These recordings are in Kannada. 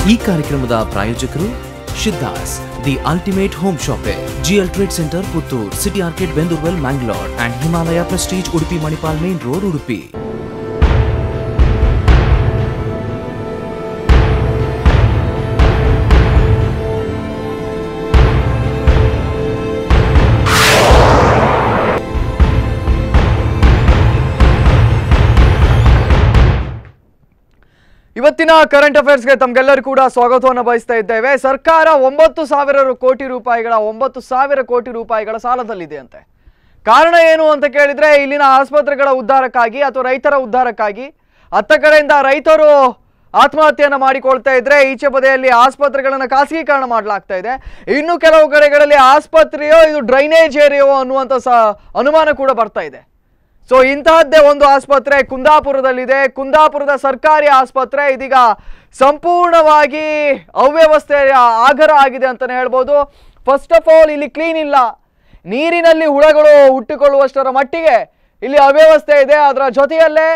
ಈ ಕಾರ್ಯಕ್ರಮದ ಪ್ರಾಯೋಜಕರು ಶಿದ್ದಾಸ್ the ultimate home shopping GL trade centre Puttur city arcade ಬೆಂದೂರ್ವೆಲ್ Mangalore and Himalaya prestige Udupi Manipal main road Udupi ಇವತ್ತಿನ ಕರೆಂಟ್ ಅಫೇರ್ಸ್ಗೆ ತಮ್ಗೆಲ್ಲರೂ ಕೂಡ ಸ್ವಾಗತವನ್ನು ಬಯಸ್ತಾ ಇದ್ದೇವೆ ಸರ್ಕಾರ ಒಂಬತ್ತು ಸಾವಿರ ಕೋಟಿ ರೂಪಾಯಿಗಳ ಒಂಬತ್ತು ಸಾವಿರ ಕೋಟಿ ರೂಪಾಯಿಗಳ ಸಾಲದಲ್ಲಿದೆ ಅಂತೆ ಕಾರಣ ಏನು ಅಂತ ಕೇಳಿದ್ರೆ ಇಲ್ಲಿನ ಆಸ್ಪತ್ರೆಗಳ ಉದ್ಧಾರಕ್ಕಾಗಿ ಅಥವಾ ರೈತರ ಉದ್ಧಾರಕ್ಕಾಗಿ ಅತ್ತ ಕಡೆಯಿಂದ ರೈತರು ಆತ್ಮಹತ್ಯೆಯನ್ನು ಮಾಡಿಕೊಳ್ತಾ ಇದ್ರೆ ಈಚೆ ಬದಿಯಲ್ಲಿ ಆಸ್ಪತ್ರೆಗಳನ್ನು ಖಾಸಗೀಕರಣ ಮಾಡಲಾಗ್ತಾ ಇದೆ ಇನ್ನು ಕೆಲವು ಕಡೆಗಳಲ್ಲಿ ಆಸ್ಪತ್ರೆಯೋ ಇದು ಡ್ರೈನೇಜ್ ಏರಿಯೋ ಅನ್ನುವಂಥ ಸ ಅನುಮಾನ ಕೂಡ ಬರ್ತಾ ಇದೆ ಸೊ ಇಂತಹದ್ದೇ ಒಂದು ಆಸ್ಪತ್ರೆ ಕುಂದಾಪುರದಲ್ಲಿದೆ ಕುಂದಾಪುರದ ಸರ್ಕಾರಿ ಆಸ್ಪತ್ರೆ ಇದೀಗ ಸಂಪೂರ್ಣವಾಗಿ ಅವ್ಯವಸ್ಥೆಯ ಆಗರ ಆಗಿದೆ ಅಂತಲೇ ಹೇಳ್ಬೋದು ಫಸ್ಟ್ ಆಫ್ ಆಲ್ ಇಲ್ಲಿ ಕ್ಲೀನ್ ಇಲ್ಲ ನೀರಿನಲ್ಲಿ ಹುಳಗಳು ಹುಟ್ಟಿಕೊಳ್ಳುವಷ್ಟರ ಮಟ್ಟಿಗೆ ಇಲ್ಲಿ ಅವ್ಯವಸ್ಥೆ ಇದೆ ಅದರ ಜೊತೆಯಲ್ಲೇ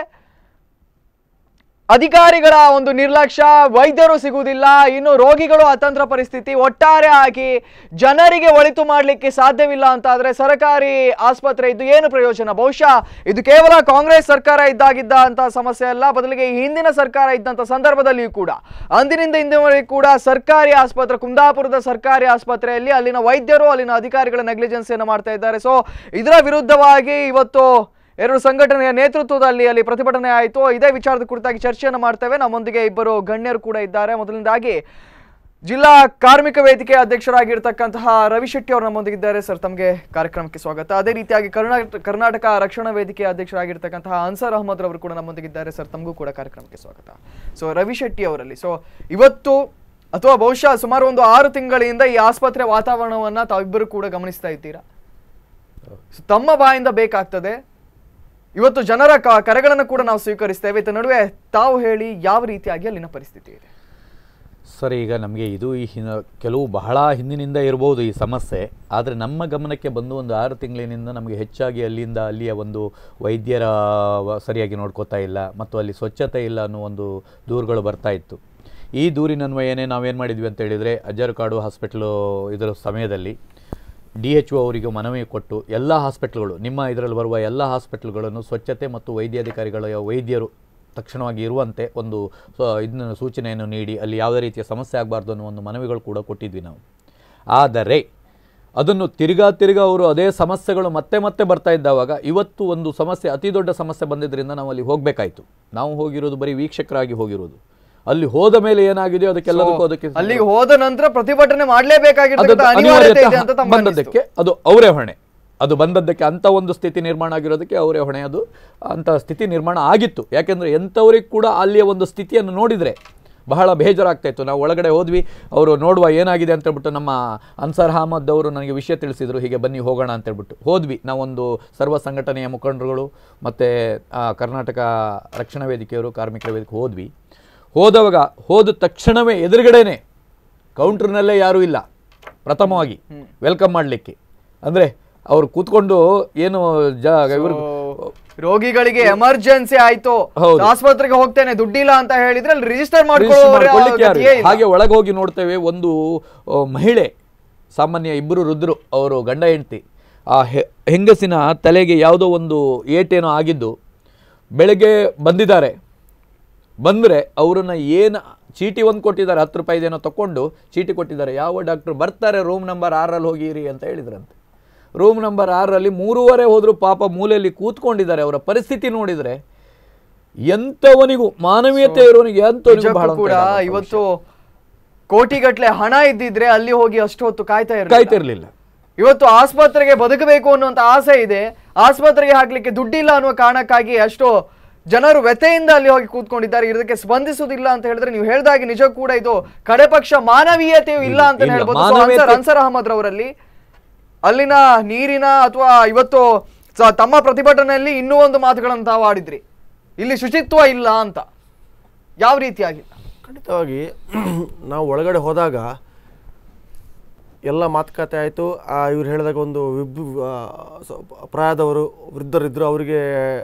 ಅಧಿಕಾರಿಗಳ ಒಂದು ನಿರ್ಲಕ್ಷ್ಯ ವೈದ್ಯರು ಸಿಗುವುದಿಲ್ಲ ಇನ್ನು ರೋಗಿಗಳು ಅತಂತ್ರ ಪರಿಸ್ಥಿತಿ ಒಟ್ಟಾರೆ ಆಗಿ ಜನರಿಗೆ ಒಳಿತು ಮಾಡಲಿಕ್ಕೆ ಸಾಧ್ಯವಿಲ್ಲ ಅಂತ ಆದ್ರೆ ಸರ್ಕಾರಿ ಆಸ್ಪತ್ರೆ ಇದು ಏನು ಪ್ರಯೋಜನ ಬಹುಶಃ ಇದು ಕೇವಲ ಕಾಂಗ್ರೆಸ್ ಸರ್ಕಾರ ಇದ್ದಾಗಿದ್ದ ಅಂತ ಸಮಸ್ಯೆ ಅಲ್ಲ ಬದಲಿಗೆ ಈ ಹಿಂದಿನ ಸರ್ಕಾರ ಇದ್ದಂಥ ಸಂದರ್ಭದಲ್ಲಿಯೂ ಕೂಡ ಅಂದಿನಿಂದ ಇಂದಿನವರೆಗೂ ಕೂಡ ಸರ್ಕಾರಿ ಆಸ್ಪತ್ರೆ ಕುಂದಾಪುರದ ಸರ್ಕಾರಿ ಆಸ್ಪತ್ರೆಯಲ್ಲಿ ಅಲ್ಲಿನ ವೈದ್ಯರು ಅಲ್ಲಿನ ಅಧಿಕಾರಿಗಳ ನೆಗ್ಲಿಜೆನ್ಸಿಯನ್ನು ಮಾಡ್ತಾ ಇದ್ದಾರೆ ಸೊ ಇದರ ವಿರುದ್ಧವಾಗಿ ಇವತ್ತು ಎರಡು ಸಂಘಟನೆಯ ನೇತೃತ್ವದಲ್ಲಿ ಅಲ್ಲಿ ಪ್ರತಿಭಟನೆ ಆಯಿತು ಇದೇ ವಿಚಾರದ ಕುರಿತಾಗಿ ಚರ್ಚೆಯನ್ನು ಮಾಡ್ತೇವೆ ನಮ್ಮೊಂದಿಗೆ ಇಬ್ಬರು ಗಣ್ಯರು ಕೂಡ ಇದ್ದಾರೆ ಮೊದಲನೇದಾಗಿ ಜಿಲ್ಲಾ ಕಾರ್ಮಿಕ ವೇದಿಕೆ ಅಧ್ಯಕ್ಷರಾಗಿರ್ತಕ್ಕಂತಹ ರವಿ ಶೆಟ್ಟಿ ಅವರು ನಮ್ಮೊಂದಿಗಿದ್ದಾರೆ ಸರ್ ತಮಗೆ ಕಾರ್ಯಕ್ರಮಕ್ಕೆ ಸ್ವಾಗತ ಅದೇ ರೀತಿಯಾಗಿ ಕರ್ನಾಟಕ ಕರ್ನಾಟಕ ರಕ್ಷಣಾ ವೇದಿಕೆ ಅಧ್ಯಕ್ಷರಾಗಿರ್ತಕ್ಕಂತಹ ಅನ್ಸರ್ ಅಹಮದ್ ರವರು ಕೂಡ ನಮ್ಮೊಂದಿಗಿದ್ದಾರೆ ಸರ್ ತಮಗೂ ಕೂಡ ಕಾರ್ಯಕ್ರಮಕ್ಕೆ ಸ್ವಾಗತ ಸೊ ರವಿ ಶೆಟ್ಟಿ ಅವರಲ್ಲಿ ಸೊ ಇವತ್ತು ಅಥವಾ ಬಹುಶಃ ಸುಮಾರು ಒಂದು ಆರು ತಿಂಗಳಿಂದ ಈ ಆಸ್ಪತ್ರೆ ವಾತಾವರಣವನ್ನ ತಾವಿಬ್ಬರು ಕೂಡ ಗಮನಿಸ್ತಾ ಇದ್ದೀರಾ ಸೊ ತಮ್ಮ ಬಾಯಿಂದ ಬೇಕಾಗ್ತದೆ ಇವತ್ತು ಜನರ ಕ- ಕರೆಗಳನ್ನು ಕೂಡ ನಾವು ಸ್ವೀಕರಿಸ್ತೇವೆ ಇದರ ನಡುವೆ ತಾವು ಹೇಳಿ ಯಾವ ರೀತಿಯಾಗಿ ಅಲ್ಲಿನ ಪರಿಸ್ಥಿತಿ ಇದೆ ಸರ್ ಈಗ ನಮಗೆ ಇದು ಈ ಹಿನ ಕೆಲವು ಬಹಳ ಹಿಂದಿನಿಂದ ಇರ್ಬೋದು ಈ ಸಮಸ್ಯೆ ಆದರೆ ನಮ್ಮ ಗಮನಕ್ಕೆ ಬಂದು ಒಂದು ಆರು ತಿಂಗಳಿನಿಂದ ನಮಗೆ ಹೆಚ್ಚಾಗಿ ಅಲ್ಲಿಂದ ಅಲ್ಲಿಯ ಒಂದು ವೈದ್ಯರ ವ- ಸರಿಯಾಗಿ ನೋಡ್ಕೋತಾ ಇಲ್ಲ ಮತ್ತು ಅಲ್ಲಿ ಸ್ವಚ್ಛತೆ ಇಲ್ಲ ಅನ್ನೋ ಒಂದು ದೂರುಗಳು ಬರ್ತಾ ಇತ್ತು ಈ ದೂರಿನನ್ವಯನೇ ನಾವೇನು ಮಾಡಿದ್ವಿ ಅಂತ ಹೇಳಿದರೆ ಅಜ್ಜರಕಾಡು ಹಾಸ್ಪಿಟ್ಲು ಇದರ ಸಮಯದಲ್ಲಿ ಡಿ ಎಚ್ ಒ ಅವರಿಗೆ ಮನವಿ ಕೊಟ್ಟು ಎಲ್ಲ ಹಾಸ್ಪಿಟ್ಲ್ಗಳು ನಿಮ್ಮ ಇದರಲ್ಲಿ ಬರುವ ಎಲ್ಲ ಹಾಸ್ಪಿಟ್ಲ್ಗಳನ್ನು ಸ್ವಚ್ಛತೆ ಮತ್ತು ವೈದ್ಯಾಧಿಕಾರಿಗಳ ವೈದ್ಯರು ತಕ್ಷಣವಾಗಿ ಇರುವಂತೆ ಒಂದು ಇದನ್ನ ಸೂಚನೆಯನ್ನು ನೀಡಿ ಅಲ್ಲಿ ಯಾವುದೇ ರೀತಿಯ ಸಮಸ್ಯೆ ಆಗಬಾರ್ದು ಅನ್ನೋ ಒಂದು ಮನವಿಗಳು ಕೂಡ ಕೊಟ್ಟಿದ್ವಿ ನಾವು ಆದರೆ ಅದನ್ನು ತಿರ್ಗಾ ತಿರ್ಗಾ ಅವರು ಅದೇ ಸಮಸ್ಯೆಗಳು ಮತ್ತೆ ಮತ್ತೆ ಬರ್ತಾ ಇದ್ದಾವಾಗ ಇವತ್ತು ಒಂದು ಸಮಸ್ಯೆ ಅತಿ ದೊಡ್ಡ ಸಮಸ್ಯೆ ಬಂದಿದ್ದರಿಂದ ನಾವು ಅಲ್ಲಿ ಹೋಗಬೇಕಾಯಿತು ನಾವು ಹೋಗಿರೋದು ಬರೀ ವೀಕ್ಷಕರಾಗಿ ಹೋಗಿರೋದು ಅಲ್ಲಿ ಹೋದ ಮೇಲೆ ಏನಾಗಿದೆಯೋ ಅದಕ್ಕೆಲ್ಲದಕ್ಕೂ ಅದಕ್ಕೆ ಅಲ್ಲಿಗೆ ಹೋದ ನಂತರ ಪ್ರತಿಭಟನೆ ಮಾಡಲೇಬೇಕಾಗಿರ್ತಕ್ಕಂಥ ಅದು ಅನಿವಾರ್ಯತೆ ಇದೆ ಅನಿವಾರ್ಯತೆ ಅಂತ ತಮ್ಮ ಬಂದದ್ದಕ್ಕೆ ಅದು ಅವರೇ ಹೊಣೆ ಅದು ಬಂದದ್ದಕ್ಕೆ ಅಂಥ ಒಂದು ಸ್ಥಿತಿ ನಿರ್ಮಾಣ ಆಗಿರೋದಕ್ಕೆ ಅವರೇ ಹೊಣೆ ಅದು ಅಂಥ ಸ್ಥಿತಿ ನಿರ್ಮಾಣ ಆಗಿತ್ತು ಯಾಕೆಂದರೆ ಎಂಥವ್ರಿಗೆ ಕೂಡ ಅಲ್ಲಿಯ ಒಂದು ಸ್ಥಿತಿಯನ್ನು ನೋಡಿದರೆ ಬಹಳ ಬೇಜಾರಾಗ್ತಾ ಇತ್ತು ನಾವು ಒಳಗಡೆ ಹೋದ್ವಿ ಅವರು ನೋಡುವ ಏನಾಗಿದೆ ಅಂತ ಹೇಳ್ಬಿಟ್ಟು ನಮ್ಮ ಅನ್ಸರ್ ಅಹಮದ್ ಅವರು ನನಗೆ ವಿಷಯ ತಿಳಿಸಿದರು ಹೀಗೆ ಬನ್ನಿ ಹೋಗೋಣ ಅಂತ ಹೇಳ್ಬಿಟ್ಟು ಹೋದ್ವಿ ನಾವೊಂದು ಸರ್ವ ಸಂಘಟನೆಯ ಮುಖಂಡರುಗಳು ಮತ್ತು ಕರ್ನಾಟಕ ರಕ್ಷಣಾ ವೇದಿಕೆಯವರು ಕಾರ್ಮಿಕರ ವೇದಿಕೆ ಹೋದ್ವಿ ಹೋದವಾಗ ಹೋದ ತಕ್ಷಣವೇ ಎದುರುಗಡೆನೆ ಕೌಂಟ್ರ್ನಲ್ಲೇ ಯಾರೂ ಇಲ್ಲ ಪ್ರಥಮವಾಗಿ ವೆಲ್ಕಮ್ ಮಾಡಲಿಕ್ಕೆ ಅಂದರೆ ಅವ್ರು ಕೂತ್ಕೊಂಡು ಏನು ಜ ಇವರು ರೋಗಿಗಳಿಗೆ ಎಮರ್ಜೆನ್ಸಿ ಆಯ್ತು ಹೌದು. ಆಸ್ಪತ್ರೆಗೆ ಹೋಗ್ತೇನೆ ದುಡ್ಡಿಲ್ಲ ಅಂತ ಹೇಳಿದ್ರೆ ಅಲ್ಲಿ ರಿಜಿಸ್ಟರ್ ರಿಜಿಸ್ಟರ್ ಮಾಡ್ಕೊಳ್ಳಿಕ್ಕೆ ಯಾರು ಇಲ್ಲ. ಮಾಡ್ಕೊಳ್ಳೋ ಹಾಗೆ ಒಳಗೆ ಹೋಗಿ ನೋಡ್ತೇವೆ ಒಂದು ಆ, ಮಹಿಳೆ ಸಾಮಾನ್ಯ ಇಬ್ಬರು ರುದ್ರು ಅವರು ಗಂಡ ಹೆಂಡತಿ ಆ ಹೆ- ಹೆಂಗಸಿನ ತಲೆಗೆ ಯಾವುದೋ ಒಂದು ಏಟೇನೋ ಆಗಿದ್ದು ಬೆಳಗ್ಗೆ ಬಂದಿದ್ದಾರೆ ಬಂದರೆ ಅವರನ್ನ ಏನು ಚೀಟಿ ಒಂದು ಕೊಟ್ಟಿದ್ದಾರೆ ಹತ್ತು ರೂಪಾಯಿದೇನೋ ತಗೊಂಡು ಚೀಟಿ ಕೊಟ್ಟಿದ್ದಾರೆ ಯಾವ ಡಾಕ್ಟ್ರು ಬರ್ತಾರೆ ರೂಮ್ ನಂಬರ್ ಆರಲ್ಲಿ ಹೋಗಿರಿ ಅಂತ ಹೇಳಿದ್ರಂತೆ ರೂಮ್ ನಂಬರ್ ಆರರಲ್ಲಿ ಮೂರುವರೆ ಹೋದರೂ ಪಾಪ ಮೂಲೆಯಲ್ಲಿ ಕೂತ್ಕೊಂಡಿದ್ದಾರೆ ಅವರ ಪರಿಸ್ಥಿತಿ ನೋಡಿದರೆ ಎಂಥವನಿಗೂ ಮಾನವೀಯತೆ ಇರೋನಿಗೆ ಎಂಥವನಿಗೂ ಬಹಳ ಕೂಡ ಇವತ್ತು ಕೋಟಿಗಟ್ಲೆ ಹಣ ಇದ್ದಿದ್ರೆ ಅಲ್ಲಿ ಹೋಗಿ ಅಷ್ಟು ಹೊತ್ತು ಕಾಯ್ತಾ ಇರಲಿಲ್ಲ ಕಾಯ್ತಿರ್ಲಿಲ್ಲ ಇವತ್ತು ಆಸ್ಪತ್ರೆಗೆ ಬದುಕಬೇಕು ಅನ್ನುವಂತ ಆಸೆ ಇದೆ ಆಸ್ಪತ್ರೆಗೆ ಹಾಕ್ಲಿಕ್ಕೆ ದುಡ್ಡಿಲ್ಲ ಅನ್ನುವ ಕಾರಣಕ್ಕಾಗಿ ಅಷ್ಟು ಜನರು ವ್ಯಥೆಯಿಂದ ಅಲ್ಲಿ ಹೋಗಿ ಕೂತ್ಕೊಂಡಿದ್ದಾರೆ ಇದಕ್ಕೆ ಸ್ಪಂದಿಸುವುದಿಲ್ಲ ಅಂತ ಹೇಳಿದ್ರೆ ನೀವು ಹೇಳ್ದಾಗೆ ನಿಜ ಕೂಡ ಇದು ಕಡೆ ಪಕ್ಷ ಮಾನವೀಯತೆಯು ಇಲ್ಲ ಅಂತ ಇಲ್ಲ, ಹೇಳ್ಬೋದು So, ಮಾನವೀಯತೆ- ಅನ್ಸರ್ ಅನ್ಸರ್ ಅಹಮದ್ ರವರಲ್ಲಿ ಅಲ್ಲಿನ ನೀರಿನ ಅಥವಾ ಇವತ್ತು ಸ- ತಮ್ಮ ಪ್ರತಿಭಟನೆಯಲ್ಲಿ ಇನ್ನೂ ಒಂದು ಮಾತುಗಳನ್ನು ತಾವು ಆಡಿದ್ರಿ ಇಲ್ಲಿ ಶುಚಿತ್ವ ಇಲ್ಲ ಅಂತ ಯಾವ ರೀತಿಯಾಗಿ ಖಂಡಿತವಾಗಿ ನಾವು ಒಳಗಡೆ ಹೋದಾಗ ಎಲ್ಲ ಮಾತುಕತೆ ಆಯಿತು ಇವ್ರು ಹೇಳಿದಾಗ ಒಂದು ವಿಬ್ ಆ, ಸ್ವಲ್ಪ ಪ್ರಾಯದವರು ವೃದ್ಧರಿದ್ದರು ಅವರಿಗೆ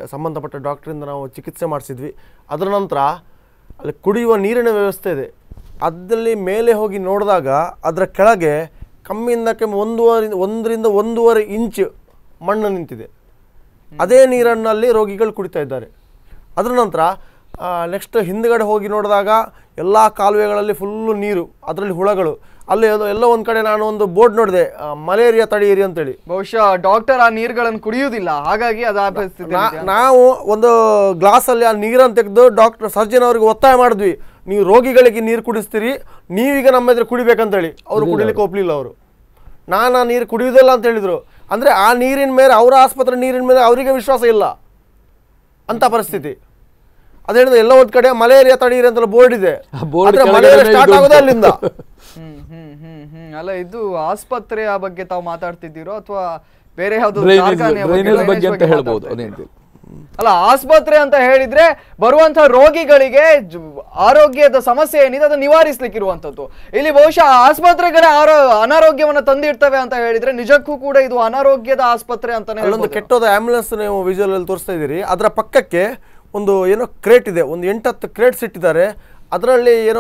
ಸಂಬಂಧಪಟ್ಟ ಡಾಕ್ಟ್ರಿಂದ ನಾವು ಚಿಕಿತ್ಸೆ ಮಾಡಿಸಿದ್ವಿ ಅದರ ನಂತರ ಅಲ್ಲಿ ಕುಡಿಯುವ ನೀರಿನ ವ್ಯವಸ್ಥೆ ಇದೆ ಅದಲ್ಲಿ ಮೇಲೆ ಹೋಗಿ ನೋಡಿದಾಗ ಅದರ ಕೆಳಗೆ ಕಮ್ಮಿಯಿಂದ ಕಮ್ಮಿ ಒಂದೂವರೆ ಒಂದರಿಂದ ಒಂದೂವರೆ ಇಂಚ್ ಮಣ್ಣು ನಿಂತಿದೆ ಅದೇ ನೀರನ್ನಲ್ಲಿ ರೋಗಿಗಳು ಕುಡಿತಾ ಇದ್ದಾರೆ ಅದರ ನಂತರ ನೆಕ್ಸ್ಟ್ ಹಿಂದ್ಗಡೆ ಹೋಗಿ ನೋಡಿದಾಗ ಎಲ್ಲ ಕಾಲುವೆಗಳಲ್ಲಿ ಫುಲ್ಲು ನೀರು ಅದರಲ್ಲಿ ಹುಳಗಳು ಅಲ್ಲಿ ಎಲ್ಲೋ- ಎಲ್ಲೋ ಒಂದು ಕಡೆ ನಾನು ಒಂದು ಬೋರ್ಡ್ ನೋಡಿದೆ ಮಲೇರಿಯಾ ತಡೆಯಿರಿ ಅಂತೇಳಿ ಬಹುಶಃ ಡಾಕ್ಟರ್ ಆ ನೀರುಗಳನ್ನು ಕುಡಿಯುವುದಿಲ್ಲ ಹಾಗಾಗಿ ಅದು ಆ ಪರಿಸ್ಥಿತಿ ನಾ- ನಾವು ಒಂದು ಗ್ಲಾಸಲ್ಲಿ ಆ ನೀರನ್ನು ತೆಗೆದು ಡಾಕ್ಟರ್ ಸರ್ಜನ್ ಅವರಿಗೆ ಒತ್ತಾಯ ಮಾಡಿದ್ವಿ ನೀವು ರೋಗಿಗಳಿಗೆ ನೀರು ಕುಡಿಸ್ತೀರಿ ನೀವೀಗ ನಮ್ಮ ಎದುರು ಕುಡಿಬೇಕಂತೇಳಿ ಅವರು ಕುಡಿಲಿಕ್ಕೆ ಒಪ್ಪಲಿಲ್ಲ ಅವರು ನಾನು ಆ ನೀರು ಕುಡಿಯೋದಿಲ್ಲ ಅಂತ ಹೇಳಿದರು ಅಂದರೆ ಆ ನೀರಿನ ಮೇಲೆ ಅವರ ಆಸ್ಪತ್ರೆ ನೀರಿನ ಮೇಲೆ ಅವರಿಗೆ ವಿಶ್ವಾಸ ಇಲ್ಲ ಅಂತ ಪರಿಸ್ಥಿತಿ ಅದು ಹೇಳಿದ್ರೆ ಎಲ್ಲ ಒಂದು ಕಡೆ ಮಲೇರಿಯಾ ತಡೆಯಿರಿ ಅಂತ ಬೋರ್ಡ್ ಇದೆ ಆ board ಆದ್ರೆ ಕೆಳಗಡೆ ಮಲೇರಿಯಾ ಇದು ಸ್ಟಾರ್ಟ್ ಉಂಟು. ಆಗೋದೇ ಅಲ್ಲಿಂದ ಹ್ಮ್ ಹ್ಮ್ ಹ್ಮ್ ಹ್ಮ್ ಅಲ್ಲ ಇದು ಆಸ್ಪತ್ರೆಯ ಬಗ್ಗೆ ತಾವು ಮಾತಾಡ್ತಿದ್ದೀರೋ ಅಥವಾ ಬೇರೆ ಯಾವ್ದು Drainage- ಕಾರ್ಖಾನೆಯ ಬಗ್ಗೆ, drainage drainage ಬಗ್ಗೆ ಅಂತ ಬಗ್ಗೆ ಹೇಳ್ಬೋದು ಮಾತಾಡ್ತಾ ಅದೇಂತ ಇದ್ದೀರಾ? ಅಲ್ಲ ಆಸ್ಪತ್ರೆ ಅಂತ ಹೇಳಿದ್ರೆ ಬರುವಂತಹ ರೋಗಿಗಳಿಗೆ ಜ- ಆರೋಗ್ಯದ ಸಮಸ್ಯೆ ಏನಿದೆ ಅದನ್ನು ನಿವಾರಿಸ್ಲಿಕ್ಕಿರುವಂತದ್ದು ಇಲ್ಲಿ ಬಹುಶಃ ಆಸ್ಪತ್ರೆಗಳೇ ಆರೋ ಅನಾರೋಗ್ಯವನ್ನ ತಂದಿಡ್ತವೆ ಅಂತ ಹೇಳಿದ್ರೆ ನಿಜಕ್ಕೂ ಕೂಡ ಇದು ಅನಾರೋಗ್ಯದ ಆಸ್ಪತ್ರೆ ಅಂತಾನೆ ಅಲ್ಲೊಂದು ಹೇಳ್ಬೋದು. ಕೆಟ್ಟೋದ ಆಂಬ್ಯುಲೆನ್ಸ್ ನೀವು ವಿಜುವಲ್ ಅಲ್ಲಿ ತೋರಿಸ್ತಾ ಇದ್ದೀರಿ ಅದರ ಪಕ್ಕಕ್ಕೆ ಒಂದು ಏನೋ ಕ್ರೇಟ್ ಇದೆ ಒಂದು ಎಂಟತ್ತು ಕ್ರೇಟ್ಸ್ ಇಟ್ಟಿದ್ದಾರೆ ಅದರಲ್ಲಿ ಏನೋ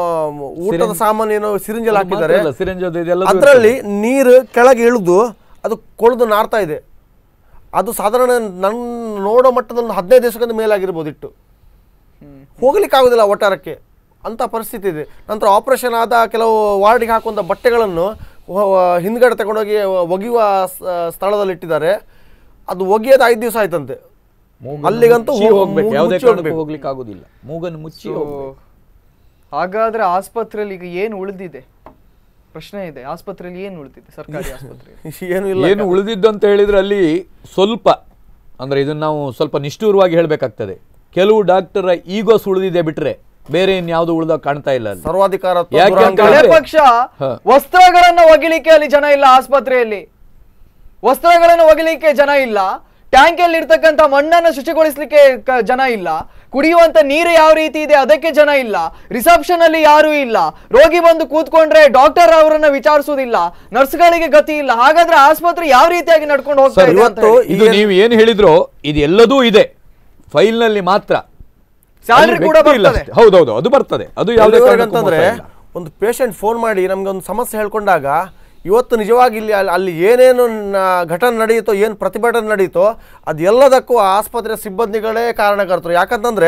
ಊಟದ ಸಾಮಾನು ಏನೋ ಸಿರಿಂಜಲ್ಲಿ ಹಾಕಿದ್ದಾರೆ ಮಾತ್ರ ಅಲ್ಲ, syringe ಅದು ಇದೆಲ್ಲದೂ ಅದರಲ್ಲಿ ನೀರು ಕೆಳಗೆ ಇಳಿದು ಅದು ಕೊಳೆದು ನಾರ್ತಾ ಇದೆ ಅದು ಸಾಧಾರಣ ನನ್ನ ನೋಡೋ ಮಟ್ಟದಲ್ಲಿ ಒಂದು ಹದಿನೈದು ದಿವಸಕ್ಕಿಂತ ಮೇಲಾಗಿರ್ಬೋದು ಇಟ್ಟು ಹೋಗ್ಲಿಕ್ಕೆ ಆಗೋದಿಲ್ಲ ಒಟ್ಟಾರಕ್ಕೆ ಅಂತ ಪರಿಸ್ಥಿತಿ ಇದೆ ನಂತರ ಆಪರೇಷನ್ ಆದ ಕೆಲವು ವಾರ್ಡಿಗೆ ಹಾಕುವಂಥ ಬಟ್ಟೆಗಳನ್ನು ವ- ವ- ಹಿಂದ್ಗಡೆ ತಗೊಂಡೋಗಿ ಒಗೆಯುವ ಸ- ಸ್ಥಳದಲ್ಲಿ ಇಟ್ಟಿದ್ದಾರೆ ಅದು ಒಗೆಯೋದು ಐದು ದಿವಸ ಆಯ್ತಂತೆ ಮೂಗನ್ನು ಅಲ್ಲಿಗಂತೂ ಮುಚ್ಚಿ ಹೋಗ್- ಹೋಗ್ಬೇಕು ಮೂಗು ಯಾವುದೇ ಮುಚ್ಚಿ ಕಾರಣಕ್ಕೂ ಹೋಗ್ಬೇಕು. ಹೋಗ್ಲಿಕ್ಕೆ ಆಗುದಿಲ್ಲ ಮೂಗನ್ನು ಮುಚ್ಚಿ So, ಹೋಗ್ಬೇಕು ಹಾಗಾದ್ರೆ ಆಸ್ಪತ್ರೆಯಲ್ಲಿ ಈಗ ಏನು ಉಳಿದಿದೆ ಪ್ರಶ್ನೆ ಇದೆ ಆಸ್ಪತ್ರೆಯಲ್ಲಿ ಏನು ಉಳಿದಿದೆ ಸರ್ಕಾರಿ ಆಸ್ಪತ್ರೆ ಏನು ಇಲ್ಲ ಏನು ಉಳಿದಿದ್ದು ಅಂತ ಹೇಳಿದ್ರೆ ಅಲ್ಲಿ ಸ್ವಲ್ಪ ಅಂದ್ರೆ ಇದನ್ನ ನಾವು ಸ್ವಲ್ಪ ನಿಷ್ಠೂರವಾಗಿ ಹೇಳ್ಬೇಕಾಗ್ತದೆ ಕೆಲವು ಡಾಕ್ಟರ್ ಈಗೋಸ್ ಉಳಿದಿದೆ ಬಿಟ್ರೆ ಬೇರೆ ಇನ್ಯಾವುದು ಉಳಿದ ಕಾಣ್ತಾ ಇಲ್ಲ ಅಲ್ಲಿ ಸರ್ವಾಧಿಕಾರತ್ವ ಯಾಕೆ ದುರಹಂಕಾರ. ಅಂತ ಕಡೆ ಹೇಳಿದ್ರೆ- ಪಕ್ಷ ಹ. ವಸ್ತ್ರಗಳನ್ನ ಒಗಿಲಿಕ್ಕೆ ಅಲ್ಲಿ ಜನ ಇಲ್ಲ ಆಸ್ಪತ್ರೆಯಲ್ಲಿ ವಸ್ತ್ರಗಳನ್ನು ಒಗಿಲಿಕ್ಕೆ ಜನ ಇಲ್ಲ ಟ್ಯಾಂಕ್ ಅಲ್ಲಿ ಇರ್ತಕ್ಕಂಥ ಮಣ್ಣನ್ನು ಶುಚಿಗೊಳಿಸ್ಲಿಕ್ಕೆ ಕ- ಜನ ಇಲ್ಲ ಕುಡಿಯುವಂತ ನೀರು ಯಾವ ರೀತಿ ಇದೆ ಅದಕ್ಕೆ ಜನ ಇಲ್ಲ ರಿಸೆಪ್ಷನ್ ಅಲ್ಲಿ ಯಾರು ಇಲ್ಲ ರೋಗಿ ಬಂದು ಕೂತ್ಕೊಂಡ್ರೆ ಡಾಕ್ಟರ್ ಅವರನ್ನ ವಿಚಾರಿಸುವುದಿಲ್ಲ ನರ್ಸ್ಗಳಿಗೆ ಗತಿ ಇಲ್ಲ ಹಾಗಾದ್ರೆ ಆಸ್ಪತ್ರೆ ಯಾವ ರೀತಿಯಾಗಿ ನಡ್ಕೊಂಡು ಹೋಗ್ತಾ ಸರ್ ಇದೆ ಅಂತ ಇವತ್ತು ಹೇಳಿ. ಇದು ನೀವು ಏನು ಹೇಳಿದ್ರೋ ಇದು ಎಲ್ಲದೂ ಇದೆ ಫೈಲ್ ನಲ್ಲಿ ಮಾತ್ರ Salary ಅಲ್ಲಿ ಕೂಡ ವ್ಯಕ್ತಿ ಇಲ್ಲ ಬರ್ತದೆ. ಅಷ್ಟೇ. ಹೌದೌದು ಅದು ಬರ್ತದೆ ಅದು ಯಾವುದೇ ಎಲ್ಲಿವರೆಗೆ ಕಾರಣಕ್ಕೂ ಅಂತಂದ್ರೆ ಮೋಸ ಇಲ್ಲ. ಒಂದು ಪೇಷಂಟ್ ಫೋನ್ ಮಾಡಿ ನಮ್ಗೆ ಒಂದು ಸಮಸ್ಯೆ ಹೇಳ್ಕೊಂಡಾಗ ಇವತ್ತು ನಿಜವಾಗಿ ಇಲ್ಲಿ ಅಲ್ಲಿ ಅಲ್ಲಿ ಏನೇನು ನ- ಘಟನೆ ನಡೆಯುತ್ತೋ ಏನು ಪ್ರತಿಭಟನೆ ನಡೆಯುತ್ತೋ ಅದೆಲ್ಲದಕ್ಕೂ ಆ ಆಸ್ಪತ್ರೆಯ ಸಿಬ್ಬಂದಿಗಳೇ ಕಾರಣಕರ್ತರು ಯಾಕಂತಂದ್ರೆ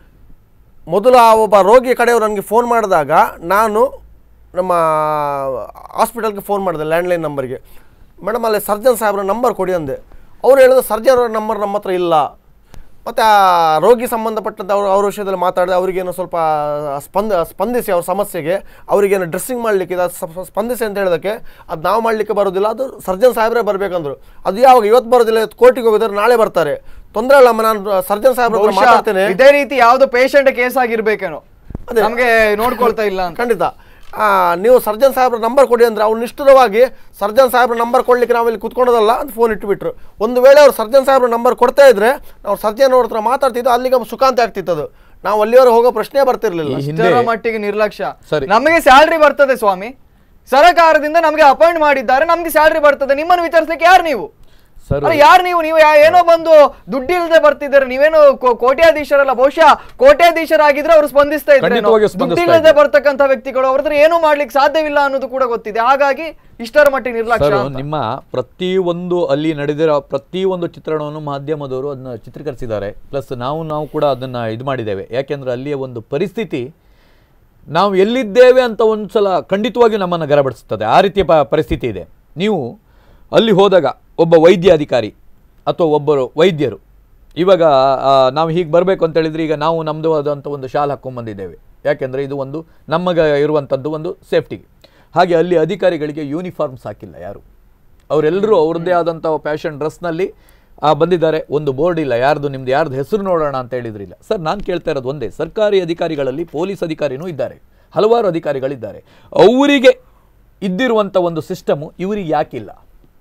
ಮೊದಲು ಆ ಒಬ್ಬ ರೋಗಿ ಕಡೆಯವರು ನನಗೆ ಫೋನ್ ಮಾಡಿದಾಗ ನಾನು ನಮ್ಮ ಹಾಸ್ಪಿಟಲ್ಗೆ ಫೋನ್ ಮಾಡಿದೆ ಲ್ಯಾಂಡ್ಲೈನ್ ನಂಬರ್ಗೆ ಮೇಡಮ್ ಅಲ್ಲಿ ಸರ್ಜನ್ ಸಾಹೇಬ್ರ ನಂಬರ್ ಕೊಡಿ ಅಂದೆ ಅವ್ರು ಹೇಳಿದ್ರು ಸರ್ಜನ್ ಅವ್ರ ನಂಬರ್ ನಮ್ಮ ಹತ್ರ ಇಲ್ಲ ಮತ್ತು ಆ ರೋಗಿ ಸಂಬಂಧಪಟ್ಟಂತೆ ಅವರು ಅವ್ರ ವಿಷಯದಲ್ಲಿ ಮಾತಾಡಿದೆ ಅವರಿಗೇನು ಸ್ವಲ್ಪ ಸ್ಪಂದ ಸ್ಪಂದಿಸಿ ಅವ್ರ ಸಮಸ್ಯೆಗೆ ಅವರಿಗೇನು ಡ್ರೆಸ್ಸಿಂಗ್ ಮಾಡಲಿಕ್ಕೆ ಅದು ಸ್ವಲ್ಪ ಸ್ಪಂದಿಸಿ ಅಂತ ಹೇಳೋದಕ್ಕೆ ಅದು ನಾವು ಮಾಡಲಿಕ್ಕೆ ಬರೋದಿಲ್ಲ ಅದು ಸರ್ಜನ್ ಸಾಹೇಬ್ರೆ ಬರಬೇಕಂದ್ರು ಅದು ಯಾವಾಗ ಇವತ್ತು ಬರೋದಿಲ್ಲ ಇವತ್ತು ಕೋರ್ಟಿಗೆ ಹೋಗಿದ್ರೆ ನಾಳೆ ಬರ್ತಾರೆ ತೊಂದರೆ ಅಲ್ಲಮ್ಮ ನಾನು ಸರ್ಜನ್ ಸಾಹೇಬ್ರ ಹತ್ರ ಬಹುಶಃ ಮಾತಾಡ್ತೇನೆ ಇದೇ ರೀತಿ ಯಾವ್ದು ಪೇಷಂಟ್ ಕೇಸ್ ಆಗಿರ್ಬೇಕೇನೋ ಅದೇ. ನಮ್ಗೆ ನೋಡ್ಕೊಳ್ತಾ ಇಲ್ಲ ಅಂತ ಖಂಡಿತ ಆ, ನೀವು ಸರ್ಜನ್ ಸಾಹೇಬ್ರ ನಂಬರ್ ಕೊಡಿ ಅಂದ್ರೆ ಅವ್ರು ನಿಷ್ಠುರವಾಗಿ ಸರ್ಜನ್ ಸಾಹೇಬ್ರ ನಂಬರ್ ಕೊಡ್ಲಿಕ್ಕೆ ನಾವು ಇಲ್ಲಿ ಕುತ್ಕೊಳ್ಳೋದಲ್ಲ ಅಂತ ಫೋನ್ ಇಟ್ಬಿಟ್ರು ಒಂದು ವೇಳೆ ಅವ್ರು ಸರ್ಜನ್ ಸಾಹೇಬ್ರ ನಂಬರ್ ಕೊಡ್ತಾ ಇದ್ರೆ ನಾವು ಸರ್ಜನ್ ಅವ್ರ ಹತ್ರ ಮಾತಾಡ್ತಿದ್ದು ಅಲ್ಲಿಗೆ ಸುಖಾಂತಿ ಆಗ್ತಿತ್ತು ಅದು ನಾವು ಅಲ್ಲಿವರೆಗೆ ಹೋಗೋ ಪ್ರಶ್ನೆ ಬರ್ತಿರ್ಲಿಲ್ಲ ಈ ಹಿಂದೆ ಇಷ್ಟರ ಮಟ್ಟಿಗೆ ನಿರ್ಲಕ್ಷ್ಯ ಸರಿ. ನಮಗೆ ಸ್ಯಾಲ್ರಿ ಬರ್ತದೆ ಸ್ವಾಮಿ ಸರ್ಕಾರದಿಂದ ನಮಗೆ ಅಪಾಯಿಂಟ್ ಮಾಡಿದ್ದಾರೆ ನಮ್ಗೆ ಸ್ಯಾಲ್ರಿ ಬರ್ತದೆ ನಿಮ್ಮನ್ನು ವಿಚಾರಿಸ್ಲಿಕ್ಕೆ ಯಾರು ನೀವು ಸರ್ ಅಲ್ಲ ಯಾರು ನೀವು ನೀವು ಯಾ- ಏನೋ ಬಂದು ದುಡ್ಡಿಲ್ಲದೆ ಬರ್ತಿದ್ದಾರೆ ನೀವೇನು ಕೋ- ಕೋಟ್ಯಾಧೀಶರಲ್ಲ ಬಹುಶಃ ಕೋಟ್ಯಾಧೀಶರಾಗಿದ್ರೆ ಅವರು ಸ್ಪಂದಿಸ್ತಾ ಇದ್ರೆ ಖಂಡಿತವಾಗಿ ಸ್ಪಂದಿಸ್ತಾ ದುಡ್ಡಿಲ್ಲದೆ ಇದ್ರು. ಬರ್ತಕ್ಕಂಥ ವ್ಯಕ್ತಿಗಳು ಅವ್ರ ಹತ್ರ ಏನೂ ಮಾಡ್ಲಿಕ್ಕೆ ಸಾಧ್ಯವಿಲ್ಲ ಅನ್ನೋದು ಕೂಡ ಗೊತ್ತಿದೆ ಹಾಗಾಗಿ ಇಷ್ಟರ ಮಟ್ಟಿಗೆ ನಿರ್ಲಕ್ಷ್ಯ ಸರ್ ಅಂತ. ನಿಮ್ಮ ಪ್ರತಿ ಒಂದು ಅಲ್ಲಿ ನಡೆದಿರೋ ಪ್ರತಿ ಒಂದು ಚಿತ್ರಣವನ್ನು ಮಾಧ್ಯಮದವರು ಅದನ್ನ ಚಿತ್ರೀಕರಿಸಿದ್ದಾರೆ ಪ್ಲಸ್ ನಾವು ನಾವು ಕೂಡ ಅದನ್ನ ಇದು ಮಾಡಿದ್ದೇವೆ ಯಾಕೆಂದ್ರೆ ಅಲ್ಲಿಯ ಒಂದು ಪರಿಸ್ಥಿತಿ ನಾವು ಎಲ್ಲಿದ್ದೇವೆ ಅಂತ ಒಂದು ಸಲ ಖಂಡಿತವಾಗಿ ನಮ್ಮನ್ನು ಗರಬಡಿಸ್ತದೆ ಆ ರೀತಿಯ ಪ ಪರಿಸ್ಥಿತಿ ಇದೆ ನೀವು ಅಲ್ಲಿ ಹೋದಾಗ ಒಬ್ಬ ವೈದ್ಯಾಧಿಕಾರಿ ಅಥವಾ ಒಬ್ಬರು ವೈದ್ಯರು ಇವಾಗ ಆ, ನಾವು ಹೀಗೆ ಬರಬೇಕು ಅಂತ ಹೇಳಿದ್ರೆ ಈಗ ನಾವು ನಮ್ಮದು ಆದಂಥ ಒಂದು ಶಾಲ್ ಹಾಕ್ಕೊಂಡ್ಬಂದಿದ್ದೇವೆ ಯಾಕೆಂದರೆ ಇದು ಒಂದು ನಮಗೆ ಇರುವಂಥದ್ದು ಒಂದು ಸೇಫ್ಟಿಗೆ ಹಾಗೆ ಅಲ್ಲಿ ಅಧಿಕಾರಿಗಳಿಗೆ ಯೂನಿಫಾರ್ಮ್ಸ್ ಹಾಕಿಲ್ಲ ಯಾರು ಅವರೆಲ್ಲರೂ ಅವ್ರದ್ದೇ ಆದಂಥ ಫ್ಯಾಷನ್ ಡ್ರೆಸ್ನಲ್ಲಿ ಬಂದಿದ್ದಾರೆ ಒಂದು ಬೋರ್ಡ್ ಇಲ್ಲ ಯಾರ್ದು ನಿಮ್ದು ಯಾರ್ದು ಹೆಸರು ನೋಡೋಣ ಅಂತ ಹೇಳಿದ್ರಿಲ್ಲ ಸರ್ ನಾನು ಕೇಳ್ತಾ ಇರೋದು ಒಂದೇ ಸರ್ಕಾರಿ ಅಧಿಕಾರಿಗಳಲ್ಲಿ ಪೊಲೀಸ್ ಅಧಿಕಾರಿನೂ ಇದ್ದಾರೆ ಹಲವಾರು ಅಧಿಕಾರಿಗಳಿದ್ದಾರೆ ಅವರಿಗೆ ಇದ್ದಿರುವಂಥ ಒಂದು ಸಿಸ್ಟಮು ಇವರಿಗೆ ಯಾಕಿಲ್ಲ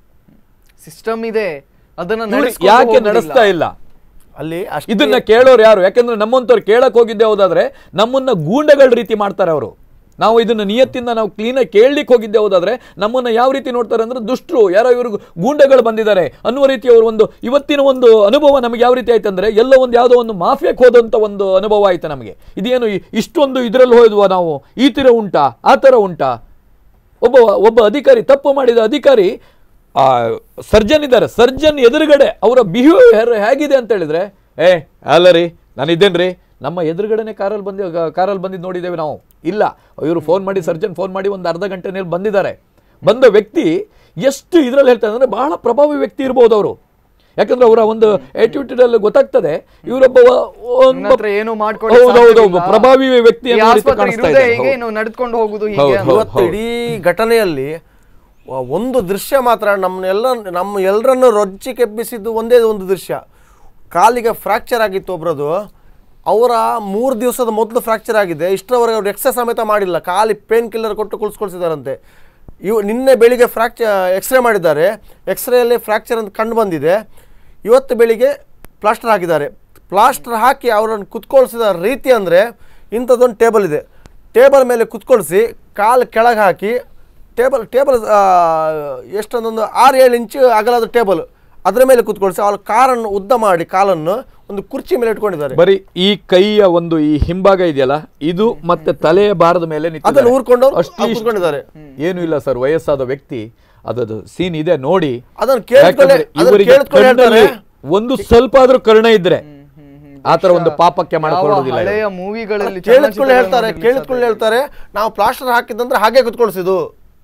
ಸಿಸ್ಟಮ್ ಇದೆ ಅದನ್ನ ಇವ್ರು ನಡೆಸ್ಕೊಂಡು ಯಾಕೆ ಹೋಗುದಿಲ್ಲ. ನಡೆಸ್ತಾ ಇಲ್ಲ ಅಲ್ಲಿ ಅಷ್ಟು ಇದನ್ನ ಕೇಳೋರು ಯಾರು ಯಾಕೆಂದ್ರೆ ನಮ್ಮಂತವ್ರು ಕೇಳಕ್ ಹೋಗಿದ್ದೆ ಹೋದಾದ್ರೆ ನಮ್ಮನ್ನ ಗೂಂಡಗಳ ರೀತಿ ಮಾಡ್ತಾರೆ ಅವರು ನಾವು ಇದನ್ನ ನಿಯತ್ತಿಂದ ನಾವು ಕ್ಲೀನಾಗಿ ಕೇಳಲಿಕ್ಕೆ ಹೋಗಿದ್ದೆ ಹೋದಾದ್ರೆ ನಮ್ಮನ್ನ ಯಾವ ರೀತಿ ನೋಡ್ತಾರೆ ಅಂದ್ರೆ ದುಷ್ಟರು ಯಾರೋ ಇವರು ಗೂಂಡಗಳು ಬಂದಿದ್ದಾರೆ ಅನ್ನುವ ರೀತಿ ಅವರು ಒಂದು ಇವತ್ತಿನ ಒಂದು ಅನುಭವ ನಮಗೆ ಯಾವ ರೀತಿ ಆಯ್ತು ಅಂದ್ರೆ ಎಲ್ಲ ಒಂದು ಯಾವುದೋ ಒಂದು ಮಾಫಿಯಾಕ್ಕೆ ಹೋದಂತ ಒಂದು ಅನುಭವ ಆಯ್ತು ನಮಗೆ ಇದೇನು ಇ- ಇಷ್ಟೊಂದು ಇದರಲ್ಲಿ ಹೋದ್ವಾ ನಾವು ಈ ತರ ಉಂಟಾ ಆ ಥರ ಉಂಟಾ ಒಬ್ಬ ಒಬ್ಬ ಅಧಿಕಾರಿ ತಪ್ಪು ಮಾಡಿದ ಅಧಿಕಾರಿ ಆ ಸರ್ಜನ್ ಇದ್ದಾರೆ ಸರ್ಜನ್ ಎದುರುಗಡೆ ಅವರ ಬಿಹೇವಿಯರ್ ಹೇಗಿದೆ ಅಂತ ಹೇಳಿದ್ರೆ ಏ ಅಲ್ಲ ರೀ ನಾನು ಇದ್ದೇನ್ರಿ ನಮ್ಮ ಎದುರುಗಡೆನೆ ಕಾರಲ್ಲಿ ಬಂದಿ ಕಾರಲ್ಲಿ ಬಂದಿದ್ದು ನೋಡಿದ್ದೇವೆ ನಾವು ಇಲ್ಲ ಇವರು ಫೋನ್ ಮಾಡಿ ಸರ್ಜನ್ ಫೋನ್ ಮಾಡಿ ಒಂದು ಅರ್ಧ ಗಂಟೆನಲ್ಲಿ ಬಂದಿದ್ದಾರೆ ಬಂದ ವ್ಯಕ್ತಿ ಎಷ್ಟು ಇದರಲ್ಲಿ ಹೇಳ್ತಾರೆ ಅಂದ್ರೆ ಬಹಳ ಪ್ರಭಾವಿ ವ್ಯಕ್ತಿ ಇರ್ಬೋದು ಅವರು ಯಾಕಂದ್ರೆ ಅವರ ಒಂದು attitude ಅಲ್ಲಿ ಗೊತ್ತಾಗ್ತದೆ ಇವರೊಬ್ಬ ನನ್ನ ಹತ್ರ ಏನು ಮಾಡ್ಕೊಳ್ಳಿ ಹೌದು, ಹೌದು, ಸಾಧ್ಯವಿಲ್ಲ. ಪ್ರಭಾವಿ ವ್ಯಕ್ತಿ ಈ ಅನ್ನೋ ರೀತಿ ಆಸ್ಪತ್ರೆ ಕಾಣಿಸ್ತಾ ಇರುವುದೇ ಇದೆ. ಹೀಗೆ ಹೌದು. ನಾವು ನಡ್ಕೊಂಡು ಹೋಗುದು ಹೀಗೆ ಹೌದು, ಅಂತ. ಹೌದು. ಇವತ್ತು ಇಡೀ ಘಟನೆಯಲ್ಲಿ ವ- ಒಂದು ದೃಶ್ಯ ಮಾತ್ರ ನಮ್ಮನ್ನೆಲ್ಲ ನಮ್ಮ ಎಲ್ಲರನ್ನು ರೊಚ್ಚಿ ಕೆಬ್ಬಿಸಿದ್ದು ಒಂದೇ ಒಂದು ದೃಶ್ಯ ಕಾಲಿಗೆ ಫ್ರ್ಯಾಕ್ಚರ್ ಆಗಿತ್ತು ಒಬ್ರದು ಅವರ ಮೂರು ದಿವಸದ ಮೊದಲು ಫ್ರ್ಯಾಕ್ಚರ್ ಆಗಿದೆ ಇಷ್ಟರವರೆಗೆ ಅವ್ರು ಎಕ್ಸ್ರೇ ಸಮೇತ ಮಾಡಿಲ್ಲ ಖಾಲಿ ಪೇನ್ ಕಿಲ್ಲರ್ ಕೊಟ್ಟು ಕುಳಿಸ್ಕೊಳ್ಸಿದಾರಂತೆ ಇವು ನಿನ್ನೆ ಬೆಳಿಗ್ಗೆ ಫ್ರ್ಯಾಕ್ಚರ್ ಎಕ್ಸ್ರೇ ಮಾಡಿದ್ದಾರೆ ಎಕ್ಸ್ರೇಯಲ್ಲಿ ಫ್ರ್ಯಾಕ್ಚರ್ ಅಂತ ಕಂಡು ಬಂದಿದೆ ಇವತ್ತು ಬೆಳಿಗ್ಗೆ ಪ್ಲಾಸ್ಟರ್ ಹಾಕಿದ್ದಾರೆ ಪ್ಲಾಸ್ಟರ್ ಹಾಕಿ ಅವರನ್ನು ಕುತ್ಕೊಳ್ಸಿದ ರೀತಿ ಅಂದರೆ ಇಂಥದ್ದೊಂದು ಟೇಬಲ್ ಇದೆ ಟೇಬಲ್ ಮೇಲೆ ಕುತ್ಕೊಳಿಸಿ ಕಾಲು ಕೆಳಗೆ ಹಾಕಿ ಟೇಬಲ್ ಟೇಬಲ್ ಎಷ್ಟೊಂದೊಂದು ಆರು ಏಳು ಇಂಚು ಅಗಲದ ಟೇಬಲ್ ಅದರ ಮೇಲೆ ಕುತ್ಕೊಳಿಸಿ ಅವ್ರ ಕಾರನ್ನು ಉದ್ದ ಮಾಡಿ ಕಾಲನ್ನು ಒಂದು ಕುರ್ಚಿ ಮೇಲೆ ಇಟ್ಕೊಂಡಿದ್ದಾರೆ ಬರೀ ಈ ಕೈಯ ಒಂದು ಈ ಹಿಂಭಾಗ ಇದೆಯಲ್ಲ ಇದು ಮತ್ತೆ ತಲೆಯ ಬಾರದ ಮೇಲೆ ನಿಂತಿದ್ದಾರೆ. ಅದನ್ನು ಊರ್ಕೊಂಡು ಅವ್ರು ಅಷ್ಟು ಇಷ್ಟು- ಕೂತ್ಕೊಂಡಿದ್ದಾರೆ. ಏನು ಇಲ್ಲ ಸರ್ ವಯಸ್ಸಾದ ವ್ಯಕ್ತಿ ಅದದು ಸೀನ್ ಇದೆ ನೋಡಿ ಅದನ್ನು ಕೇಳಿಸ್ಕೊಳ್ಳಿ ಯಾಕಂದ್ರೆ ಅದನ್ನು ಇವರಿಗೆ ಕೇಳಿಸ್ಕೊಳ್ಳಿ ಹೇಳ್ತಾರೆ ಕಣ್ಣಲ್ಲಿ ಒಂದು ಸ್ವಲ್ಪ ಆದ್ರೂ ಕರುಣೆ ಇದ್ರೆ ಆತರ ಒಂದು ಪಾಪಕ್ಕೆ ಯಾವ ಮಾಡಿಕೊಳ್ಳೋದಿಲ್ಲ ಇವರು. ಹಳೆಯ ಮೂವಿಗಳಲ್ಲಿ ಕೇಳಿಸ್ಕೊಳ್ಳಿ ಹೇಳ್ತಾರೆ ಕೇಳಿಸ್ಕೊಳ್ಳಿ ಹೇಳ್ತಾರೆ ನಾವು ಪ್ಲಾಸ್ಟರ್ ಹಾಕಿದಂದ್ರೆ ಹಾಗೆ ಕುತ್ಕೊಳ್ಸಿದ್ದು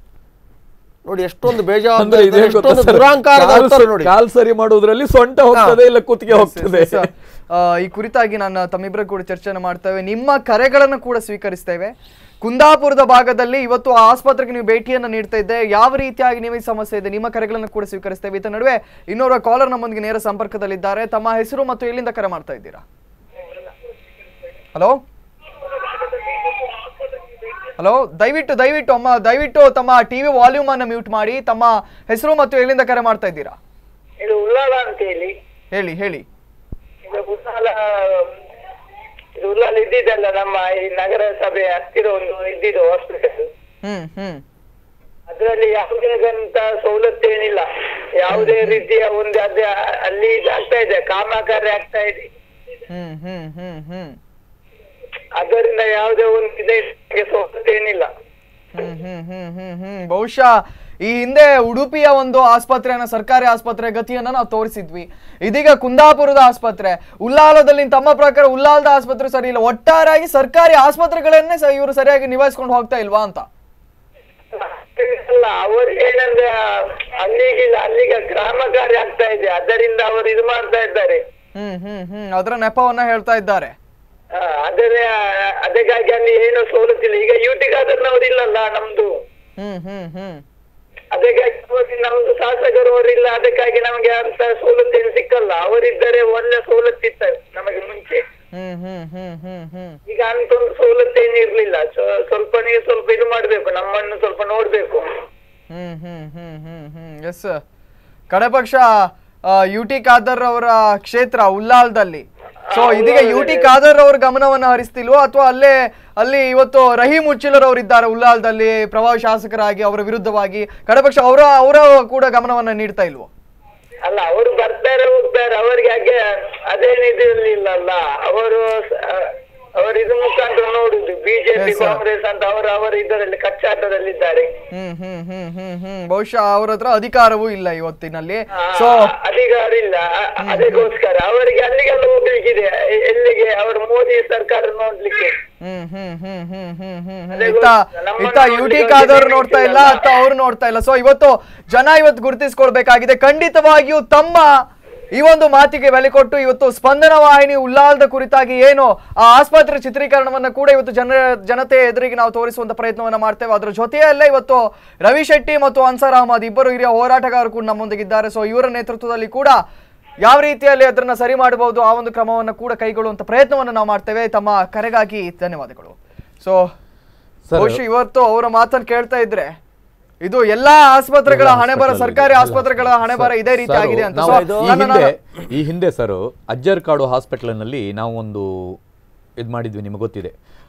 ನೋಡಿ ಎಷ್ಟೊಂದು ಅಂದ್ರೆ ಬೇಜಾರು ಇದೇ ಗೊತ್ತಾ ಎಷ್ಟೊಂದು ಸರ್? ದುರಾಂಕಾರದ ಕಾಲ್ ಉತ್ತರ ಸರಿ- ನೋಡಿ ಕಾಲ್ ಸರಿ ಮಾಡುವುದರಲ್ಲಿ ಸೊಂಟ ಹೋಗ್ತದೆ ಇಲ್ಲ ಕುತ್ತಿಗೆ ಹೋಗ್ತದೆ ಈ ಕುರಿತಾಗಿ ನಾನು ತಮ್ಮಿಬ್ಬರ ಕೂಡ ಚರ್ಚೆಯನ್ನು ಮಾಡ್ತೇವೆ ನಿಮ್ಮ ಕರೆಗಳನ್ನು ಕೂಡ ಸ್ವೀಕರಿಸ್ತೇವೆ ಕುಂದಾಪುರದ ಭಾಗದಲ್ಲಿ ಇವತ್ತು ಆ ಆಸ್ಪತ್ರೆಗೆ ನೀವು ಭೇಟಿಯನ್ನು ನೀಡ್ತಾ ಇದ್ದೆ ಯಾವ ರೀತಿಯಾಗಿ ನಿಮಗೆ ಸಮಸ್ಯೆ ಇದೆ ನಿಮ್ಮ ಕರೆಗಳನ್ನು ಕೂಡ ಸ್ವೀಕರಿಸ್ತೇವೆ ಇತ್ತ ನಡುವೆ ಇನ್ನೋರ್ವ ಕಾಲರ್ ನಮ್ಮೊಂದಿಗೆ ನೇರ ಸಂಪರ್ಕದಲ್ಲಿದ್ದಾರೆ ತಮ್ಮ ಹೆಸರು ಮತ್ತು ಎಲ್ಲಿಂದ ಕರೆ ಮಾಡ್ತಾ ಇದ್ದೀರಾ ಹಲೋ ಹಲೋ ದಯವಿಟ್ಟು ದಯವಿಟ್ಟು ಅಮ್ಮ ದಯವಿಟ್ಟು ತಮ್ಮ ಟಿವಿ ವಾಲ್ಯೂಮ್ ಅನ್ನು ಮ್ಯೂಟ್ ಮಾಡಿ ತಮ್ಮ ಹೆಸರು ಮತ್ತು ಎಲ್ಲಿಂದ ಕರೆ ಮಾಡ್ತಾ ಇದ್ದೀರಾ ಇದು ಉಲ್ಲಾಲ ಅಂತ ಹೇಳಿ ಹೇಳಿ ಹೇಳಿ ಇದು ಉಲ್ಲಾಲ ಇದು ಉಲ್ಲಾಲ ಇದ್ದಿದ್ದಲ್ಲ ನಮ್ಮ ಈ ನಗರಸಭೆ ಹತ್ತಿರ ಒಂದು ಇದ್ದಿದ್ದು ಹಾಸ್ಪಿಟಲ್ ಹ್ಮ್ ಹ್ಮ್ ಅದರಲ್ಲಿ ಯಾವುದೇದಂತ ಸವಲತ್ತು ಏನಿಲ್ಲ ಯಾವುದೇ ರೀತಿಯ ಒಂದು ಅದೇ ಅಲ್ಲಿ ಆಗ್ತಾ ಇದೆ ಕಾಮಗಾರಿ ಆಗ್ತಾ ಇದೆ ಹ್ಮ್ ಹ್ಮ್ ಹ್ಮ್ ಹ್ಮ್ ಅದರಿಂದ ಯಾವುದೇ ಒಂದು ಇದೆ ಸವಲತ್ತು ಏನಿಲ್ಲ ಹ್ಮ್ ಹ್ಮ್ ಹ್ಮ್ ಹ್ಮ್ ಹ್ಮ್ ಬಹುಶಃ ಈ ಹಿಂದೆ ಉಡುಪಿಯ ಒಂದು ಆಸ್ಪತ್ರೆಯನ್ನ ಸರ್ಕಾರಿ ಆಸ್ಪತ್ರೆ ಗತಿಯನ್ನ ನಾವು ತೋರಿಸಿದ್ವಿ ಇದೀಗ ಕುಂದಾಪುರದ ಆಸ್ಪತ್ರೆ ಉಲ್ಲಾಲದಲ್ಲಿ ತಮ್ಮ ಪ್ರಕಾರ ಉಲ್ಲಾಲದ ಆಸ್ಪತ್ರೆ ಸರಿ ಇಲ್ಲ ಒಟ್ಟಾರೆಯಾಗಿ ಸರ್ಕಾರಿ ಆಸ್ಪತ್ರೆಗಳನ್ನೇ ಸ- ಇವರು ಸರಿಯಾಗಿ ನಿಭಾಯಿಸ್ಕೊಂಡು ಹೋಗ್ತಾ ಇಲ್ವಾ ಅಂತ ಅಲ್ಲ ಅವರು ಏನಂದ್ರೆ ಅಲ್ಲಿಗಿಲ್ಲ ಅಲ್ಲಿಗೆ ಗ್ರಾಮಗಾರಿ ಆಗ್ತಾ ಇದೆ ಅದರಿಂದ ಅವರು ಇದು ಮಾಡ್ತಾ ಇದ್ದಾರೆ ಹ್ಮ್ ಹ್ಮ್ ಹ್ಮ್ ಅದರ ನೆಪವನ್ನ ಹೇಳ್ತಾ ಇದ್ದಾರೆ ಆ, ಅದನ್ನೇ ಅದಕ್ಕಾಗಿ ಅಲ್ಲಿ ಏನು ಸವಲತ್ತಿಲ್ಲ ಈಗ ಯುಟಿಗಾದರ್ನವ್ರು ಇಲ್ಲಲ್ಲ ನಮ್ದು ಹ್ಮ್ ಹ್ಮ್ ಹ್ಮ್ ಅದಕ್ಕಾಗಿ ಅವರಿಗೆ ನಮ್ದು ಶಾಸಕರು ಅವರಿಲ್ಲ ಅದಕ್ಕಾಗಿ ನಮಗೆ ಅಂತ ಸವಲತ್ತು ಏನು ಸಿಕ್ಕಲ್ಲ ಅವರಿದ್ದರೆ ಒಳ್ಳೆ ಸವಲತ್ತಿತ್ತು ನಮಗೆ ಮುಂಚೆ ಹ್ಮ್ ಹ್ಮ್ ಹ್ಮ್ ಹ್ಮ್ ಹ್ಮ್ ಈಗ ಅಂತ ಒಂದು ಸವಲತ್ತು ಏನು ಇರ್ಲಿಲ್ಲ ಸ್ವ- ಸ್ವಲ್ಪನೇ ಸ್ವಲ್ಪ ಇದು ಮಾಡ್ಬೇಕು ನಮ್ಮನ್ನು ಸ್ವಲ್ಪ ನೋಡ್ಬೇಕು ಹ್ಮ್ hmm hmm hmm hmm S ಕಡೆ ಪಕ್ಷ ಯು ಟಿ ಖಾದರ್ ಅವರ ಕ್ಷೇತ್ರ ಉಲ್ಲಾಲ್ದಲ್ಲಿ ಸೊ ಇದೀಗ ಯು ಟಿ ಖಾದರ್ ಅವ್ರ ಗಮನವನ್ನ ಹರಿಸ್ತಿಲ್ವೋ ಅಥವಾ ಅಲ್ಲೇ ಅಲ್ಲಿ ಇವತ್ತು ರಹೀಂ ಉಚ್ಚಿಲರ್ ಅವರು ಇದ್ದಾರೆ ಉಲ್ಲಾಲ್ದಲ್ಲಿ ಪ್ರಭಾವಿ ಶಾಸಕರಾಗಿ ಅವರ ವಿರುದ್ಧವಾಗಿ ಕಡೆ ಪಕ್ಷ ಅವರ ಅವರ ಕೂಡ ಗಮನವನ್ನ ನೀಡ್ತಾ ಇಲ್ವೋ ಅಲ್ಲ ಅವರು ಬರ್ತಾರೆ ಹೋಗ್ತಾರೆ ಅವರಿಗೆ ಹಾಗೆ ಅದೇನು ಇದು ಇರ್ಲಿಲ್ಲಲ್ಲ ಅವರು ಅವರು ಇದು ಮುಖಾಂತರ ನೋಡುದು ಬಿಜೆಪಿ Yes, sir. ಕಾಂಗ್ರೆಸ್ ಅಂತ ಅವರು ಅವರ ಇದರಲ್ಲಿ ಕಚ್ಚಾಟದಲ್ಲಿದ್ದಾರೆ ಹ್ಮ್ ಹ್ಮ್ ಹ್ಮ್ ಹ್ಮ್ ಹ್ಮ್ ಬಹುಶಃ ಅವ್ರ ಹತ್ರ ಅಧಿಕಾರವೂ ಇಲ್ಲ ಇವತ್ತಿನಲ್ಲಿ ಆ, ಸೊ ಅಧಿಕಾರ ಇಲ್ಲ ಅ- ಅದಕ್ಕೋಸ್ಕರ ಅವರಿಗೆ ಅಲ್ಲಿಗೆಲ್ಲ ಹೋಗ್ಲಿಕ್ಕಿದೆ ಎ- ಎಲ್ಲಿಗೆ ಅವರು ಮೋದಿ ಸರ್ಕಾರ ನೋಡ್ಲಿಕ್ಕೆ ಹ್ಮ್ hmm hmm hmm hmm hmm ಹ್ಮ್ ಅದೇ ಇತ್ತ ಗೊತ್ತು. ನಮ್ಮನ್ನ ಇತ್ತ ಯು ಟಿ ನೋಡ್ಲಿಕ್ಕೆ ಖಾದರ್ ಅವ್ರಿಗೆ ನೋಡ್ತಾ ಇಲ್ಲ ಸಿಕ್ಕಿಲ್ಲ. ಅತ್ತ ಅವ್ರು ನೋಡ್ತಾ ಇಲ್ಲ ಸೊ ಇವತ್ತು ಜನ ಇವತ್ತು ಗುರುತಿಸ್ಕೊಳ್ಬೇಕಾಗಿದೆ ಖಂಡಿತವಾಗಿಯೂ ತಮ್ಮ ಈ ಒಂದು ಮಾತಿಗೆ ಬೆಲೆ ಕೊಟ್ಟು ಇವತ್ತು ಸ್ಪಂದನ ವಾಹಿನಿ ಉಲ್ಲಾಲದ ಕುರಿತಾಗಿ ಏನು ಆ ಆಸ್ಪತ್ರೆ ಚಿತ್ರೀಕರಣವನ್ನ ಕೂಡ ಇವತ್ತು ಜನ ಜನತೆ ಎದುರಿಗೆ ನಾವು ತೋರಿಸುವಂತ ಪ್ರಯತ್ನವನ್ನ ಮಾಡ್ತೇವೆ ಅದರ ಜೊತೆಯಲ್ಲೇ ಇವತ್ತು ರವಿ ಶೆಟ್ಟಿ ಮತ್ತು ಅನ್ಸರ್ ಅಹಮದ್ ಇಬ್ಬರು ಹಿರಿಯ ಹೋರಾಟಗಾರರು ಕೂಡ ನಮ್ಮೊಂದಿಗಿದ್ದಾರೆ ಸೊ ಇವರ ನೇತೃತ್ವದಲ್ಲಿ ಕೂಡ ಯಾವ ರೀತಿಯಲ್ಲಿ ಅದನ್ನ ಸರಿ ಮಾಡಬಹುದು ಆ ಒಂದು ಕ್ರಮವನ್ನು ಕೂಡ ಕೈಗೊಳ್ಳುವಂತ ಪ್ರಯತ್ನವನ್ನು ನಾವು ಮಾಡ್ತೇವೆ ತಮ್ಮ ಕರೆಗಾಗಿ ಧನ್ಯವಾದಗಳು ಸೊ ಸರ್, ಬಹುಶಃ ಇವತ್ತು ಅವರ ಮಾತನ್ನು ಕೇಳ್ತಾ ಇದ್ರೆ ಇದು ಎಲ್ಲಾ ಆಸ್ಪತ್ರೆಗಳ ಎಲ್ಲ ಹಣೆ ಬರ hospital ಸರ್ಕಾರಿ ಇದೆ, ಎಲ್ಲ ಆಸ್ಪತ್ರೆಗಳ ಹಣೆ ಬರ ಇದೇ ರೀತಿ ಸರ್, ಆಗಿದೆ ಅಂತ ನಾವು ಸೊ ಈ ನನ್ನ- ಹಿಂದೆ ನನ್ನ- ಈ ಹಿಂದೆ ಸರ್ ಅಜ್ಜರ್ ಕಾಡು ಹಾಸ್ಪಿಟಲ್ನಲ್ಲಿ ನಾವು ಒಂದು ಇದು ಮಾಡಿದ್ವಿ ನಿಮಗೆ ಗೊತ್ತಿದೆ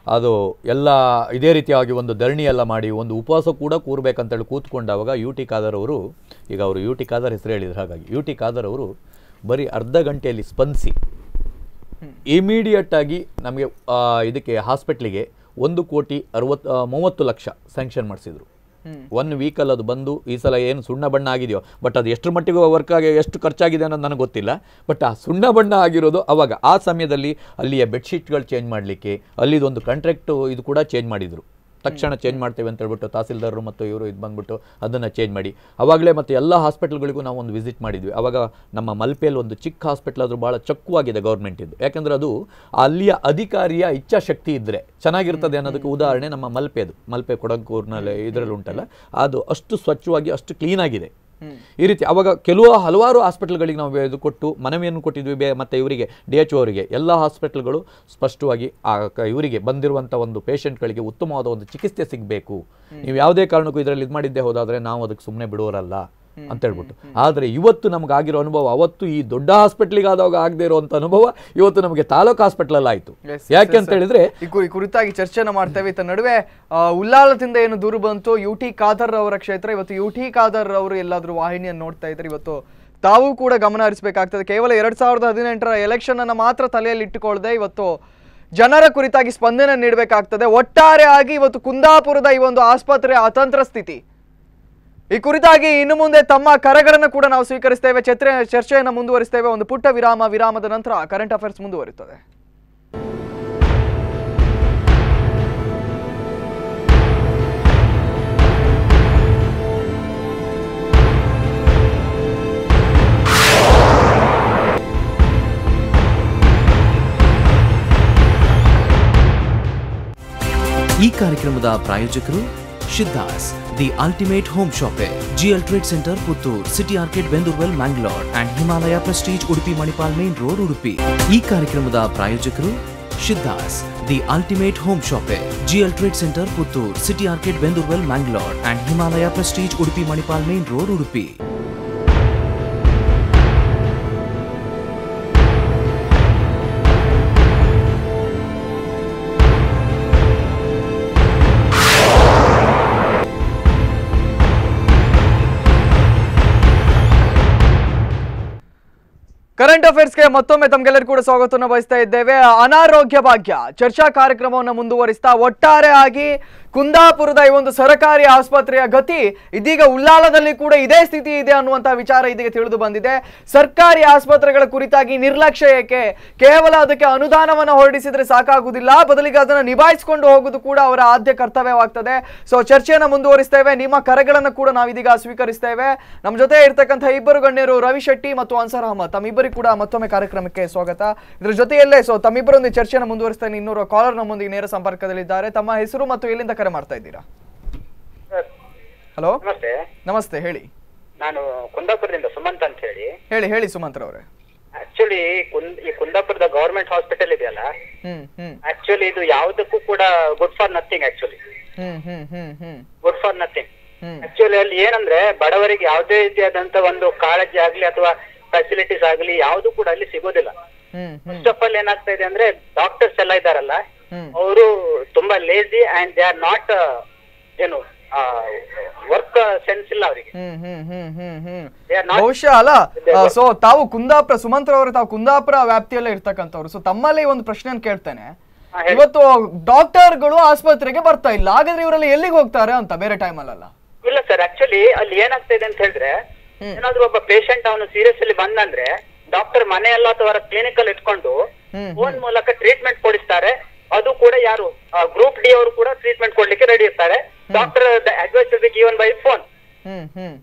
ಅದು ಎಲ್ಲ ಇದೇ ರೀತಿಯಾಗಿ ಒಂದು ಧರಣಿ ಎಲ್ಲ ಮಾಡಿ ಒಂದು ಉಪವಾಸ ಕೂಡ ಕೂರ್ಬೇಕಂತೇಳಿ ಕೂತ್ಕೊಂಡಾಗ ಯು ಟಿ ಖಾದರ್ ಅವರು ಈಗ ಅವರು ಯು ಟಿ ಖಾದರ್ ಹೆಸರು ಹೇಳಿದ್ರು ಹಾಗಾಗಿ ಯು ಟಿ ಖಾದರ್ ಅವರು ಬರೀ ಅರ್ಧ ಗಂಟೆಯಲ್ಲಿ ಸ್ಪಂದಿಸಿ ಇಮಿಡಿಯೇಟ್ ಆಗಿ ನಮಗೆ ಆ, ಇದಕ್ಕೆ ಹಾಸ್ಪಿಟ್ಲಿಗೆ ಒಂದು ಕೋಟಿ ಅರವತ್ತು ಮೂವತ್ತು ಲಕ್ಷ ಸ್ಯಾಂಕ್ಷನ್ ಮಾಡಿಸಿದ್ರು ಒನ್ ವೀಕಲ್ಲಿ ಅದು ಬಂದು ಈ ಸಲ ಏನು ಸುಣ್ಣ ಬಣ್ಣ ಆಗಿದೆಯೋ ಬಟ್ ಅದು ಎಷ್ಟು ಮಟ್ಟಿಗೆ ವರ್ಕ್ ಆಗಿ ಎಷ್ಟು ಖರ್ಚಾಗಿದೆ ಅನ್ನೋದು ನನಗೆ ಗೊತ್ತಿಲ್ಲ ಬಟ್ ಆ ಸುಣ್ಣ ಬಣ್ಣ ಆಗಿರೋದು ಅವಾಗ ಆ ಸಮಯದಲ್ಲಿ ಅಲ್ಲಿಯ ಬೆಡ್ಶೀಟ್ಗಳು ಚೇಂಜ್ ಮಾಡಲಿಕ್ಕೆ ಅಲ್ಲಿದೊಂದು ಕಾಂಟ್ರಾಕ್ಟು ಇದು ಕೂಡ ಚೇಂಜ್ ಮಾಡಿದರು ತಕ್ಷಣ ಚೇಂಜ್ ಮಾಡ್ತೇವೆ ಅಂತ ಹೇಳ್ಬಿಟ್ಟು ತಹಸೀಲ್ದಾರರು ಮತ್ತು ಇವರು ಇದು ಬಂದ್ಬಿಟ್ಟು ಅದನ್ನು ಚೇಂಜ್ ಮಾಡಿ ಅವಾಗಲೇ ಮತ್ತು ಎಲ್ಲ ಹಾಸ್ಪಿಟಲ್ಗಳಿಗೂ ನಾವು ಒಂದು ವಿಸಿಟ್ ಮಾಡಿದ್ವಿ ಅವಾಗ ನಮ್ಮ ಮಲ್ಪೆಯಲ್ಲಿ ಒಂದು ಚಿಕ್ಕ ಹಾಸ್ಪಿಟಲ್ ಆದರೂ ಭಾಳ ಚಕ್ಕವಾಗಿದೆ ಗೌರ್ಮೆಂಟ್ ಇದು ಯಾಕಂದ್ರೆ ಅದು ಅಲ್ಲಿಯ ಅಧಿಕಾರಿಯ ಇಚ್ಛಾಶಕ್ತಿ ಇದ್ದರೆ ಚೆನ್ನಾಗಿರ್ತದೆ ಅನ್ನೋದಕ್ಕೆ ಉದಾಹರಣೆ ನಮ್ಮ ಮಲ್ಪೆದು ಮಲ್ಪೆ ಕೊಡಂಕೂರಿನಲ್ಲಿ ಇದರಲ್ಲಿ ಉಂಟಲ್ಲ ಅದು ಅಷ್ಟು ಸ್ವಚ್ಛವಾಗಿ ಅಷ್ಟು ಕ್ಲೀನಾಗಿದೆ ಈ ರೀತಿ ಅವಾಗ ಕೆಲವು ಹಲವಾರು ಹಾಸ್ಪಿಟಲ್ಗಳಿಗೆ ನಾವು ಇದು ಕೊಟ್ಟು ಮನವಿಯನ್ನು ಕೊಟ್ಟಿದ್ವಿ ಬೇ ಮತ್ತು ಇವರಿಗೆ ಡಿ ಎಚ್ ಅವರಿಗೆ ಎಲ್ಲ ಹಾಸ್ಪಿಟಲ್ಗಳು ಸ್ಪಷ್ಟವಾಗಿ ಆ ಕ- ಇವರಿಗೆ ಬಂದಿರುವಂಥ ಒಂದು ಪೇಷಂಟ್ಗಳಿಗೆ ಉತ್ತಮವಾದ ಒಂದು ಚಿಕಿತ್ಸೆ ಸಿಗಬೇಕು ನೀವು ಯಾವುದೇ ಕಾರಣಕ್ಕೂ ಇದರಲ್ಲಿ ಇದು ಮಾಡಿದ್ದೇ ಹೋದಾದರೆ ನಾವು ಅದಕ್ಕೆ ಸುಮ್ಮನೆ ಬಿಡುವರಲ್ಲ ಅಂತ ಹೇಳ್ಬಿಟ್ಟು ಆದರೆ ಇವತ್ತು ನಮ್ಗೆ ಆಗಿರೋ ಅನುಭವ ಅವತ್ತು ಈ ದೊಡ್ಡ ಹಾಸ್ಪಿಟ್ಲಿಗೆ ಆದಾಗ ಆಗದೆ ಇರುವಂಥ ಅನುಭವ ಇವತ್ತು ನಮಗೆ ತಾಲೂಕು ಹಾಸ್ಪಿಟಲ್ ಆಯಿತು Yes, yes, ಯಾಕೆ yes, ಅಂತ sir. ಹೇಳಿದ್ರೆ ಈ ಕು- ಈ ಕುರಿತಾಗಿ ಚರ್ಚೆನ ಮಾಡ್ತೇವೆ ಇತ್ತ ನಡುವೆ ಆ, ಉಲ್ಲಾಲದಿಂದ ಏನು ದೂರು ಬಂತು ಯು ಟಿ ಖಾದರ್ ಅವರ ಕ್ಷೇತ್ರ ಇವತ್ತು ಯು ಟಿ ಖಾದರ್ ಅವರು ಎಲ್ಲಾದ್ರೂ ವಾಹಿನಿಯನ್ನು ನೋಡ್ತಾ ಇದ್ರೆ ಇವತ್ತು ತಾವು ಕೂಡ ಗಮನ ಹರಿಸಬೇಕಾಗ್ತದೆ ಕೇವಲ ಎರಡ್ ಸಾವಿರದ ಹದಿನೆಂಟರ ಎಲೆಕ್ಷನ್ ಅನ್ನ ಮಾತ್ರ ತಲೆಯಲ್ಲಿ ಇಟ್ಟುಕೊಳ್ಳದೆ ಇವತ್ತು ಜನರ ಕುರಿತಾಗಿ ಸ್ಪಂದನೆ ನೀಡಬೇಕಾಗ್ತದೆ ಒಟ್ಟಾರೆ ಆಗಿ ಇವತ್ತು ಕುಂದಾಪುರದ ಈ ಒಂದು ಆಸ್ಪತ್ರೆಯ ಅತಂತ್ರ ಸ್ಥಿತಿ ಈ ಕುರಿತಾಗಿ ಇನ್ನು ಮುಂದೆ ತಮ್ಮ ಕರೆಗಳನ್ನು ಕೂಡ ನಾವು ಸ್ವೀಕರಿಸ್ತೇವೆ ಚರ್ಚೆ ಚರ್ಚೆಯನ್ನು ಮುಂದುವರಿಸ್ತೇವೆ ಒಂದು ಪುಟ್ಟ ವಿರಾಮ ವಿರಾಮದ ನಂತರ ಕರೆಂಟ್ ಅಫೇರ್ಸ್ ಮುಂದುವರಿಯುತ್ತದೆ ಈ ಕಾರ್ಯಕ್ರಮದ ಪ್ರಾಯೋಜಕರು ಶಿದ್ದಾಸ್ the ultimate home shoppe GL trade centre Puttur city arcade ಬೆಂದೂರ್ವೆಲ್ Mangalore and Himalaya prestige Udupi Manipal main road Udupi ಈ ಕಾರ್ಯಕ್ರಮದ ಪ್ರಾಯೋಜಕರು ಶಿದ್ದಾಸ್ the ultimate home shoppe GL trade centre Puttur city arcade ಬೆಂದೂರ್ವೆಲ್ Mangalore and Himalaya prestige Udupi Manipal main road Udupi current ಅಫೇರ್ಸ್ಗೆ ಮತ್ತೊಮ್ಮೆ ತಮ್ಗೆಲ್ಲರಿಗೂ ಕೂಡ ಸ್ವಾಗತವನ್ನು ಬಯಸ್ತಾ ಇದ್ದೇವೆ ಅನಾರೋಗ್ಯ ಭಾಗ್ಯ ಚರ್ಚಾ ಕಾರ್ಯಕ್ರಮವನ್ನು ಮುಂದುವರಿಸ್ತಾ ಒಟ್ಟಾರೆ ಆಗಿ ಕುಂದಾಪುರದ ಈ ಒಂದು ಸರಕಾರಿ ಆಸ್ಪತ್ರೆಯ ಗತಿ ಇದೀಗ ಉಳ್ಳಾಲದಲ್ಲಿ ಕೂಡ ಇದೇ ಸ್ಥಿತಿ ಇದೆ ಅನ್ನುವಂತಹ ವಿಚಾರ ಇದೀಗ ತಿಳಿದು ಬಂದಿದೆ ಸರ್ಕಾರಿ ಆಸ್ಪತ್ರೆಗಳ ಕುರಿತಾಗಿ ನಿರ್ಲಕ್ಷ್ಯ ಏಕೆ ಕೇವಲ ಅದಕ್ಕೆ ಅನುದಾನವನ್ನು ಹೊರಡಿಸಿದ್ರೆ ಸಾಕಾಗುವುದಿಲ್ಲ ಬದಲಿಗೆ ಅದನ್ನು ನಿಭಾಯಿಸಿಕೊಂಡು ಹೋಗುವುದು ಕೂಡ ಅವರ ಆದ್ಯ ಕರ್ತವ್ಯವಾಗ್ತದೆ ಸೊ ಚರ್ಚೆಯನ್ನು ಮುಂದುವರಿಸ್ತೇವೆ ನಿಮ್ಮ ಕರೆಗಳನ್ನು ಕೂಡ ನಾವು ಇದೀಗ ಸ್ವೀಕರಿಸ್ತೇವೆ ನಮ್ಮ ಜೊತೆ ಇರ್ತಕ್ಕಂಥ ಇಬ್ಬರು ಗಣ್ಯರು ರವಿ ಶೆಟ್ಟಿ ಮತ್ತು ಅನ್ಸರ್ ಅಹಮದ್ ತಮ್ಮಿಬ್ಬರಿಗೂ ಕೂಡ ಮತ್ತೊಮ್ಮೆ ಕಾರ್ಯಕ್ರಮಕ್ಕೆ ಸ್ವಾಗತ ಇದ್ರ ಜೊತೆಯಲ್ಲೇ ಸೊ ತಮ್ಮಿಬ್ಬರೊಂದಿಗೆ ಚರ್ಚೆಯನ್ನು ಮುಂದುವರಿಸ್ತೇನೆ ಇನ್ನೂರು ಕಾಲರ್ ನಮ್ಮೊಂದಿಗೆ ನೇರ ಸಂಪರ್ಕದಲ್ಲಿದ್ದಾರೆ ತಮ್ಮ ಹೆಸರು ಮತ್ತು ಎಲ್ಲಿಂದ ಕರೆ ಮಾಡ್ತಾ ಇದ್ದೀರಾ ಸರ್, ಹಲೋ ನಮಸ್ತೆ ನಮಸ್ತೆ ಹೇಳಿ ನಾನು ಕುಂದಾಪುರದಿಂದ ಸುಮಂತ್ ಅಂತ ಹೇಳಿ ಹೇಳಿ ಹೇಳಿ ಸುಮಂತ್ರ ಅವರೇ ಆಕ್ಚುಲಿ ಕುಂದ್ ಈ ಕುಂದಾಪುರದ ಗವರ್ಮೆಂಟ್ ಹಾಸ್ಪಿಟಲ್ ಇದೆಯಲ್ಲ ಹ್ಮ್ ಹ್ಮ್ ಆಕ್ಚುಲಿ ಇದು ಯಾವುದಕ್ಕೂ ಕೂಡ good for nothing actually hmm hmm hmm hmm good for nothing hmm actually ಅಲ್ಲಿ ಏನಂದ್ರೆ ಬಡವರಿಗೆ ಯಾವುದೇ ರೀತಿಯಾದಂತ ಒಂದು ಕಾಳಜಿ ಆಗ್ಲಿ ಅಥವಾ ಫೆಸಿಲಿಟೀಸ್ ಆಗ್ಲಿ ಯಾವುದು ಕೂಡ ಅಲ್ಲಿ ಸಿಗೋದಿಲ್ಲ hmm hmm first of all ಏನಾಗ್ತಾ ಇದೆ ಅಂದ್ರೆ ಡಾಕ್ಟರ್ಸ್ ಎಲ್ಲ ಇದಾರಲ್ಲ ಹ್ಮ್ ಅವರು ತುಂಬಾ lazy and they are not ಏನು ವರ್ಕ್ ಸೆನ್ಸ್ ಇಲ್ಲ ಅವರಿಗೆ ಹ್ಮ್ hmm hmm Hum hmm They are not- ಬಹುಶಃ ಅಲ್ಲ ಸೊ ತಾವು ಕುಂದಾಪುರ ಸುಮಂತ್ರ ಅವರು ತಾವು ಕುಂದಾಪುರ ವ್ಯಾಪ್ತಿಯಲ್ಲೇ ಇರ್ತಕ್ಕಂಥವ್ರು ಸೊ ತಮ್ಮಲ್ಲಿ ಒಂದು ಪ್ರಶ್ನೆಯನ್ನು ಕೇಳ್ತೇನೆ ಹಾ, ಹೇಳಿ. ಇವತ್ತು ಡಾಕ್ಟರ್ಗಳು ಆಸ್ಪತ್ರೆಗೆ ಬರ್ತಾ ಇಲ್ಲ ಹಾಗಾದ್ರೆ ಇವರಲ್ಲಿ ಎಲ್ಲಿಗೆ ಹೋಗ್ತಾರೆ ಅಂತ ಬೇರೆ ಟೈಮಲ್ಲ ಇಲ್ಲ ಸರ್ ಆಕ್ಚುಲಿ ಅಲ್ಲಿ ಏನಾಗ್ತಾ ಇದೆ ಅಂತ ಹೇಳಿದ್ರೆ ಏನಾದ್ರೂ ಒಬ್ಬ ಪೇಷಂಟ್ ಅವನು ಸೀರಿಯಸ್ ಅಲ್ಲಿ ಬಂದಂದ್ರೆ ಡಾಕ್ಟರ್ ಮನೆಯಲ್ಲ ಅಥವಾ ಕ್ಲಿನಿಕ್ ಅಲ್ಲಿ ಇಟ್ಕೊಂಡು ಹ್ಮ್, ಫೋನ್ ಮೂಲಕ ಟ್ರೀಟ್ಮೆಂಟ್ ಕೊಡಿಸ್ತಾರೆ ಅದು ಕೂಡ ಯಾರು ಗ್ರೂಪ್ ಡಿ ಅವರು ಕೂಡ ಟ್ರೀಟ್ಮೆಂಟ್ ಕೊಡ್ಲಿಕ್ಕೆ ರೆಡಿ ಇರ್ತಾರೆ doctor advice will be given by phone hmm hmm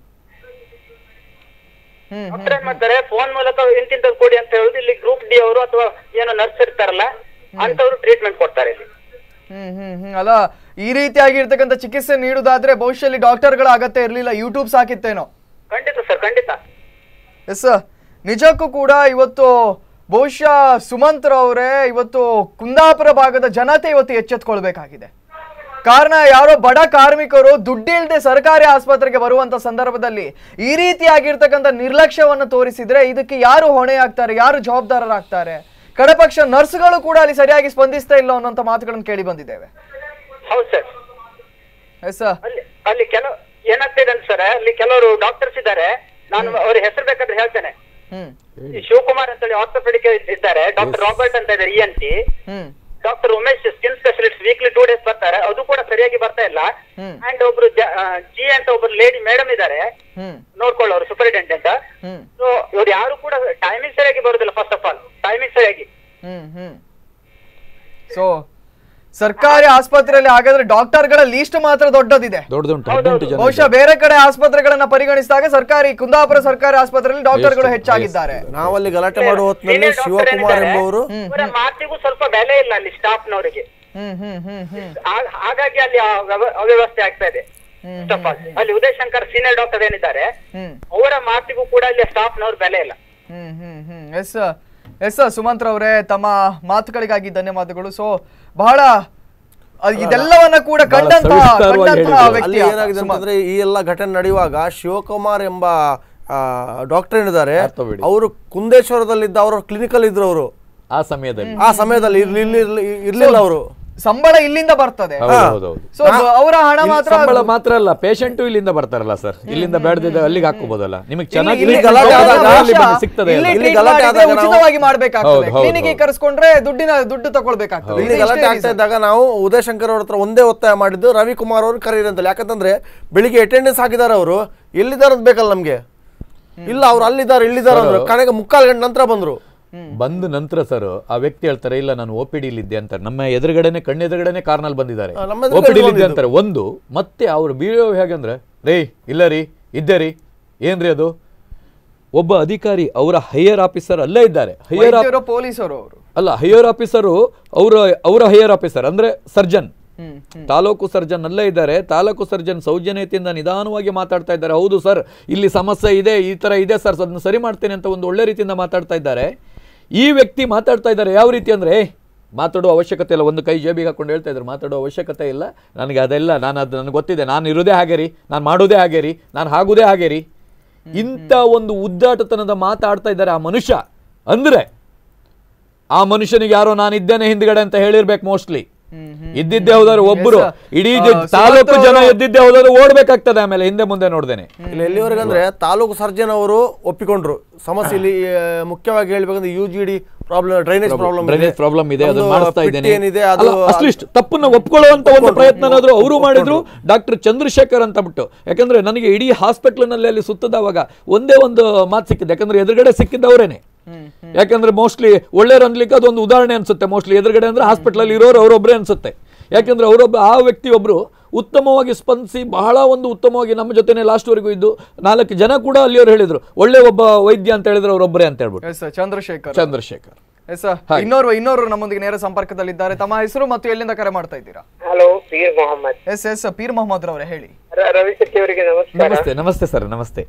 hmm doctor ಏನ್ ಮಾಡ್ತಾರೆ ಫೋನ್ ಮೂಲಕ ಇಂತಿಂತದ್ ಕೊಡಿ ಅಂತ ಹೇಳುದು ಇಲ್ಲಿ ಗ್ರೂಪ್ ಡಿ ಅವರು ಅಥವಾ ಏನೋ ನರ್ಸ್ ಇರ್ತಾರಲ್ಲ ಅಂತವ್ರು ಟ್ರೀಟ್ಮೆಂಟ್ ಕೊಡ್ತಾರೆ ಇಲ್ಲಿ ಹ್ಮ್ ಹ್ಮ್ ಹ್ಮ್ ಅಲ್ಲ ಈ ರೀತಿಯಾಗಿರ್ತಕ್ಕಂಥ ಚಿಕಿತ್ಸೆ ನೀಡುದಾದ್ರೆ ಬಹುಶಃ ಇಲ್ಲಿ ಡಾಕ್ಟರ್ಗಳ ಅಗತ್ಯ ಇರಲಿಲ್ಲ ಯೂಟ್ಯೂಬ್ ಸಾಕಿತ್ತೇನೋ ಖಂಡಿತ ಸರ್ ಖಂಡಿತ ಎಸ್ ನಿಜಕ್ಕೂ ಕೂಡ ಇವತ್ತು ಬಹುಶಃ ಸುಮಂತ್ರ ಅವರೇ ಇವತ್ತು ಕುಂದಾಪುರ ಭಾಗದ ಜನತೆ ಇವತ್ತು ಎಚ್ಚೆತ್ಕೊಳ್ಬೇಕಾಗಿದೆ ಕಾರಣ ಯಾರೋ ಬಡ ಕಾರ್ಮಿಕರು ದುಡ್ಡಿಲ್ದೆ ಸರ್ಕಾರಿ ಆಸ್ಪತ್ರೆಗೆ ಬರುವಂತ ಸಂದರ್ಭದಲ್ಲಿ ಈ ರೀತಿಯಾಗಿರ್ತಕ್ಕಂಥ ನಿರ್ಲಕ್ಷ್ಯವನ್ನು ತೋರಿಸಿದ್ರೆ ಇದಕ್ಕೆ ಯಾರು ಹೊಣೆ ಆಗ್ತಾರೆ ಯಾರು ಜವಾಬ್ದಾರರಾಗ್ತಾರೆ ಕಡೆಪಕ್ಷ ನರ್ಸ್ಗಳು ಕೂಡ ಅಲ್ಲಿ ಸರಿಯಾಗಿ ಸ್ಪಂದಿಸ್ತಾ ಇಲ್ಲ ಅನ್ನೋಂಥ ಮಾತುಗಳನ್ನು ಕೇಳಿ ಬಂದಿದ್ದೇವೆ ಹೌದು ಸರ್ ಎಸ್ ಅಲ್ಲಿ ಅಲ್ಲಿ ಕೆಲವು ಏನಾಗ್ತಿದೆ ಅಂತ ಸರ್ ಅಲ್ಲಿ ಕೆಲವರು ಡಾಕ್ಟರ್ಸ್ ಇದ್ದಾರೆ ನಾನು ಅವ್ರ ಹೆಸರು ಬೇಕಾದ್ರೆ ಹೇಳ್ತೇನೆ ಹ್ಮ್ ಈ ಶಿವಕುಮಾರ್ ಅಂತ ಹೇಳಿ ಆರ್ಥೋಪೆಡಿಕ್ ಇದ್ದಾರೆ ಡಾಕ್ಟರ್ ರಾಬರ್ಟ್ ಅಂತ ಇದ್ದಾರೆ E N T hmm doctor Umesh skin specialist weekly two days ಬರ್ತಾರೆ ಅದು ಕೂಡ ಸರಿಯಾಗಿ ಬರ್ತಾ ಇಲ್ಲ ಹ್ಮ್. ಅಂಡ್ ಒಬ್ರು ಜಿ ಅಂತ ಒಬ್ರು ಲೇಡಿ ಮೇಡಮ್ ಇದ್ದಾರೆ ಹ್ಮ್ ನೋಡ್ಕೊಳ್ಳೋರು ಸೂಪರಿಂಟೆಂಡೆಂಟ್ ಹ್ಮ್ ಸೊ ಇವ್ರು ಯಾರು ಕೂಡ ಟೈಮಿಂಗ್ ಸರಿಯಾಗಿ ಬರುದಿಲ್ಲ ಫಸ್ಟ್ ಆಫ್ ಆಲ್ ಟೈಮಿಂಗ್ ಸರಿಯಾಗಿ ಹ್ಮ್ ಹ್ಮ್ ಸೊ ಸರ್ಕಾರಿ ಆಸ್ಪತ್ರೆಯಲ್ಲಿ ಹಾಗಾದ್ರೆ ಡಾಕ್ಟರ್ಗಳ ಲೀಸ್ಟ್ ಮಾತ್ರ ದೊಡ್ಡದಿದೆ ದೊಡ್ಡದುಂಟು ಹದಿನೆಂಟು ಜನ ಬಹುಶಃ ಬೇರೆ ಕಡೆ ಆಸ್ಪತ್ರೆಗಳನ್ನ ಪರಿಗಣಿಸಿದಾಗ ಸರ್ಕಾರಿ ಕುಂದಾಪುರ ಸರ್ಕಾರಿ ಆಸ್ಪತ್ರೆಯಲ್ಲಿ ಡಾಕ್ಟರ್ಗಳು ಎಷ್ಟು? ಹೆಚ್ಚಾಗಿದ್ದಾರೆ ನಾವಲ್ಲಿ ಗಲಾಟೆ ಮಾಡುವ ಹೊತ್ತಿನಲ್ಲಿ Senior doctor ಶಿವಕುಮಾರ್ ಏನಿದ್ದಾರೆ, ಎಂಬುವರು ಅವರ ಮಾತಿಗೂ ಸ್ವಲ್ಪ ಬೆಲೆ ಇಲ್ಲ ಅಲ್ಲಿ ಸ್ಟಾಫ್ನವರಿಗೆ ಹ್ಮ್ ಹ್ಮ್ ಹ್ಮ್ ಹ್ಮ್ ಹಾಗಾಗಿ ಅಲ್ಲಿ ಆ ವ್ಯವ- ಅವ್ಯವಸ್ಥೆ ಆಗ್ತಾ ಇದೆ ಫಸ್ಟ್ ಆಫ್ ಆಲ್ ಅಲ್ಲಿ ಉದಯ್ ಶಂಕರ್ ಸೀನಿಯರ್ ಡಾಕ್ಟರ್ ಏನಿದ್ದಾರೆ ಹ್ಮ್ ಅವರ ಮಾತಿಗೂ ಕೂಡ ಅಲ್ಲಿ ಸ್ಟಾಫ್ನವ್ರ ಬೆಲೆ ಇಲ್ಲ hmm hmm hmm yes yes Sumantra ಅವರೇ ತಮ್ಮ ಮಾತುಗಳಿಗಾಗಿ ಧನ್ಯವಾದಗಳು ಸೊ ಬಹಳ ಅದ್ ಇದೆಲ್ಲವನ್ನ ಕೂಡ ಬಹಳ ಕಂಡಂತಹ ಸವಿಸ್ತಾರವಾಗಿ ಕಂಡಂತಹ ಹೇಳಿದ್ರು. ವ್ಯಕ್ತಿ ಅಲ್ಲಿ ಆತ, ಏನಾಗಿದೆ ಸುಮಂತ್. ಅಂತಂದ್ರೆ ಈ ಎಲ್ಲ ಘಟನೆ ನಡೆಯುವಾಗ ಶಿವಕುಮಾರ್ ಎಂಬ ಡಾಕ್ಟರ್ ಏನಿದ್ದಾರೆ Orthopedic. ಅವರು ಕುಂದೇಶ್ವರದಲ್ಲಿದ್ದ ಅವರ ಕ್ಲಿನಿಕಲ್ ಇದ್ರು ಅವರು ಆ ಸಮಯದಲ್ಲಿ ಆ ಸಮಯದಲ್ಲಿ ಇರ್ಲಿ- ಇರ್ಲಿ- ಇರ್ಲಿಲ್ಲ ಅವರು ಸಂಬಳ ಇಲ್ಲಿಂದ ಬರ್ತದೆ ಹೌದು ಹೌದು ಹೌದು ಸೊ ಅವರ ಹಣ ಮಾತ್ರ ಸಂಬಳ ಮಾತ್ರ ಅಲ್ಲ ಪೇಷಂಟು ಇಲ್ಲಿಂದ ಬರ್ತಾರಲ್ಲ ಸರ್ ಇಲ್ಲಿಂದ ಬೇಡದಿದ್ದ ಅಲ್ಲಿಗೆ ಹಾಕೋಬಹುದಲ್ಲ ನಿಮಗೆ ಚೆನ್ನಾಗಿ ಇಲ್ಲಿ ಇಲ್ಲಿ ಗಲಾಟೆ ಆದಾಗ ಅಲ್ಲಿ ಬಂದು ಸಿಗ್ತದೆ ಇಲ್ಲಿ ಅಲ್ಲ. ಇಲ್ಲಿ treat ಗಲಾಟೆ ಮಾಡಿದ್ರೆ ಆದಾಗ ನಾವು- ಉಚಿತವಾಗಿ ಮಾಡ್ಬೇಕಾಗ್ತದೆ ಹೌದು, ಹೌದು, ಕ್ಲಿನಿಕ್ ಹೌದು. ಕರೆಸ್ಕೊಂಡ್ರೆ ದುಡ್ಡಿನ ದುಡ್ಡು ತಗೊಳ್ಬೇಕಾಗ್ತದೆ ಇಲ್ಲಿ ಇದು ಗಲಾಟೆ ಇಷ್ಟೇ ಆಗ್ತಾ reason. ಇದ್ದಾಗ ನಾವು ಉದಯ್ ಶಂಕರ್ ಅವ್ರ ಹತ್ರ ಒಂದೇ ಒತ್ತಾಯ ಮಾಡಿದ್ದು ರವಿಕುಮಾರ್ ಅವರು ಕರೀರಿ ಅಂತೇಳಿ ಯಾಕಂತಂದ್ರೆ ಬೆಳಿಗ್ಗೆ ಅಟೆಂಡೆನ್ಸ್ ಹಾಕಿದಾರೆ ಅವರು ಎಲ್ಲಿದ್ದಾರೆ ಅಂತ ಬೇಕಲ್ಲ ನಮ್ಗೆ ಇಲ್ಲ ಅವ್ರು ಅಲ್ಲಿದ್ದಾರೆ ಇಲ್ಲಿದ್ದಾರೆ ಅಂದ್ರು ಕಡೆಗೆ ಮುಕ್ಕಾಲು ಗಂಟೆ ನಂತರ ಬಂದ್ರು ಬಂದ ನಂತರ ಸರ್ ಆ ವ್ಯಕ್ತಿ ಹೇಳ್ತಾರೆ ಇಲ್ಲ ನಾನು ಒ ಪಿ ಡಿ ಇದ್ದೆ ಅಂತಾರೆ ನಮ್ಮ ಎದುರುಗಡೆನೆ ಕಣ್ಣು ಎದುರುಗಡೆನೆ ಕಾರ್ನಲ್ಲಿ ಬಂದಿದ್ದಾರೆ ಆ, ನಮ್ಮ ಒ ಎದುರುಗಡೆ ಪಿ ಡಿ ಇದ್ದೆ ಬಂದಿದ್ದು. ಅಂತಾರೆ ಒಂದು ಮತ್ತೆ ಅವ್ರು ಬೀಳೋ ಹೇಗಂದ್ರೆ ರೇ ಇಲ್ಲ ರೀ ಇದ್ದೆ ರೀ ಏನ್ರಿ ಅದು ಒಬ್ಬ ಅಧಿಕಾರಿ ಅವರ ಹೈಯರ್ ಆಫೀಸರ್ ಅಲ್ಲೇ ಇದ್ದಾರೆ ಹೈಯರ್ ವೈದ್ಯರು ಪೊಲೀಸರು ಅವರು ಅಲ್ಲ ಹೈಯರ್ ಆಫೀಸರು ಅವರ ಅವರ ಹೈಯರ್ ಆಫೀಸರ್ ಅಂದ್ರೆ ಸರ್ಜನ್ ಹ್ಮ್ ತಾಲೂಕು ಸರ್ಜನ್ ಅಲ್ಲೇ ಇದ್ದಾರೆ ತಾಲೂಕು ಸರ್ಜನ್ ಸೌಜನ್ಯತೆಯಿಂದ ನಿಧಾನವಾಗಿ ಮಾತಾಡ್ತಾ ಇದ್ದಾರೆ ಹೌದು ಸರ್ ಇಲ್ಲಿ ಸಮಸ್ಯೆ ಇದೆ ಈ ತರ ಇದೆ ಸರ್ ಅದನ್ನ ಸರಿ ಮಾಡ್ತೇನೆ ಅಂತ ಒಂದು ಒಳ್ಳೆ ರೀತಿಯಿಂದ ಮಾತಾಡ್ತಾ ಇದ್ದಾರೆ ಈ ವ್ಯಕ್ತಿ ಮಾತಾಡ್ತಾ ಇದ್ದಾರೆ ಯಾವ ರೀತಿ ಅಂದ್ರೆ "ಏ, ಮಾತಾಡೋ ಅವಶ್ಯಕತೆ ಇಲ್ಲ ಒಂದು ಕೈ ಜೇಬಿಗೆ ಹಾಕೊಂಡು ಹೇಳ್ತಾ ಇದ್ದಾರೆ ಮಾತಾಡೋ ಅವಶ್ಯಕತೆ ಇಲ್ಲ ನನಗೆ ಅದೆಲ್ಲ ನಾನು ಅದು ನನಗೆ ಗೊತ್ತಿದೆ ನಾನು ಇರೋದೇ ಹಾಗೆ ರೀ ನಾನು ಮಾಡೋದೇ ಹಾಗೆ ರೀ ನಾನು ಆಗುದೇ ಹಾಗೆ ರೀ ಇಂಥ ಒಂದು ಉದ್ದಾಟತನದ ಮಾತಾಡ್ತಾ ಇದ್ದಾರೆ ಆ ಮನುಷ್ಯ ಅಂದ್ರೆ ಆ ಮನುಷ್ಯನಿಗೆ ಯಾರೋ ನಾನು ಇದ್ದೇನೆ ಹಿಂದ್ಗಡೆ ಅಂತ ಹೇಳಿರ್ಬೇಕು ಮೋಸ್ಟ್ಲಿ ಇದ್ದಿದ್ದೇ ಹೋದಾರು ಒಬ್ಬರು Yes, sir. ಇಡೀ ಆ, ಜ- ತಾಲೂಕು ಸುಮಂತ್ ಜನ ಅವರು- ಎದ್ದಿದ್ದೇ ಹೋದಾರು ಓಡ್ಬೇಕಾಗ್ತದೆ ಆಮೇಲೆ ಹಿಂದೆ ಮುಂದೆ ನೋಡ್ದೇನೆ ಇಲ್ಲಿ ಎಲ್ಲಿವರೆಗೆ ಅಂದ್ರೆ ತಾಲೂಕು ಸರ್ಜನ್ ಅವರು ಒಪ್ಪಿಕೊಂಡ್ರು ಸಮಸ್ಯೆ ಇಲ್ಲಿ ಆ, ಮುಖ್ಯವಾಗಿ ಹೇಳ್ಬೇಕಂದ್ರೆ U G D problem drainage problem drainage problem ಇದೆ ಅದನ್ನ ಮಾಡಿಸ್ತಾ ಇದ್ದೇನೆ ಏನಿದೆ ಅದು ಅಲ್ಲ, ಅಷ್ಟಿಷ್ಟು ತಪ್ಪನ್ನ ಒಪ್ಕೊಳ್ಳುವಂತ ಒಂದು ಪ್ರಯತ್ನನಾದ್ರೂ ಅವರು ಮಾಡಿದ್ರು ಡಾಕ್ಟರ್ ಚಂದ್ರಶೇಖರ್ ಅಂತ ಬಿಟ್ಟು ಯಾಕಂದ್ರೆ ನನಗೆ ಇಡೀ ಹಾಸ್ಪಿಟ್ಲ್ನಲ್ಲಿ ಅಲ್ಲಿ ಸುತ್ತದವಾಗ ಒಂದೇ ಒಂದು ಮಾತು ಸಿಕ್ಕಿದೆ ಯಾಕಂದ್ರೆ ಎದುರುಗಡೆ ಸಿಕ್ಕಿದ್ದವರೇನೆ ಯಾಕಂದ್ರೆ ಮೋಸ್ಟ್ಲಿ ಒಳ್ಳೆಯವ್ರು ಅನ್ಲಿಕ್ಕೆ ಅದೊಂದು ಉದಾಹರಣೆ ಅನ್ಸುತ್ತೆ ಮೋಸ್ಟ್ಲಿ ಎದುರುಗಡೆ ಅಂದ್ರೆ ಹಾಸ್ಪಿಟಲ್ ಅಲ್ಲಿ ಇರೋರು ಅವರೊಬ್ಬರೇ ಅನ್ಸುತ್ತೆ ಯಾಕಂದ್ರೆ ಅವರೊಬ್ಬ ಆ ವ್ಯಕ್ತಿ ಒಬ್ರು ಉತ್ತಮವಾಗಿ ಸ್ಪಂದಿಸಿ ಬಹಳ ಒಂದು ಉತ್ತಮವಾಗಿ ನಮ್ಮ ಜೊತೆನೆ ಲಾಸ್ಟ್ ವರೆಗೂ ಇದ್ದು ನಾಲ್ಕು ಜನ ಕೂಡ ಅಲ್ಲಿಯವರು ಹೇಳಿದ್ರು ಒಳ್ಳೆ ಒಬ್ಬ ವೈದ್ಯ ಅಂತ ಹೇಳಿದ್ರು ಅವರೊಬ್ಬರೇ ಅಂತ ಹೇಳ್ಬಿಟ್ಟು ಎಸ್ ಚಂದ್ರಶೇಖರ್ ಚಂದ್ರಶೇಖರ್ ಎಸ್ ಇನ್ನೋರ್ವ ಇನ್ನೋರು ನಮ್ಮೊಂದಿಗೆ ನೇರ ಸಂಪರ್ಕದಲ್ಲಿದ್ದಾರೆ ತಮ್ಮ ಹೆಸರು ಮತ್ತು ಎಲ್ಲಿಂದ ಕರೆ ಮಾಡ್ತಾ ಇದ್ದೀರಾ hello Peer Mohammed yes yes Peer Mohammed ರವರೇ ಹೇಳಿ ರವಿ ಶೆಟ್ಟಿ ಅವರಿಗೆ ನಮಸ್ಕಾರ ನಮಸ್ತೆ ನಮಸ್ತೆ ಸರ್ ನಮಸ್ತೆ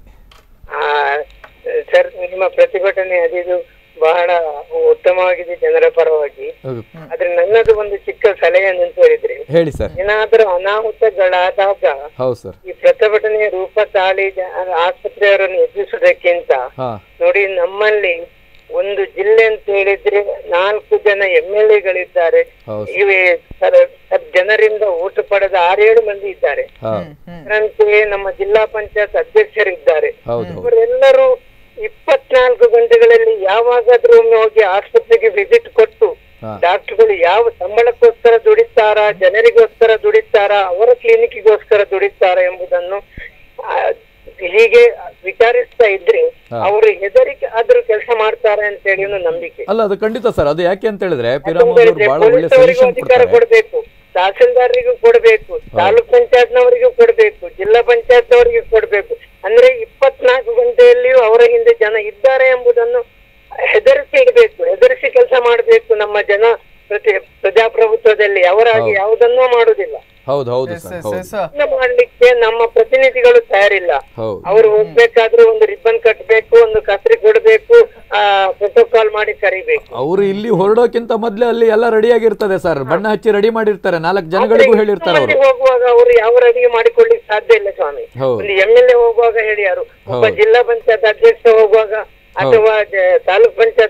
ಸರ್ ನಿಮ್ಮ ಪ್ರತಿಭಟನೆ ಅದಿದು ಬಹಳ ಉತ್ತಮವಾಗಿದೆ ಜನರ ಪರವಾಗಿ ಹೌದು. ಆದ್ರೆ ನನ್ನದು ಒಂದು ಚಿಕ್ಕ ಸಲಹೆ ಅಂತ ಹೇಳಿದ್ರೆ ಹೇಳಿ ಸರ್ ಏನಾದ್ರೂ ಅನಾಹುತಗಳಾದಾಗ ಹೌದು ಸರ್ ಈ ಪ್ರತಿಭಟನೆಯ ರೂಪ ತಾಳಿ ಜ- ಆಸ್ಪತ್ರೆಯವರನ್ನು ಎದುರಿಸುವುದಕ್ಕಿಂತ ಹಾ ನೋಡಿ ನಮ್ಮಲ್ಲಿ ಒಂದು ಜಿಲ್ಲೆ ಅಂತ ಹೇಳಿದ್ರೆ ನಾಲ್ಕು ಜನ ಎಂ ಎಲ್ ಎಗಳಿದ್ದಾರೆ ಹೌದು. ಇವೆ ಸರ್- ಸರ್ ಜನರಿಂದ ಊಟ ಪಡೆದ ಆರೇಳು ಮಂದಿ ಇದ್ದಾರೆ ಹಾ ಅದರಂತೆಯೇ ನಮ್ಮ ಜಿಲ್ಲಾ ಪಂಚಾಯತ್ ಅಧ್ಯಕ್ಷರಿದ್ದಾರೆ ಹೌದು ಹೌದು ಇವರೆಲ್ಲರೂ ಇಪ್ಪತ್ನಾಲ್ಕು ಗಂಟೆಗಳಲ್ಲಿ ಯಾವಾಗಾದ್ರೂ ಒಮ್ಮೆ ಹೋಗಿ ಆಸ್ಪತ್ರೆಗೆ ವಿಸಿಟ್ ಕೊಟ್ಟು ಹಾ. ಡಾಕ್ಟರ್ಗಳು ಯಾವ ಸಂಬಳಕ್ಕೋಸ್ಕರ ದುಡಿತಾರಾ ಜನರಿಗೋಸ್ಕರ ದುಡಿತಾರಾ ಅವರ ಕ್ಲಿನಿಕ್ಗೋಸ್ಕರ ದುಡಿತಾರಾ ಎಂಬುದನ್ನು ಆ, ಹೀಗೆ ವಿಚಾರಿಸ್ತಾ ಇದ್ರೆ ಹಾ. ಅವರು ಹೆದರಿಕೆ ಆದ್ರೂ ಕೆಲಸ ಮಾಡ್ತಾರೆ ಅಂತ ಹೇಳಿ ಒಂದು ನಂಬಿಕೆ ಅಲ್ಲ ಅದು ಖಂಡಿತ ಸರ್ ಅದು ಯಾಕೆ ಅಂತ ಹೇಳಿದ್ರೆ ಯಾಕಂತ ಪಿರಾಮೋದ್ ಅವರು ಹೇಳಿದ್ರೆ ಬಹಳ ಒಳ್ಳೆ ಪೊಲೀಸವರಿಗೂ ಸೊಲ್ಯೂಷನ್ ಅಧಿಕಾರ ಕೊಡ್ತಾರೆ ಕೊಡಬೇಕು ತಹಸೀಲ್ದಾರರಿಗೂ ಕೊಡಬೇಕು ತಾಲೂಕ್ ಪಂಚಾಯತ್ನವರಿಗೂ ಕೊಡಬೇಕು ಜಿಲ್ಲಾ ಪಂಚಾಯತ್ನವರಿಗೂ ಕೊಡಬೇಕು ಅಂದ್ರೆ ಇಪ್ಪತ್ನಾಲ್ಕು ಗಂಟೆಯಲ್ಲಿಯೂ ಅವರ ಹಿಂದೆ ಜನ ಇದ್ದಾರೆ ಎಂಬುದನ್ನು ಹೆದರಿಸಿ ಇಡಬೇಕು ಹೆದರಿಸಿ ಕೆಲಸ ಮಾಡಬೇಕು ನಮ್ಮ ಜನ ಪ್ರತಿ ಪ್ರಜಾಪ್ರಭುತ್ವದಲ್ಲಿ ಅವರಾಗಿ ಹೌದು. ಯಾವುದನ್ನೂ ಮಾಡುದಿಲ್ಲ ಹೌದು ಹೌದು ಎಸ್ ಸರ್ ಎಸ್ ಹೌದು ಎಸ್ ಇದನ್ನ ಮಾಡ್ಲಿಕ್ಕೆ ನಮ್ಮ ಪ್ರತಿನಿಧಿಗಳು ತಯಾರಿಲ್ಲ ಹೌದು ಅವರು ಹೋಗ್ಬೇಕಾದ್ರೂ ಒಂದು ರಿಬ್ಬನ್ ಕಟ್ಟಬೇಕು ಒಂದು ಕಸರಿ ಕೊಡಬೇಕು ಆ ಪ್ರೋಟೋಕಾಲ್ ಮಾಡಿ ಕರಿಬೇಕು ಅವರು ಇಲ್ಲಿ ಹೊರಡೋಕ್ಕಿಂತ ಮೊದ್ಲೇ ಅಲ್ಲಿ ಎಲ್ಲ ರೆಡಿ ಆಗಿರ್ತದೆ ಸರ್ ಬಣ್ಣ ಹಚ್ಚಿ ರೆಡಿ ಮಾಡಿರ್ತಾರೆ ನಾಲ್ಕು ಜನಗಳಿಗೂ ಹೇಳಿರ್ತಾರೆ ಮಂದಿ ಅವರು ಹೋಗುವಾಗ ಅವರು ಯಾವ ಅಡಿಗೆ ಮಾಡಿಕೊಳ್ಳಿಕ್ಕೆ ಸಾಧ್ಯ ಇಲ್ಲ ಸ್ವಾಮಿ ಹೌದು. ಒಂದು ಎಂ ಎಲ್ ಎ ಹೋಗುವಾಗ ಹೇಳಿ ಯಾರು ಒಬ್ಬ ಹೌದು. ಜಿಲ್ಲಾ ಪಂಚಾಯತ್ ಅಧ್ಯಕ್ಷ ಹೋಗುವಾಗ ಅಥವಾ ಜ- ತಾಲೂಕ್ ಪಂಚಾಯತ್ ಅಧ್ಯಕ್ಷ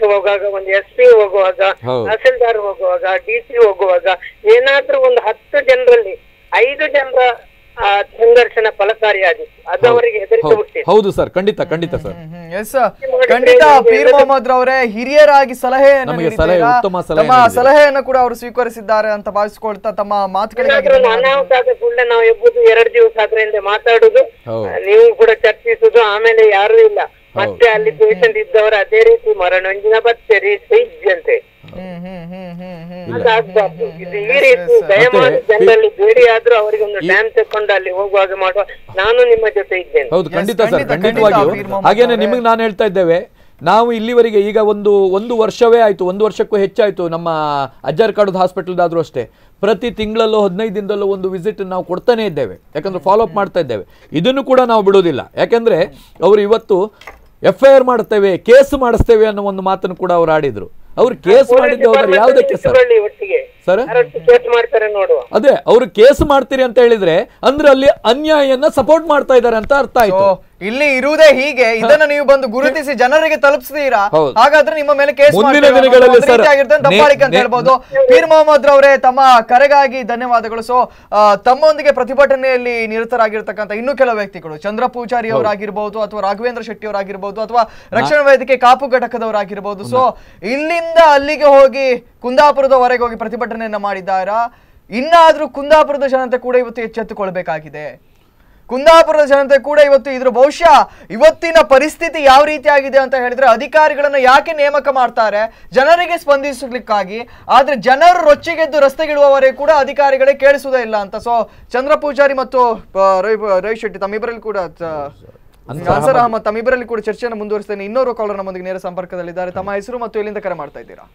ಹೋಗುವಾಗ ಒಂದು ಎಸ್ ಪಿ ಹೋಗುವಾಗ ಹೌದು. ತಹಸೀಲ್ದಾರ್ ಹೋಗುವಾಗ ಡಿ ಸಿ ಹೋಗುವಾಗ ಏನಾದ್ರೂ ಒಂದು ಹತ್ತು ಜನರಲ್ಲಿ ಐದು ಜನರ ಆ, ಸಂಘರ್ಷಣ ಫಲಕಾರಿಯಾಗಿತ್ತು ಅದು ಅವರಿಗೆ ಹೆದರಿಕೆ ಹೌದು. ಹುಟ್ಟಿತ್ತು ಹೌದು ಸರ್ ಖಂಡಿತ ಖಂಡಿತ ಸರ್ ಎಸ್ ಖಂಡಿತ ಪೀರ್ ಮೊಹಮ್ಮದ್ ರವರೇ ಹಿರಿಯರಾಗಿ ಸಲಹೆಯನ್ನು ನಮಗೆ ಸಲಹೆ, ನೀಡಿದ್ದೀರಾ. ಉತ್ತಮ ಸಲಹೆ ತಮ್ಮ ನೀಡಿದ್ದೀರಾ. ಸಲಹೆಯನ್ನು ಕೂಡ ಅವರು ಸ್ವೀಕರಿಸಿದ್ದಾರೆ ಅಂತ ಭಾವಿಸ್ಕೊಳ್ತಾ ತಮ್ಮ ಮಾತುಗಳಿಗಾಗಿ ಏನಾದ್ರೂ ಧನ್ಯವಾದಗಳು. ಅನಾಹುತ ಆದ ಕೂಡಲೇ ನಾವು ಎಬ್ಬುದು ಎರಡು ದಿವಸ ಆದ್ರ ಹಿಂದೆ ಮಾತಾಡುದು ಹೌದು. ಆ, ನೀವು ಕೂಡ ಚರ್ಚಿಸುದು ಆಮೇಲೆ ಯಾರು ಇಲ್ಲ ಮತ್ತೆ ಅಲ್ಲಿ ಪೇಷಂಟ್ ಇದ್ದವರು ಅದೇ ರೀತಿ ಮರಣೊಂಜಿನ ಬರ್ತೇರಿ ಸೈಜ್ಯಂತೆ ಹ್ಮ್ ಹ್ಮ್ ಹ್ಮ್ ಹ್ಮ್ ಹ್ಮ್ ಅದಾಗ್ಬಾರ್ದು ಇದು ಈ ರೀತಿ ದಯಮಾಡಿ ಜನರಲ್ಲಿ ಬೇಡಿ ಆದ್ರೂ ಅವರಿಗೆ ಒಂದು ಡ್ಯಾಮ್ ತೆಕ್ಕೊಂಡು ಅಲ್ಲಿ ಹೋಗುವಾಗ ಮಾಡುವ ನಾನು ನಿಮ್ಮ ಜೊತೆ ಇದ್ದೇನೆ ಹೌದು Yes, ಖಂಡಿತ ಸರ್ ಖಂಡಿತ, ಖಂಡಿತವಾಗಿಯೂ ಖಂಡಿತ, ಪೀರ್ ಮೊಹಮ್ಮದ್ ಹಾಗೇನೆ ಅವರೇ. ನಿಮಗೆ ನಾನು ಹೇಳ್ತಾ ಇದ್ದೇವೆ ನಾವು ಇಲ್ಲಿವರೆಗೆ ಈಗ ಒಂದು ಒಂದು ವರ್ಷವೇ ಆಯಿತು ಒಂದು ವರ್ಷಕ್ಕೂ ಹೆಚ್ಚಾಯಿತು ನಮ್ಮ ಅಜ್ಜಾರ್ ಕಾಡದ ಹಾಸ್ಪಿಟಲ್ದಾದ್ರೂ ಅಷ್ಟೇ ಪ್ರತಿ ತಿಂಗಳಲ್ಲೋ ಹದಿನೈದು ದಿನದಲ್ಲೋ ಒಂದು ವಿಸಿಟ್ ನಾವು ಕೊಡ್ತಾನೆ ಇದ್ದೇವೆ ಯಾಕಂದ್ರೆ ಫಾಲೋ ಅಪ್ ಮಾಡ್ತಾ ಇದ್ದೇವೆ ಇದನ್ನು ಕೂಡ ನಾವು ಬಿಡೋದಿಲ್ಲ ಯಾಕಂದ್ರೆ ಅವರು ಇವತ್ತು ಎಫ್ ಐ ಆರ್ ಮಾಡುತ್ತೇವೆ ಕೇಸ್ ಮಾಡಿಸ್ತೇವೆ ಅನ್ನೋ ಒಂದು ಮಾತನ್ನು ಕೂಡ ಅವ್ರು ಆಡಿದ್ರು ಅವ್ರು ಕೇಸ್ ಮಾಡಿದ್ದು ಹೋದ್ರೆ ಯಾವುದಕ್ಕೆ ಸರ್ ಇಟ್ಕೊಳ್ಳಿ ಒಟ್ಟಿಗೆ ಸರ್ ಯಾರಷ್ಟು ಕೇಸ್ ಮಾಡ್ತಾರೆ ನೋಡುವ ಅದೇ ಅವರು ಕೇಸ್ ಮಾಡ್ತೀರಿ ಅಂತ ಹೇಳಿದ್ರೆ ಅಂದ್ರೆ ಅಲ್ಲಿ ಅನ್ಯಾಯನ ಸಪೋರ್ಟ್ ಮಾಡ್ತಾ ಇದ್ದಾರೆ ಅಂತ ಅರ್ಥ So, ಆಯ್ತು ಇಲ್ಲಿ ಇರುವುದೇ ಹೀಗೆ ಇದನ್ನ ನೀವು ಬಂದು ಗುರುತಿಸಿ ಜನರಿಗೆ ತಲುಪಿಸ್ತೀರಾ ಹೌದು. ಹಾಗಾದ್ರೆ ನಿಮ್ಮ ಮೇಲೆ ಕೇಸ್ ಮುಂದಿನ ಮಾಡ್ತೇವೆ ಅನ್ನೋ ದಿನಗಳಲ್ಲಿ ಒಂದು ಸರ್, ರೀತಿಯಾಗಿರ್ತದೆ ನೇ- ದಬ್ಬಾಳಿಕೆ ಅಂತ ನೇ- ಹೇಳ್ಬೋದು ಪೀರ್ ಮೊಹಮ್ಮದ್ ರವರೇ ತಮ್ಮ ಕರೆಗಾಗಿ ಧನ್ಯವಾದಗಳು ಸೊ ತಮ್ಮೊಂದಿಗೆ ಪ್ರತಿಭಟನೆಯಲ್ಲಿ ನಿರತರಾಗಿರ್ತಕ್ಕಂಥ ಇನ್ನೂ ಕೆಲವು ವ್ಯಕ್ತಿಗಳು ಚಂದ್ರ ಪೂಜಾರಿ ಅವರಾಗಿರ್ಬೋದು ಅಥವಾ ರಾಘವೇಂದ್ರ ಶೆಟ್ಟಿ ಅವರಾಗಿರ್ಬೋದು ಅಥವಾ ರಕ್ಷಣಾ ವೇದಿಕೆ ಕಾಪು ಘಟಕದವರಾಗಿರ್ಬೋದು ಸೊ ಇಲ್ಲಿಂದ ಅಲ್ಲಿಗೆ ಹೋಗಿ ಕುಂದಾಪುರದವರೆಗೆ ಹೋಗಿ ಪ್ರತಿಭಟನೆಯನ್ನ ಮಾಡಿದ್ದಾರಾ ಇನ್ನಾದ್ರೂ ಕುಂದಾಪುರದ ಜನತೆ ಕೂಡ ಇವತ್ತು ಎಚ್ಚೆತ್ತುಕೊಳ್ಬೇಕಾಗಿದೆ ಕುಂದಾಪುರದ ಜನತೆ ಕೂಡ ಇವತ್ತು ಇದ್ರ ಬಹುಶಃ ಇವತ್ತಿನ ಪರಿಸ್ಥಿತಿ ಯಾವ ರೀತಿ ಆಗಿದೆ ಅಂತ ಹೇಳಿದ್ರೆ ಅಧಿಕಾರಿಗಳನ್ನ ಯಾಕೆ ನೇಮಕ ಮಾಡ್ತಾರೆ ಜನರಿಗೆ ಸ್ಪಂದಿಸಲಿಕ್ಕಾಗಿ ಆದ್ರೆ ಜನರು ರೊಚ್ಚಿಗೆದ್ದು ರಸ್ತೆಗಿಳುವವರೆಗೆ ಕೂಡ ಅಧಿಕಾರಿಗಳೇ ಕೇಳಿಸುವುದೇ ಇಲ್ಲ ಅಂತ ಸೊ ಚಂದ್ರ ಪೂಜಾರಿ ಮತ್ತು ಆ, ರವಿ ರವಿ ಶೆಟ್ಟಿ ತಮ್ಮಿಬ್ಬರಲ್ಲಿ ಕೂಡ ತ- ಅನ್ಸರ್ ಅಹಮದ್ ತಮ್ಮಿಬ್ಬರಲ್ಲಿ ಕೂಡ ಚರ್ಚೆಯನ್ನು ಮುಂದುವರಿಸ್ತೇನೆ ಇನ್ನೋರು ಕಾಲರ್ ನಮ್ಮೊಂದಿಗೆ ನೇರ ಸಂಪರ್ಕದಲ್ಲಿದ್ದಾರೆ ತಮ್ಮ ಹೆಸರು ಮತ್ತು ಎಲ್ಲಿಂದ ಕರೆ ಮಾಡ್ತಾ ಇದ್ದೀರಾ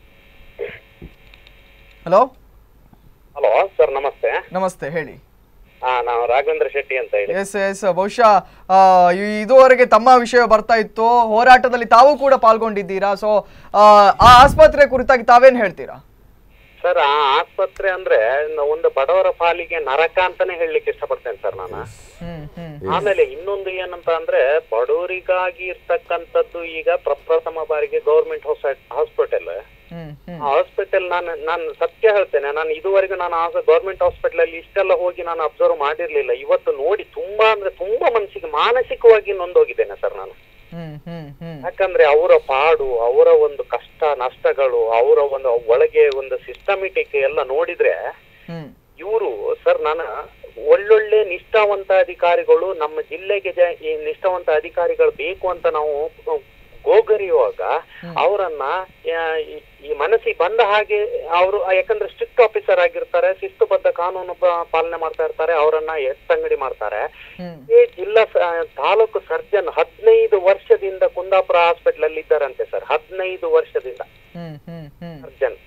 ಹಲೋ ಹಲೋ ಸರ್ ನಮಸ್ತೆ ನಮಸ್ತೆ ಹೇಳಿ ಹಾ ನಾವು ರಾಘವೇಂದ್ರ ಶೆಟ್ಟಿ ಅಂತ ಹೇಳಿ ಎಸ್ ಎಸ್ ಬಹುಶಃ ಆ, ಇ- ಇದುವರೆಗೆ ತಮ್ಮ ವಿಷಯ ಬರ್ತಾ ಇತ್ತು ಹೋರಾಟದಲ್ಲಿ ತಾವು ಕೂಡ ಪಾಲ್ಗೊಂಡಿದ್ದೀರಾ ಸೊ ಆ ಆಸ್ಪತ್ರೆ ಕುರಿತಾಗಿ ತಾವೇನ್ ಹೇಳ್ತೀರಾ ಸರ್ ಆ ಆಸ್ಪತ್ರೆ ಅಂದ್ರೆ ನ- ಒಂದು ಬಡವರ ಪಾಲಿಗೆ ನರಕ ಅಂತಾನೆ ಹೇಳಲಿಕ್ಕೆ ಇಷ್ಟಪಡ್ತೇನೆ ಸರ್ ನಾನು ಹ್ಮ್ ಹ್ಮ್ ಆಮೇಲೆ ಇನ್ನೊಂದು ಏನಂತ ಅಂದ್ರೆ ಬಡವರಿಗಾಗಿ ಇರ್ತಕ್ಕಂಥದ್ದು ಈಗ ಪ್ರಪ್ರಥಮ ಬಾರಿಗೆ government hospital hmm hmm hospital ನಾನು ನಾನು ಸತ್ಯ ಹೇಳ್ತೇನೆ ನಾನು ಇದುವರೆಗೂ ನಾನು ಗೌರ್ಮೆಂಟ್ ಹಾಸ್ಪಿಟಲ್ ಅಲ್ಲಿ ಇಷ್ಟೆಲ್ಲ ಹೋಗಿ ನಾನು ಅಬ್ಸರ್ವ್ ಮಾಡಿರ್ಲಿಲ್ಲ ಇವತ್ತು ನೋಡಿ ತುಂಬಾ ಅಂದ್ರೆ ತುಂಬಾ ಮನಸ್ಸಿಗೆ ಮಾನಸಿಕವಾಗಿ ನೊಂದೋಗಿದ್ದೇನೆ ಸರ್ ನಾನು ಹ್ಮ್ ಹ್ಮ್ ಹ್ಮ್ ಯಾಕಂದ್ರೆ ಅವರ ಪಾಡು ಅವರ ಒಂದು ಕಷ್ಟ ನಷ್ಟಗಳು ಅವರ ಒಂದು ಒಳಗೆ ಒಂದು ಸಿಸ್ಟಮಿಟಿಕ್ ಎಲ್ಲ ನೋಡಿದ್ರೆ ಹ್ಮ್ ಇವರು ಸರ್ ನಾನು ಒಳ್ಳೊಳ್ಳೆ ನಿಷ್ಠಾವಂತ ಅಧಿಕಾರಿಗಳು ನಮ್ಮ ಜಿಲ್ಲೆಗೆ ಜ- ಈ ನಿಷ್ಠಾವಂತ ಅಧಿಕಾರಿಗಳು ಬೇಕು ಅಂತ ನಾವು ಗೋಗರಿಯುವಾಗ ಅವರನ್ನ ಆ, ಈ- ಈ ಮನಸ್ಸಿಗೆ ಬಂದ ಹಾಗೆ ಅವರು ಯಾಕಂದ್ರೆ ಸ್ಟ್ರಿಕ್ಟ್ ಆಫೀಸರ್ ಆಗಿರ್ತಾರೆ ಶಿಸ್ತುಬದ್ಧ ಕಾನೂನು ಪ- ಪಾಲನೆ ಮಾಡ್ತಾ ಇರ್ತಾರೆ ಅವರನ್ನ ಎತ್ತಂಗಡಿ ಮಾಡ್ತಾರೆ ಹ್ಮ್ ಈ ಜಿಲ್ಲಾ ಸ- ತಾಲೂಕು ಸರ್ಜನ್ ಹದಿನೈದು ವರ್ಷದಿಂದ ಕುಂದಾಪುರ ಹಾಸ್ಪಿಟಲ್ ಅಲ್ಲಿ ಇದ್ದಾರಂತೆ ಸರ್ ಹದಿನೈದು ವರ್ಷದಿಂದ ಹ್ಮ್ ಹ್ಮ್ ಹ್ಮ್ ಸರ್ಜನ್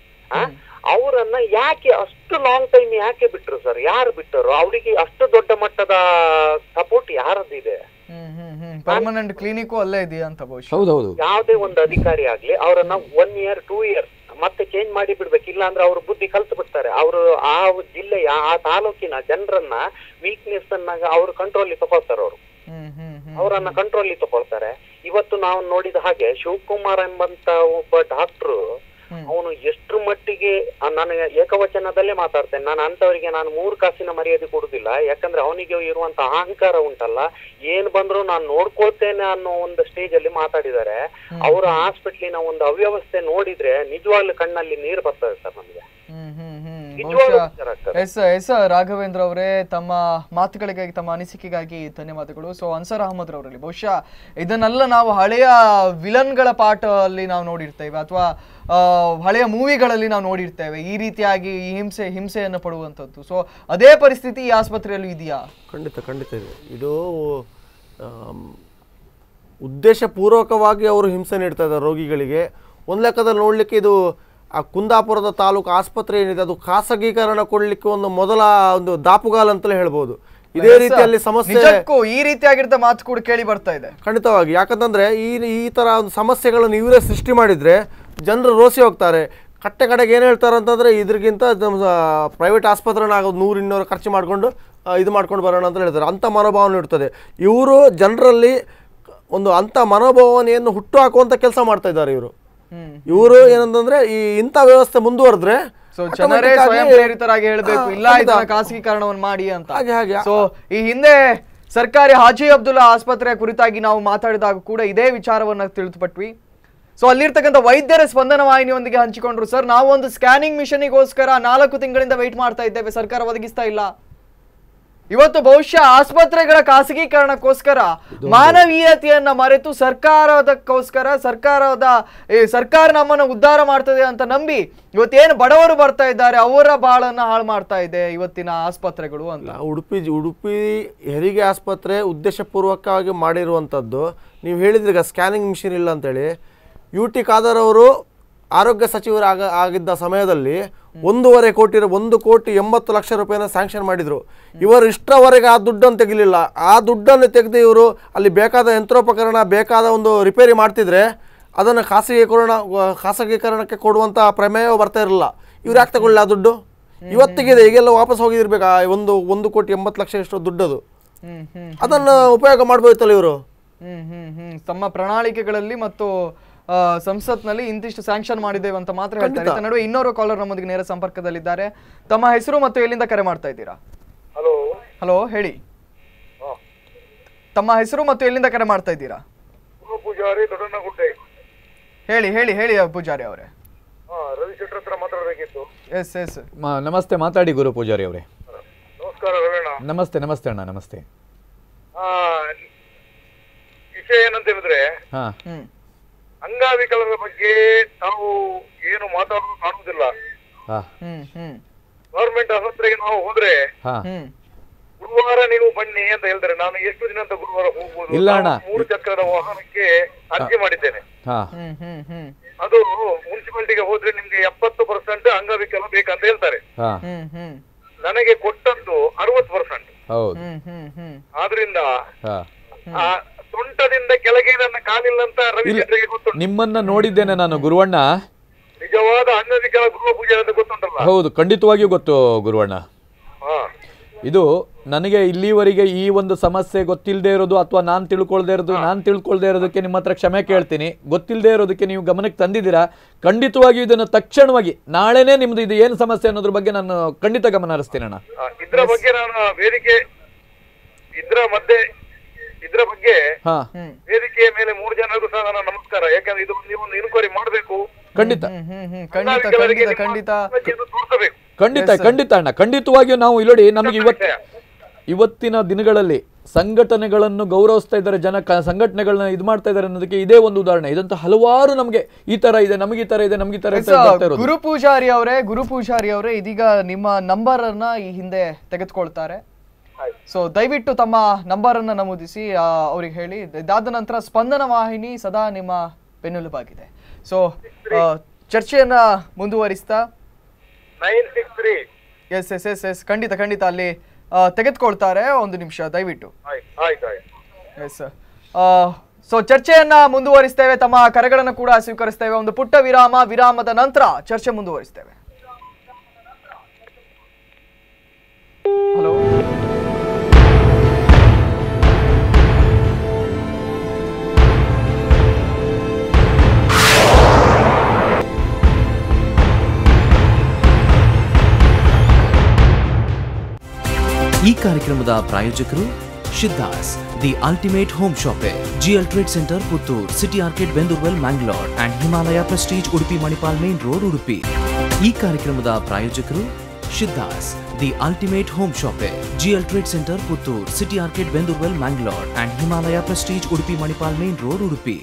ಅವರನ್ನ ಯಾಕೆ ಅಷ್ಟು ಲಾಂಗ್ ಟೈಮ್ ಯಾಕೆ ಬಿಟ್ರು ಸರ್ ಯಾರು ಬಿಟ್ಟರು ಅವರಿಗೆ ಅಷ್ಟು ದೊಡ್ಡ ಮಟ್ಟದ ಸಪೋರ್ಟ್ ಯಾರದಿದೆ hmm hmm hmm permanent clinic ಅಲ್ಲೇ ಇದೆಯಾ ಅಂತ ಬಹುಶಃ ಹೌದೌದು ಯಾವುದೇ ಒಂದು ಅಧಿಕಾರಿ ಆಗ್ಲಿ ಅವರನ್ನ ಒನ್ ಇಯರ್ ಟೂ ಇಯರ್ ಮತ್ತೆ ಚೇಂಜ್ ಮಾಡಿ ಬಿಡ್ಬೇಕು ಇಲ್ಲ ಅಂದ್ರೆ ಅವ್ರ ಬುದ್ಧಿ ಕಲ್ತು ಬಿಡ್ತಾರೆ ಅವರು ಆ ಜಿಲ್ಲೆಯ ಆ ತಾಲೂಕಿನ ಜನರನ್ನ ವೀಕ್ನೆಸ್ ಅನ್ನ ಅವರು ಕಂಟ್ರೋಲ್ ತಗೊಳ್ತಾರೆ ಅವರು ಹ್ಮ್ ಹ್ಮ್ ಹ್ಮ್ ಅವರನ್ನ ಕಂಟ್ರೋಲ್ ತಗೊಳ್ತಾರೆ ಇವತ್ತು ನಾವು ನೋಡಿದ ಹಾಗೆ ಶಿವಕುಮಾರ್ ಎಂಬಂತ ಒಬ್ಬ ಡಾಕ್ಟ್ರು ಅವನು ಎಷ್ಟ್ರ ಮಟ್ಟಿಗೆ ಆ, ನಾನು ಏಕವಚನದಲ್ಲೇ ಮಾತಾಡ್ತೇನೆ ನಾನು ಅಂತವರಿಗೆ ನಾನು ಮೂರು ಕಾಸಿನ ಮರ್ಯಾದೆ ಕೊಡುದಿಲ್ಲ ಯಾಕಂದ್ರೆ ಅವನಿಗೆ ಇರುವಂತ ಅಹಂಕಾರ ಉಂಟಲ್ಲ ಏನ್ ಬಂದ್ರು ನಾನು ನೋಡ್ಕೊಳ್ತೇನೆ ಅನ್ನೋ ಒಂದು ಸ್ಟೇಜ್ ಅಲ್ಲಿ ಮಾತಾಡಿದ್ದಾರೆ ಅವರ ಹಾಸ್ಪಿಟ್ಲಿನ ಒಂದು ಅವ್ಯವಸ್ಥೆ ನೋಡಿದ್ರೆ ನಿಜವಾಗ್ಲೂ ಕಣ್ಣಲ್ಲಿ ನೀರು ಬರ್ತದೆ ಸರ್ ನಮ್ಗೆ ಹ್ಮ್ ಹ್ಮ್ ಹ್ಮ್ ನಿಜವಾಗ್ಲೂ ಬಹುಶಃ ಬೇಜಾರ್ ಆಗ್ತದೆ. ಎಸ್ ಎಸ್ ರಾಘವೇಂದ್ರ ಅವರೇ ತಮ್ಮ ಮಾತುಗಳಿಗಾಗಿ ತಮ್ಮ ಅನಿಸಿಕೆಗಾಗಿ ಧನ್ಯವಾದಗಳು ಸೊ ಅನ್ಸರ್ ಅಹಮದ್ ರವರಲ್ಲಿ ಬಹುಶಃ ಇದನ್ನೆಲ್ಲ ನಾವು ಹಳೆಯ ವಿಲನ್ಗಳ ಪಾಠ ಅಲ್ಲಿ ನಾವು ನೋಡಿರ್ತೇವೆ ಅಥವಾ ಆ, ಹಳೆಯ ಮೂವಿಗಳಲ್ಲಿ ನಾವು ನೋಡಿರ್ತೇವೆ ಈ ರೀತಿಯಾಗಿ ಈ ಹಿಂಸೆ ಹಿಂಸೆಯನ್ನು ಪಡುವಂಥದ್ದು ಸೊ ಅದೇ ಪರಿಸ್ಥಿತಿ ಈ ಆಸ್ಪತ್ರೆಯಲ್ಲೂ ಇದೆಯಾ ಖಂಡಿತ ಖಂಡಿತ ಇದೆ ಇದು ಆಮ್, ಉದ್ದೇಶಪೂರ್ವಕವಾಗಿ ಅವರು ಹಿಂಸೆ ನೀಡ್ತಾ ಇದ್ದಾರೆ ರೋಗಿಗಳಿಗೆ ಒಂದು ಲೆಕ್ಕದಲ್ಲಿ ನೋಡಲಿಕ್ಕೆ ಇದು ಆ ಕುಂದಾಪುರದ ತಾಲೂಕು ಆಸ್ಪತ್ರೆ ಏನಿದೆ ಅದು ಖಾಸಗೀಕರಣ ಕೊಡಲಿಕ್ಕೆ ಒಂದು ಮೊದಲ ಒಂದು ದಾಪುಗಾಲ್ ಅಂತಲೇ ಹೇಳ್ಬೋದು ಇದೇ ರೀತಿಯಲ್ಲಿ ಸಮಸ್ಯೆ ನಿಜಕ್ಕೂ ಈ ರೀತಿಯಾಗಿರ್ತ ಮಾತು ಕೂಡ ಕೇಳಿ ಬರ್ತಾ ಇದೆ ಖಂಡಿತವಾಗಿ ಯಾಕಂತಂದ್ರೆ ಈ ಈ ಥರ ಒಂದು ಸಮಸ್ಯೆಗಳನ್ನು ಇವರೇ ಸೃಷ್ಟಿ ಮಾಡಿದರೆ ಜನರು ರೋಸಿ ಹೋಗ್ತಾರೆ ಕಟ್ಟೆ ಕಡೆಗೆ ಏನು ಹೇಳ್ತಾರೆ ಅಂತಂದರೆ ಇದ್ರಿಗಿಂತ ಪ್ರೈವೇಟ್ ಆಸ್ಪತ್ರೆನ ಆಗೋದು ನೂರು ಇನ್ನೂರು ಖರ್ಚು ಮಾಡಿಕೊಂಡು ಇದು ಮಾಡ್ಕೊಂಡು ಬರೋಣ ಅಂತ ಹೇಳ್ತಾರೆ ಅಂಥ ಮನೋಭಾವನೆ ಇರ್ತದೆ ಇವರು ಜನರಲ್ಲಿ ಒಂದು ಅಂಥ ಮನೋಭಾವನೆಯನ್ನು ಹುಟ್ಟು ಹಾಕುವಂಥ ಕೆಲಸ ಮಾಡ್ತಾ ಇದ್ದಾರೆ ಇವರು ಹ್ಮ್ ಇವರು ಏನಂತಂದ್ರೆ ಈ ಇಂಥ ವ್ಯವಸ್ಥೆ ಮುಂದುವರೆದ್ರೆ ಸೊ ಜನರೇ automatic ಆಗಿ- ಸ್ವಯಂ ಪ್ರೇರಿತರಾಗಿ ಹೇಳಬೇಕು ಹಾ, ಇಲ್ಲ ಹೌದಾ? ಇದನ್ನ ಖಾಸಗೀಕರಣವನ್ನು ಮಾಡಿ ಅಂತ ಹಾಗೆ ಹಾಗೆ ಸೊ ಈ ಹಿಂದೆ ಸರ್ಕಾರಿ ಹಾಜಿ ಅಬ್ದುಲ್ಲಾ ಆಸ್ಪತ್ರೆಯ ಕುರಿತಾಗಿ ನಾವು ಮಾತಾಡಿದಾಗ ಕೂಡ ಇದೇ ವಿಚಾರವನ್ನ ತಿಳಿದುಪಟ್ವಿ ಸೊ ಅಲ್ಲಿರ್ತಕ್ಕಂಥ ವೈದ್ಯರ ಸ್ಪಂದನ ವಾಹಿನಿಯೊಂದಿಗೆ ಹಂಚಿಕೊಂಡ್ರು ಸರ್ ನಾವು ಒಂದು ಸ್ಕ್ಯಾನಿಂಗ್ ಮಿಷನಿಗೋಸ್ಕರ ನಾಲ್ಕು ತಿಂಗಳಿಂದ ವೆಯ್ಟ್ ಮಾಡ್ತಾ ಇದ್ದೇವೆ ಸರ್ಕಾರ ಒದಗಿಸ್ತಾ ಇಲ್ಲ ಇವತ್ತು ಬಹುಶಃ ಆಸ್ಪತ್ರೆಗಳ ಖಾಸಗೀಕರಣಕ್ಕೋಸ್ಕರ ಮಾನವೀಯತೆಯನ್ನ ಮರೆತು ಸರ್ಕಾರದಕ್ಕೋಸ್ಕರ ಸರ್ಕಾರದ ಈ ಸರ್ಕಾರ ನಮ್ಮನ್ನು ಉದ್ಧಾರ ಮಾಡ್ತದೆ ಅಂತ ನಂಬಿ ಇವತ್ತೇನು ಬಡವರು ಬರ್ತಾ ಇದ್ದಾರೆ ಅವರ ಬಾಳನ್ನ ಹಾಳು ಮಾಡ್ತಾ ಇದೆ ಇವತ್ತಿನ ಆಸ್ಪತ್ರೆಗಳು ಅಂತ ಇಲ್ಲ, ಉಡುಪಿ ಜಿ- ಉಡುಪಿ ಹೆರಿಗೆ ಆಸ್ಪತ್ರೆ ಉದ್ದೇಶಪೂರ್ವಕವಾಗಿ ಮಾಡಿರುವಂಥದ್ದು ನೀವು ಹೇಳಿದ್ರೀಗ ಸ್ಕ್ಯಾನಿಂಗ್ ಮಿಷಿನ್ ಇಲ್ಲ ಅಂತೇಳಿ ಯು ಟಿ ಖಾದರ್ ಅವರು ಆರೋಗ್ಯ ಸಚಿವರಾಗ ಆಗಿದ್ದ ಸಮಯದಲ್ಲಿ ಒಂದೂವರೆ ಕೋಟಿ ರು- ಒಂದು ಕೋಟಿ ಎಂಬತ್ತು ಲಕ್ಷ ರೂಪಾಯಿನ ಸ್ಯಾಂಕ್ಷನ್ ಮಾಡಿದ್ರು ಇವರು ಇಷ್ಟರವರೆಗೆ ಆ ದುಡ್ಡನ್ನು ತೆಗಿಲಿಲ್ಲ ಆ ದುಡ್ಡನ್ನು ತೆಗೆದು ಇವರು ಅಲ್ಲಿ ಬೇಕಾದ ಯಂತ್ರೋಪಕರಣ ಬೇಕಾದ ಒಂದು ರಿಪೇರಿ ಮಾಡ್ತಿದ್ರೆ ಅದನ್ನು ಖಾಸಗೀಕರಣ ಖಾಸಗೀಕರಣಕ್ಕೆ ಕೊಡುವಂಥ ಪ್ರಮೇಯ ಬರ್ತಾ ಇರಲಿಲ್ಲ ಇವ್ರು ಯಾಕೆ ತಗೊಳ್ಳಿ ಆ ದುಡ್ಡು ಇವತ್ತಿಗಿದೆ ಈಗೆಲ್ಲ ವಾಪಸ್ ಹೋಗಿರ್ಬೇಕು ಆ ಒಂದು ಒಂದು ಕೋಟಿ ಎಂಬತ್ತು ಲಕ್ಷ ಎಷ್ಟು ದುಡ್ಡದು ಹ್ಮ್ ಹ್ಮ್ ಅದನ್ನು ಉಪಯೋಗ ಮಾಡ್ಬೋದಿತ್ತಲ್ಲ ಇವರು ಹ್ಮ್ ಹ್ಮ್ ಹ್ಮ್ ತಮ್ಮ ಪ್ರಣಾಳಿಕೆಗಳಲ್ಲಿ ಮತ್ತು ಆ, ಸಂಸತ್ನಲ್ಲಿ ಇಂತಿಷ್ಟು ಸ್ಯಾಂಕ್ಷನ್ ಮಾಡಿದ್ದೇವೆ ಅಂತ ಮಾತ್ರ ಹೇಳ್ತಾರೆ ಇದರ ನಡುವೆ ಇನ್ನೋರು ಕಾಲರ್ ನಮ್ಮೊಂದಿಗೆ ನೇರ ಸಂಪರ್ಕದಲ್ಲಿದ್ದಾರೆ ತಮ್ಮ ಹೆಸರು ಮತ್ತು ಎಲ್ಲಿಂದ ಕರೆ ಮಾಡ್ತಾ ಇದ್ದೀರಾ ಹಲೋ ಹಲೋ ಹೇಳಿ ತಮ್ಮ ಹೆಸರು ಮತ್ತು ಎಲ್ಲಿಂದ ಕರೆ ಮಾಡ್ತಾ ಇದ್ದೀರಾ ಗುರು ಪೂಜಾರಿ ದೊಡ್ಡನಗುಡ್ಡೆ ಹೇಳಿ ಹೇಳಿ ಹೇಳಿ ಪೂಜಾರಿ ಅವರೇ ಹಾ ರವಿ ಶೆಟ್ಟರ್ ಹತ್ರ ಮಾತಾಡಬೇಕಿತ್ತು ಎಸ್ ಎಸ್ ಮ- ನಮಸ್ತೆ ಮಾತಾಡಿ ಗುರು ಪೂಜಾರಿ ಅವರೇ ನಮಸ್ಕಾರ ರವೀಣ ನಮಸ್ತೆ ನಮಸ್ತೆ ಅಣ್ಣ ನಮಸ್ತೆ ಆ ವಿಷಯ ಏನಂತ ಹೇಳಿದ್ರೆ ಹಾ ಹ್ಮ್ ಅಂಗವಿಕಲರ ಬಗ್ಗೆ ನಾವು ಏನು ಮಾತಾಡೋದು ಕಾಣುವುದಿಲ್ಲ ಹಾ ಹ್ಮ್ ಹ್ಮ್ ಗವರ್ಮೆಂಟ್ ಆಸ್ಪತ್ರೆಗೆ ನಾವು ಹೋದ್ರೆ ಹಾ ಹ್ಮ್ ಗುರುವಾರ ನೀವು ಬನ್ನಿ ಅಂತ ಹೇಳ್ತಾರೆ ನಾನು ಎಷ್ಟು ದಿನ ಅಂತ ಗುರುವಾರ ಹೋಗ್ಬೋದು ಇಲ್ಲ ಅಣ್ಣ. ನಾನು ಮೂರು ಚಕ್ರದ ವಾಹನಕ್ಕೆ ಅರ್ಜಿ ಮಾಡಿದ್ದೇನೆ ಹಾ ಹ್ಮ್ ಹ್ಮ್ ಹ್ಮ್ ಅದು ಮುನ್ಸಿಪಾಲಿಟಿಗೆ ಹೋದ್ರೆ ನಿಮ್ಗೆ ಎಪ್ಪತ್ತು ಪರ್ಸೆಂಟ್ ಅಂಗವಿಕಲ ಬೇಕಂತ ಹೇಳ್ತಾರೆ ಹಾ ಹ್ಮ್ ಹ್ಮ್ ನನಗೆ ಕೊಟ್ಟದ್ದು ಅರವತ್ತು ಪರ್ಸೆಂಟ್ ಹೌದು ಹ್ಮ್ ಹ್ಮ್ ಹ್ಮ್ ಆದ್ರಿಂದ ಹಾ ಆ ಸೊಂಟದಿಂದ ಕೆಳಗೆ ನನ್ನ ಕಾಲಿಲ್ಲ ಅಂತ ರವಿ ಇಲ್ಲ. ಶೆಟ್ಟರಿಗೆ ಗೊತ್ತುಂಟು ನಿಮ್ಮನ್ನ ನೋಡಿದ್ದೇನೆ ನಾನು ಗುರುವಣ್ಣ ನಿಜವಾದ ಅಂಗವಿಕಲ ಗೃಹ ಪೂಜೆ ಅಂತ ಗೊತ್ತುಂಟಲ್ಲ ಹೌದು ಖಂಡಿತವಾಗಿಯೂ ಗೊತ್ತು ಗುರುವಣ್ಣ ಹಾ ಇದು ನನಗೆ ಇಲ್ಲಿವರೆಗೆ ಈ ಒಂದು ಸಮಸ್ಯೆ ಗೊತ್ತಿಲ್ಲದೆ ಇರೋದು ಅಥವಾ ನಾನು ತಿಳ್ಕೊಳ್ದೇ ಇರೋದು ನಾನು ತಿಳ್ಕೊಳ್ದೇ ಇರೋದಕ್ಕೆ ನಿಮ್ಮ ಹತ್ರ ಕ್ಷಮೆ ಕೇಳ್ತೀನಿ ಗೊತ್ತಿಲ್ಲದೆ ಇರೋದಕ್ಕೆ ನೀವು ಗಮನಕ್ಕೆ ತಂದಿದ್ದೀರಾ ಖಂಡಿತವಾಗಿಯೂ ಇದನ್ನು ತಕ್ಷಣವಾಗಿ ನಾಳೆನೇ ನಿಮ್ದು ಇದು ಏನು ಸಮಸ್ಯೆ ಅನ್ನೋದ್ರ ಬಗ್ಗೆ ನಾನು ಖಂಡಿತ ಗಮನ ಹರಿಸ್ತೀನಿ ಅಣ್ಣ ಆ, ಇದ್ರ ಬಗ್ಗೆ ನಾನು ವೇದಿಕೆ ಇದ್ರ ಮಧ್ಯೆ ಇದ್ರ ಬಗ್ಗೆ ಹಾ ಹ್ಮ್ ವೇದಿಕೆಯ ಮೇಲೆ ಮೂರು ಜನರಿಗೂ ಸಹ ನನ್ನ ನಮಸ್ಕಾರ ಯಾಕಂದ್ರೆ ಇದು ನೀವು ಒಂದು ಇನ್ಕ್ವೈರಿ ಮಾಡಬೇಕು ಖಂಡಿತ ಹ್ಮ್ ಹ್ಮ್ ಹ್ಮ್ ಖಂಡಿತ ಖಂಡಿತ ಖಂಡಿತ ತೋರಿಸಬೇಕು ಖಂಡಿತ ಖಂಡಿತ ಅಣ್ಣ ಖಂಡಿತವಾಗಿಯೂ ನಾವು ಇಲ್ಲೋಡಿ ನಮಗೆ ಇವತ್ತು ಇವತ್ತಿನ ದಿನಗಳಲ್ಲಿ ಸಂಘಟನೆಗಳನ್ನು ಗೌರವಿಸ್ತಾ ಇದ್ದಾರೆ ಜನ ಕ- ಸಂಘಟನೆಗಳನ್ನ ಇದು ಮಾಡ್ತಾ ಇದ್ದಾರೆ ಅನ್ನೋದಕ್ಕೆ ಇದೇ ಒಂದು ಉದಾಹರಣೆ ಇದಂತ ಹಲವಾರು ನಮಗೆ ಈ ತರ ಇದೆ ನಮಗೆ ಈ ತರ ಇದೆ ನಮಗೆ ಈ ತರ ಇದೆ ಅಂತ ಬರ್ತಾ ಇರೋದು. ಗುರು ಪೂಜಾರಿ ಅವರೇ ಗುರು ಪೂಜಾರಿ ಅವರೇ ಇದೀಗ ನಿಮ್ಮ ನಂಬರ್ ಅನ್ನ ಈ ಹಿಂದೆ ತೆಗೆದುಕೊಳ್ತಾರೆ ಸೊ ದಯವಿಟ್ಟು ತಮ್ಮ ನಂಬರ್ ಅನ್ನ ನಮೂದಿಸಿ ಆ, ಅವ್ರಿಗೆ ಹೇಳಿ ಇದಾದ ನಂತರ ಸ್ಪಂದನ ವಾಹಿನಿ ಸದಾ ನಿಮ್ಮ ಬೆನ್ನೆಲುಬಾಗಿದೆ ಸೊ ಚರ್ಚೆಯನ್ನ ಮುಂದುವರಿಸ್ತಾ nine six three yes yes yes yes ಖಂಡಿತ ಖಂಡಿತ ಅಲ್ಲಿ ಆ, ತೆಗೆದುಕೊಳ್ತಾರೆ ಒಂದು ನಿಮಿಷ ದಯವಿಟ್ಟು ಆಯ್ತು ಆಯ್ತು ಆಯ್ತು ಎಸ್ ಸೊ ಚರ್ಚೆಯನ್ನ ಮುಂದುವರಿಸ್ತೇವೆ ತಮ್ಮ ಕರೆಗಳನ್ನು ಕೂಡ ಸ್ವೀಕರಿಸ್ತೇವೆ ಒಂದು ಪುಟ್ಟ ವಿರಾಮ ವಿರಾಮದ ನಂತರ ಚರ್ಚೆ ಮುಂದುವರಿಸ್ತೇವೆ ಹಲೋ ಈ ಕಾರ್ಯಕ್ರಮದ ಪ್ರಾಯೋಜಕರು ಶಿದ್ದಾಸ್ the ultimate home shoppe GL trade centre Puttur city arcade ಬೆಂದೂರ್ವೆಲ್ Mangalore and Himalaya prestige Udupi Manipal main road Udupi ಈ ಕಾರ್ಯಕ್ರಮದ ಪ್ರಾಯೋಜಕರು ಶಿದ್ದಾಸ್ the ultimate home shoppe GL trade centre Puttur city arcade ಬೆಂದೂರ್ವೆಲ್ Mangalore and Himalaya prestige Udupi Manipal main road Udupi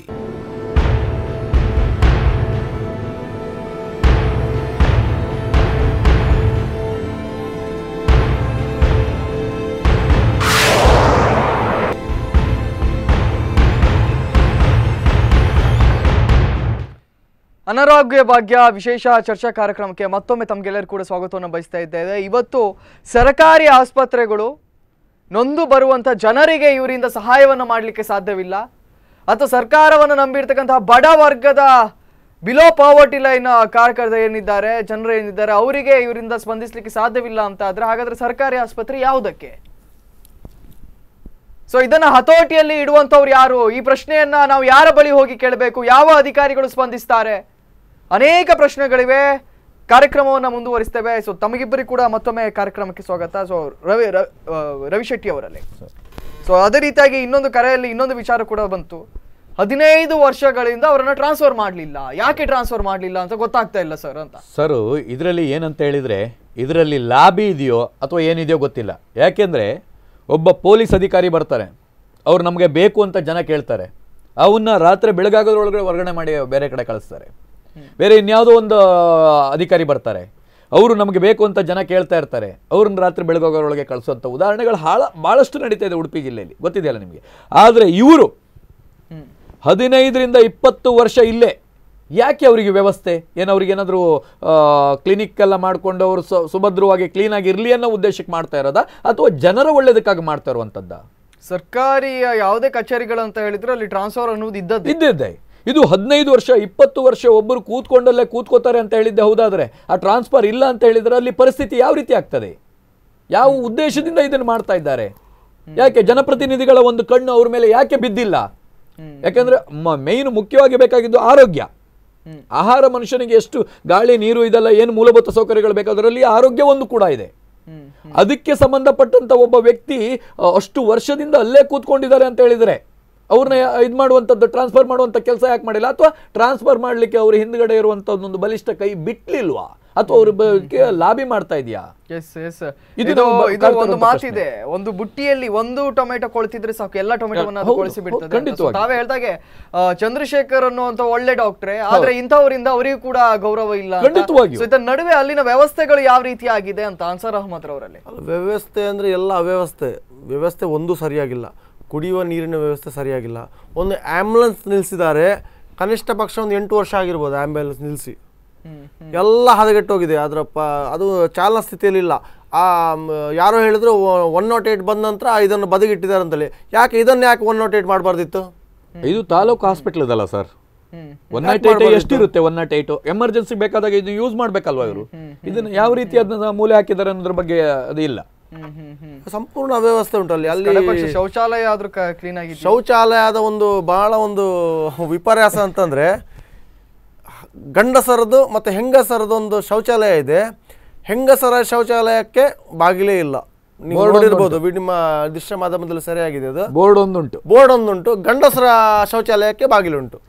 ಅನಾರೋಗ್ಯ ಭಾಗ್ಯ ವಿಶೇಷ ಚರ್ಚಾ ಕಾರ್ಯಕ್ರಮಕ್ಕೆ ಮತ್ತೊಮ್ಮೆ ತಮಗೆಲ್ಲರೂ ಕೂಡ ಸ್ವಾಗತವನ್ನು ಬಯಸ್ತಾ ಇದ್ದೇವೆ ಇವತ್ತು ಸರ್ಕಾರಿ ಆಸ್ಪತ್ರೆಗಳು ನೊಂದು ಬರುವಂಥ ಜನರಿಗೆ ಇವರಿಂದ ಸಹಾಯವನ್ನು ಮಾಡಲಿಕ್ಕೆ ಸಾಧ್ಯವಿಲ್ಲ ಅಥವಾ ಸರ್ಕಾರವನ್ನು ನಂಬಿರ್ತಕ್ಕಂತಹ ಬಡ ವರ್ಗದ ಬಿಲೋ ಪಾವರ್ಟಿ ಲೈನ್ ಕಾರ್ಕರ್ದ ಏನಿದ್ದಾರೆ ಜನರು ಏನಿದ್ದಾರೆ ಅವರಿಗೆ ಇವರಿಂದ ಸ್ಪಂದಿಸಲಿಕ್ಕೆ ಸಾಧ್ಯವಿಲ್ಲ ಅಂತ ಆದ್ರೆ ಹಾಗಾದ್ರೆ ಸರ್ಕಾರಿ ಆಸ್ಪತ್ರೆ ಯಾವುದಕ್ಕೆ ಸೊ ಇದನ್ನ ಹತೋಟಿಯಲ್ಲಿ ಇಡುವಂತವ್ರು ಯಾರು ಈ ಪ್ರಶ್ನೆಯನ್ನ ನಾವು ಯಾರ ಬಳಿ ಹೋಗಿ ಕೇಳಬೇಕು ಯಾವ ಅಧಿಕಾರಿಗಳು ಸ್ಪಂದಿಸ್ತಾರೆ ಅನೇಕ ಪ್ರಶ್ನೆಗಳಿವೆ ಕಾರ್ಯಕ್ರಮವನ್ನು ಮುಂದುವರಿಸ್ತೇವೆ ಸೊ ತಮಗಿಬ್ಬರಿಗೆ ಕೂಡ ಮತ್ತೊಮ್ಮೆ ಕಾರ್ಯಕ್ರಮಕ್ಕೆ ಸ್ವಾಗತ ಸೊ ರವಿ ರ- ಆ, ರವಿ ಶೆಟ್ಟಿ ಅವರಲ್ಲಿ ಸೊ ಅದೇ ರೀತಿಯಾಗಿ ಇನ್ನೊಂದು ಕರೆಯಲ್ಲಿ ಇನ್ನೊಂದು ವಿಚಾರ ಕೂಡ ಬಂತು ಹದಿನೈದು ವರ್ಷಗಳಿಂದ ಅವರನ್ನ ಟ್ರಾನ್ಸ್ಫರ್ ಮಾಡಲಿಲ್ಲ ಯಾಕೆ ಟ್ರಾನ್ಸ್ಫರ್ ಮಾಡಲಿಲ್ಲ ಅಂತ ಗೊತ್ತಾಗ್ತಾ ಇಲ್ಲ ಸರ್ ಅಂತ ಸರ್ ಇದರಲ್ಲಿ ಏನಂತ ಹೇಳಿದರೆ ಇದರಲ್ಲಿ ಲಾಬಿ ಇದೆಯೋ ಅಥವಾ ಏನಿದೆಯೋ ಗೊತ್ತಿಲ್ಲ ಯಾಕೆಂದರೆ ಒಬ್ಬ ಪೊಲೀಸ್ ಅಧಿಕಾರಿ ಬರ್ತಾರೆ ಅವ್ರು ನಮಗೆ ಬೇಕು ಅಂತ ಜನ ಕೇಳ್ತಾರೆ ಅವನ್ನ ರಾತ್ರಿ ಬೆಳಗಾಗೋದ್ರೊಳಗಡೆ ಹೊರಗಡೆ ಮಾಡಿ ಬೇರೆ ಕಡೆ ಕಳಿಸ್ತಾರೆ ಬೇರೆ ಇನ್ಯಾವುದೋ ಒಂದು ಅಧಿಕಾರಿ ಬರ್ತಾರೆ ಅವರು ನಮಗೆ ಬೇಕು ಅಂತ ಜನ ಕೇಳ್ತಾ ಇರ್ತಾರೆ ಅವ್ರನ್ನ ರಾತ್ರಿ ಬೆಳಗಾಗೋದ್ರೊಳಗೆ ಕಳಿಸುವಂಥ ಉದಾಹರಣೆಗಳು ಹಾಳ ಭಾಳಷ್ಟು ನಡೀತಾ ಇದೆ ಉಡುಪಿ ಜಿಲ್ಲೆಯಲ್ಲಿ ಗೊತ್ತಿದೆಯಲ್ಲ ನಿಮಗೆ ಆದರೆ ಇವರು ಹದಿನೈದರಿಂದ ಇಪ್ಪತ್ತು ವರ್ಷ ಇಲ್ಲೇ ಯಾಕೆ ಅವರಿಗೆ ವ್ಯವಸ್ಥೆ ಏನು ಅವ್ರಿಗೆ ಏನಾದರೂ ಕ್ಲಿನಿಕ್ ಎಲ್ಲ ಮಾಡಿಕೊಂಡು ಅವರು ಸು ಸುಭದ್ರವಾಗಿ ಕ್ಲೀನಾಗಿ ಇರಲಿ ಅನ್ನೋ ಉದ್ದೇಶಕ್ಕೆ ಮಾಡ್ತಾ ಇರೋದಾ ಅಥವಾ ಜನರ ಒಳ್ಳೇದಕ್ಕಾಗಿ ಮಾಡ್ತಾ ಇರುವಂಥದ್ದ ಸರ್ಕಾರಿ ಯಾವುದೇ ಕಚೇರಿಗಳು ಅಂತ ಹೇಳಿದ್ರೆ ಅಲ್ಲಿ ಟ್ರಾನ್ಸ್ಫರ್ ಅನ್ನೋದು ಇದ್ದದ್ದು ಇದ್ದಿದ್ದೆ ಇದು ಹದಿನೈದು ವರ್ಷ ಇಪ್ಪತ್ತು ವರ್ಷ ಒಬ್ಬರು ಕೂತ್ಕೊಂಡಲ್ಲೇ ಕೂತ್ಕೋತಾರೆ ಅಂತ ಹೇಳಿದ್ದೆ ಹೌದಾದ್ರೆ ಆ ಟ್ರಾನ್ಸ್ಫರ್ ಇಲ್ಲ ಅಂತ ಹೇಳಿದ್ರೆ ಅಲ್ಲಿ ಪರಿಸ್ಥಿತಿ ಯಾವ ರೀತಿ ಆಗ್ತದೆ ಯಾವ ಉದ್ದೇಶದಿಂದ ಇದನ್ನು ಮಾಡ್ತಾ ಇದ್ದಾರೆ ಯಾಕೆ ಜನಪ್ರತಿನಿಧಿಗಳ ಒಂದು ಕಣ್ಣು ಅವ್ರ ಮೇಲೆ ಯಾಕೆ ಬಿದ್ದಿಲ್ಲ ಯಾಕಂದ್ರೆ ಮೇಯ್ನ್ ಮುಖ್ಯವಾಗಿ ಬೇಕಾಗಿದ್ದು ಆರೋಗ್ಯ ಆಹಾರ ಮನುಷ್ಯನಿಗೆ ಎಷ್ಟು ಗಾಳಿ ನೀರು ಇದೆಲ್ಲ ಏನು ಮೂಲಭೂತ ಸೌಕರ್ಯಗಳು ಬೇಕಾದ್ರಲ್ಲಿ ಆರೋಗ್ಯ ಒಂದು ಕೂಡ ಇದೆ ಅದಕ್ಕೆ ಸಂಬಂಧಪಟ್ಟಂತ ಒಬ್ಬ ವ್ಯಕ್ತಿ ಆ, ಅಷ್ಟು ವರ್ಷದಿಂದ ಅಲ್ಲೇ ಕೂತ್ಕೊಂಡಿದ್ದಾರೆ ಅಂತ ಹೇಳಿದ್ರೆ ಅವ್ರನ್ನ ಇದು ಮಾಡುವಂಥದ್ದು ಟ್ರಾನ್ಸ್ಫರ್ ಮಾಡುವಂಥ ಕೆಲಸ ಯಾಕೆ ಮಾಡಿಲ್ಲ ಅಥವಾ ಟ್ರಾನ್ಸ್ಫರ್ ಮಾಡಲಿಕ್ಕೆ ಅವ್ರ ಹಿಂದ್ಗಡೆ ಇರುವಂಥ ಒಂದು ಬಲಿಷ್ಠ ಕೈ ಬಿಟ್ಲಿಲ್ವಾ ಅಥವಾ ಅವ್ರ ಬಗ್ಗೆ ಲಾಬಿ ಮಾಡ್ತಾ ಇದೆಯಾ ಎಸ್ ಎಸ್ ಇದು ಇದು ನಾವು ಇದು ಕಾಡ್ತಿರುವಂತ ಒಂದು ಪ್ರಶ್ನೆ. ಮಾತಿದೆ ಒಂದು ಬುಟ್ಟಿಯಲ್ಲಿ ಒಂದು ಟೊಮೆಟೊ ಕೊಳ್ತಿದ್ರೆ ಸಾಕು ಎಲ್ಲ ಟೊಮೆಟೊವನ್ನ ಅದು ಹೌದು, ಕೊಳಿಸಿ ಬಿಡ್ತದೆ ಹೌದು, ಅಂತ. So ಖಂಡಿತವಾಗಿ. ತಾವೇ ಹೇಳ್ದಾಗೆ ಆ, ಚಂದ್ರಶೇಖರ್ ಅನ್ನುವಂತ ಒಳ್ಳೆ ಡಾಕ್ಟ್ರೆ ಆದ್ರೆ ಇಂಥವರಿಂದ ಅವರಿಗೂ ಕೂಡ ಗೌರವ ಇಲ್ಲ ಅಂತ. ಖಂಡಿತವಾಗಿಯೂ. So ಇದರ ನಡುವೆ ಅಲ್ಲಿನ ವ್ಯವಸ್ಥೆಗಳು ಯಾವ ರೀತಿ ಆಗಿದೆ ಅಂತ ಅನ್ಸರ್ ಅಹಮದ್ ರವರಲ್ಲಿ ಅಲ್ಲ, ವ್ಯವಸ್ಥೆ ಅಂದರೆ ಎಲ್ಲ ಅವ್ಯವಸ್ಥೆ ವ್ಯವಸ್ಥೆ ಒಂದು ಸರಿಯಾಗಿಲ್ಲ ಕುಡಿಯುವ ನೀರಿನ ವ್ಯವಸ್ಥೆ ಸರಿಯಾಗಿಲ್ಲ ಒಂದು ಆ್ಯಂಬುಲೆನ್ಸ್ ನಿಲ್ಲಿಸಿದ್ದಾರೆ ಕನಿಷ್ಠ ಪಕ್ಷ ಒಂದು ಎಂಟು ವರ್ಷ ಆಗಿರ್ಬೋದು ಆ್ಯಂಬುಲೆನ್ಸ್ ನಿಲ್ಲಿಸಿ ಎಲ್ಲ ಹದಗೆಟ್ಟೋಗಿದೆ ಅದರ ಪ ಅದು ಚಾಲನಾ ಸ್ಥಿತಿಯಲ್ಲಿಲ್ಲ ಆ ಮ್, ಯಾರೋ ಹೇಳಿದ್ರು ಒನ್ ನಾಟ್ ಏಯ್ಟ್ ಬಂದ ನಂತರ ಇದನ್ನು ಬದಿಗಿಟ್ಟಿದ್ದಾರೆ ಅಂತೇಳಿ ಯಾಕೆ ಇದನ್ನು ಯಾಕೆ ಒನ್ ನಾಟ್ ಏಯ್ಟ್ ಮಾಡಬಾರ್ದಿತ್ತು ಇದು ತಾಲೂಕು ಹಾಸ್ಪಿಟಲ್ ಇದಲ್ಲ ಸರ್ ಒನ್ ನಾಟ್ ಏಟ್ ಎಷ್ಟಿರುತ್ತೆ ಒನ್ ನಾಟ್ ಏಟ್ ಎಮರ್ಜೆನ್ಸಿ ಬೇಕಾದಾಗ ಇದು ಯೂಸ್ ಮಾಡ್ಬೇಕಲ್ವಾ ಇವರು ಇದನ್ನ ಯಾವ ರೀತಿ ಅದನ್ನ ಮೂಲೆ ಹಾಕಿದ್ದಾರೆ ಅನ್ನೋದ್ರ ಬಗ್ಗೆ ಅದು ಇಲ್ಲ ಸಂಪೂರ್ಣ ಅವ್ಯವಸ್ಥೆ ಉಂಟು ಅಲ್ಲಿ ಕಡೆ ಪಕ್ಷ ಅಲ್ಲಿ ಶೌಚಾಲಯ ಆದ್ರೂ ಕ್ಲೀನ್ ಆಗಿ ಶೌಚಾಲಯದ ಒಂದು ಬಹಳ ಒಂದು ವಿಪರ್ಯಾಸ ಅಂತಂದ್ರೆ ಗಂಡಸರದು ಮತ್ತು ಹೆಂಗಸರದು ಒಂದು ಶೌಚಾಲಯ ಇದೆ ಹೆಂಗಸರ ಶೌಚಾಲಯಕ್ಕೆ ಬಾಗಿಲೇ ಇಲ್ಲ ನೀವು Board ನೋಡಿರ್ಬೋದು ವಿ- ನಿಮ್ಮ ದೃಶ್ಯ ಮಾಧ್ಯಮದಲ್ಲಿ ಸರಿಯಾಗಿದೆ ಅದು ಬೋರ್ಡ್ ಒಂದುಂಟು ಬೋರ್ಡ್ ಒಂದುಂಟು ಗಂಡಸರ ಶೌಚಾಲಯಕ್ಕೆ ಬಾಗಿಲುಂಟು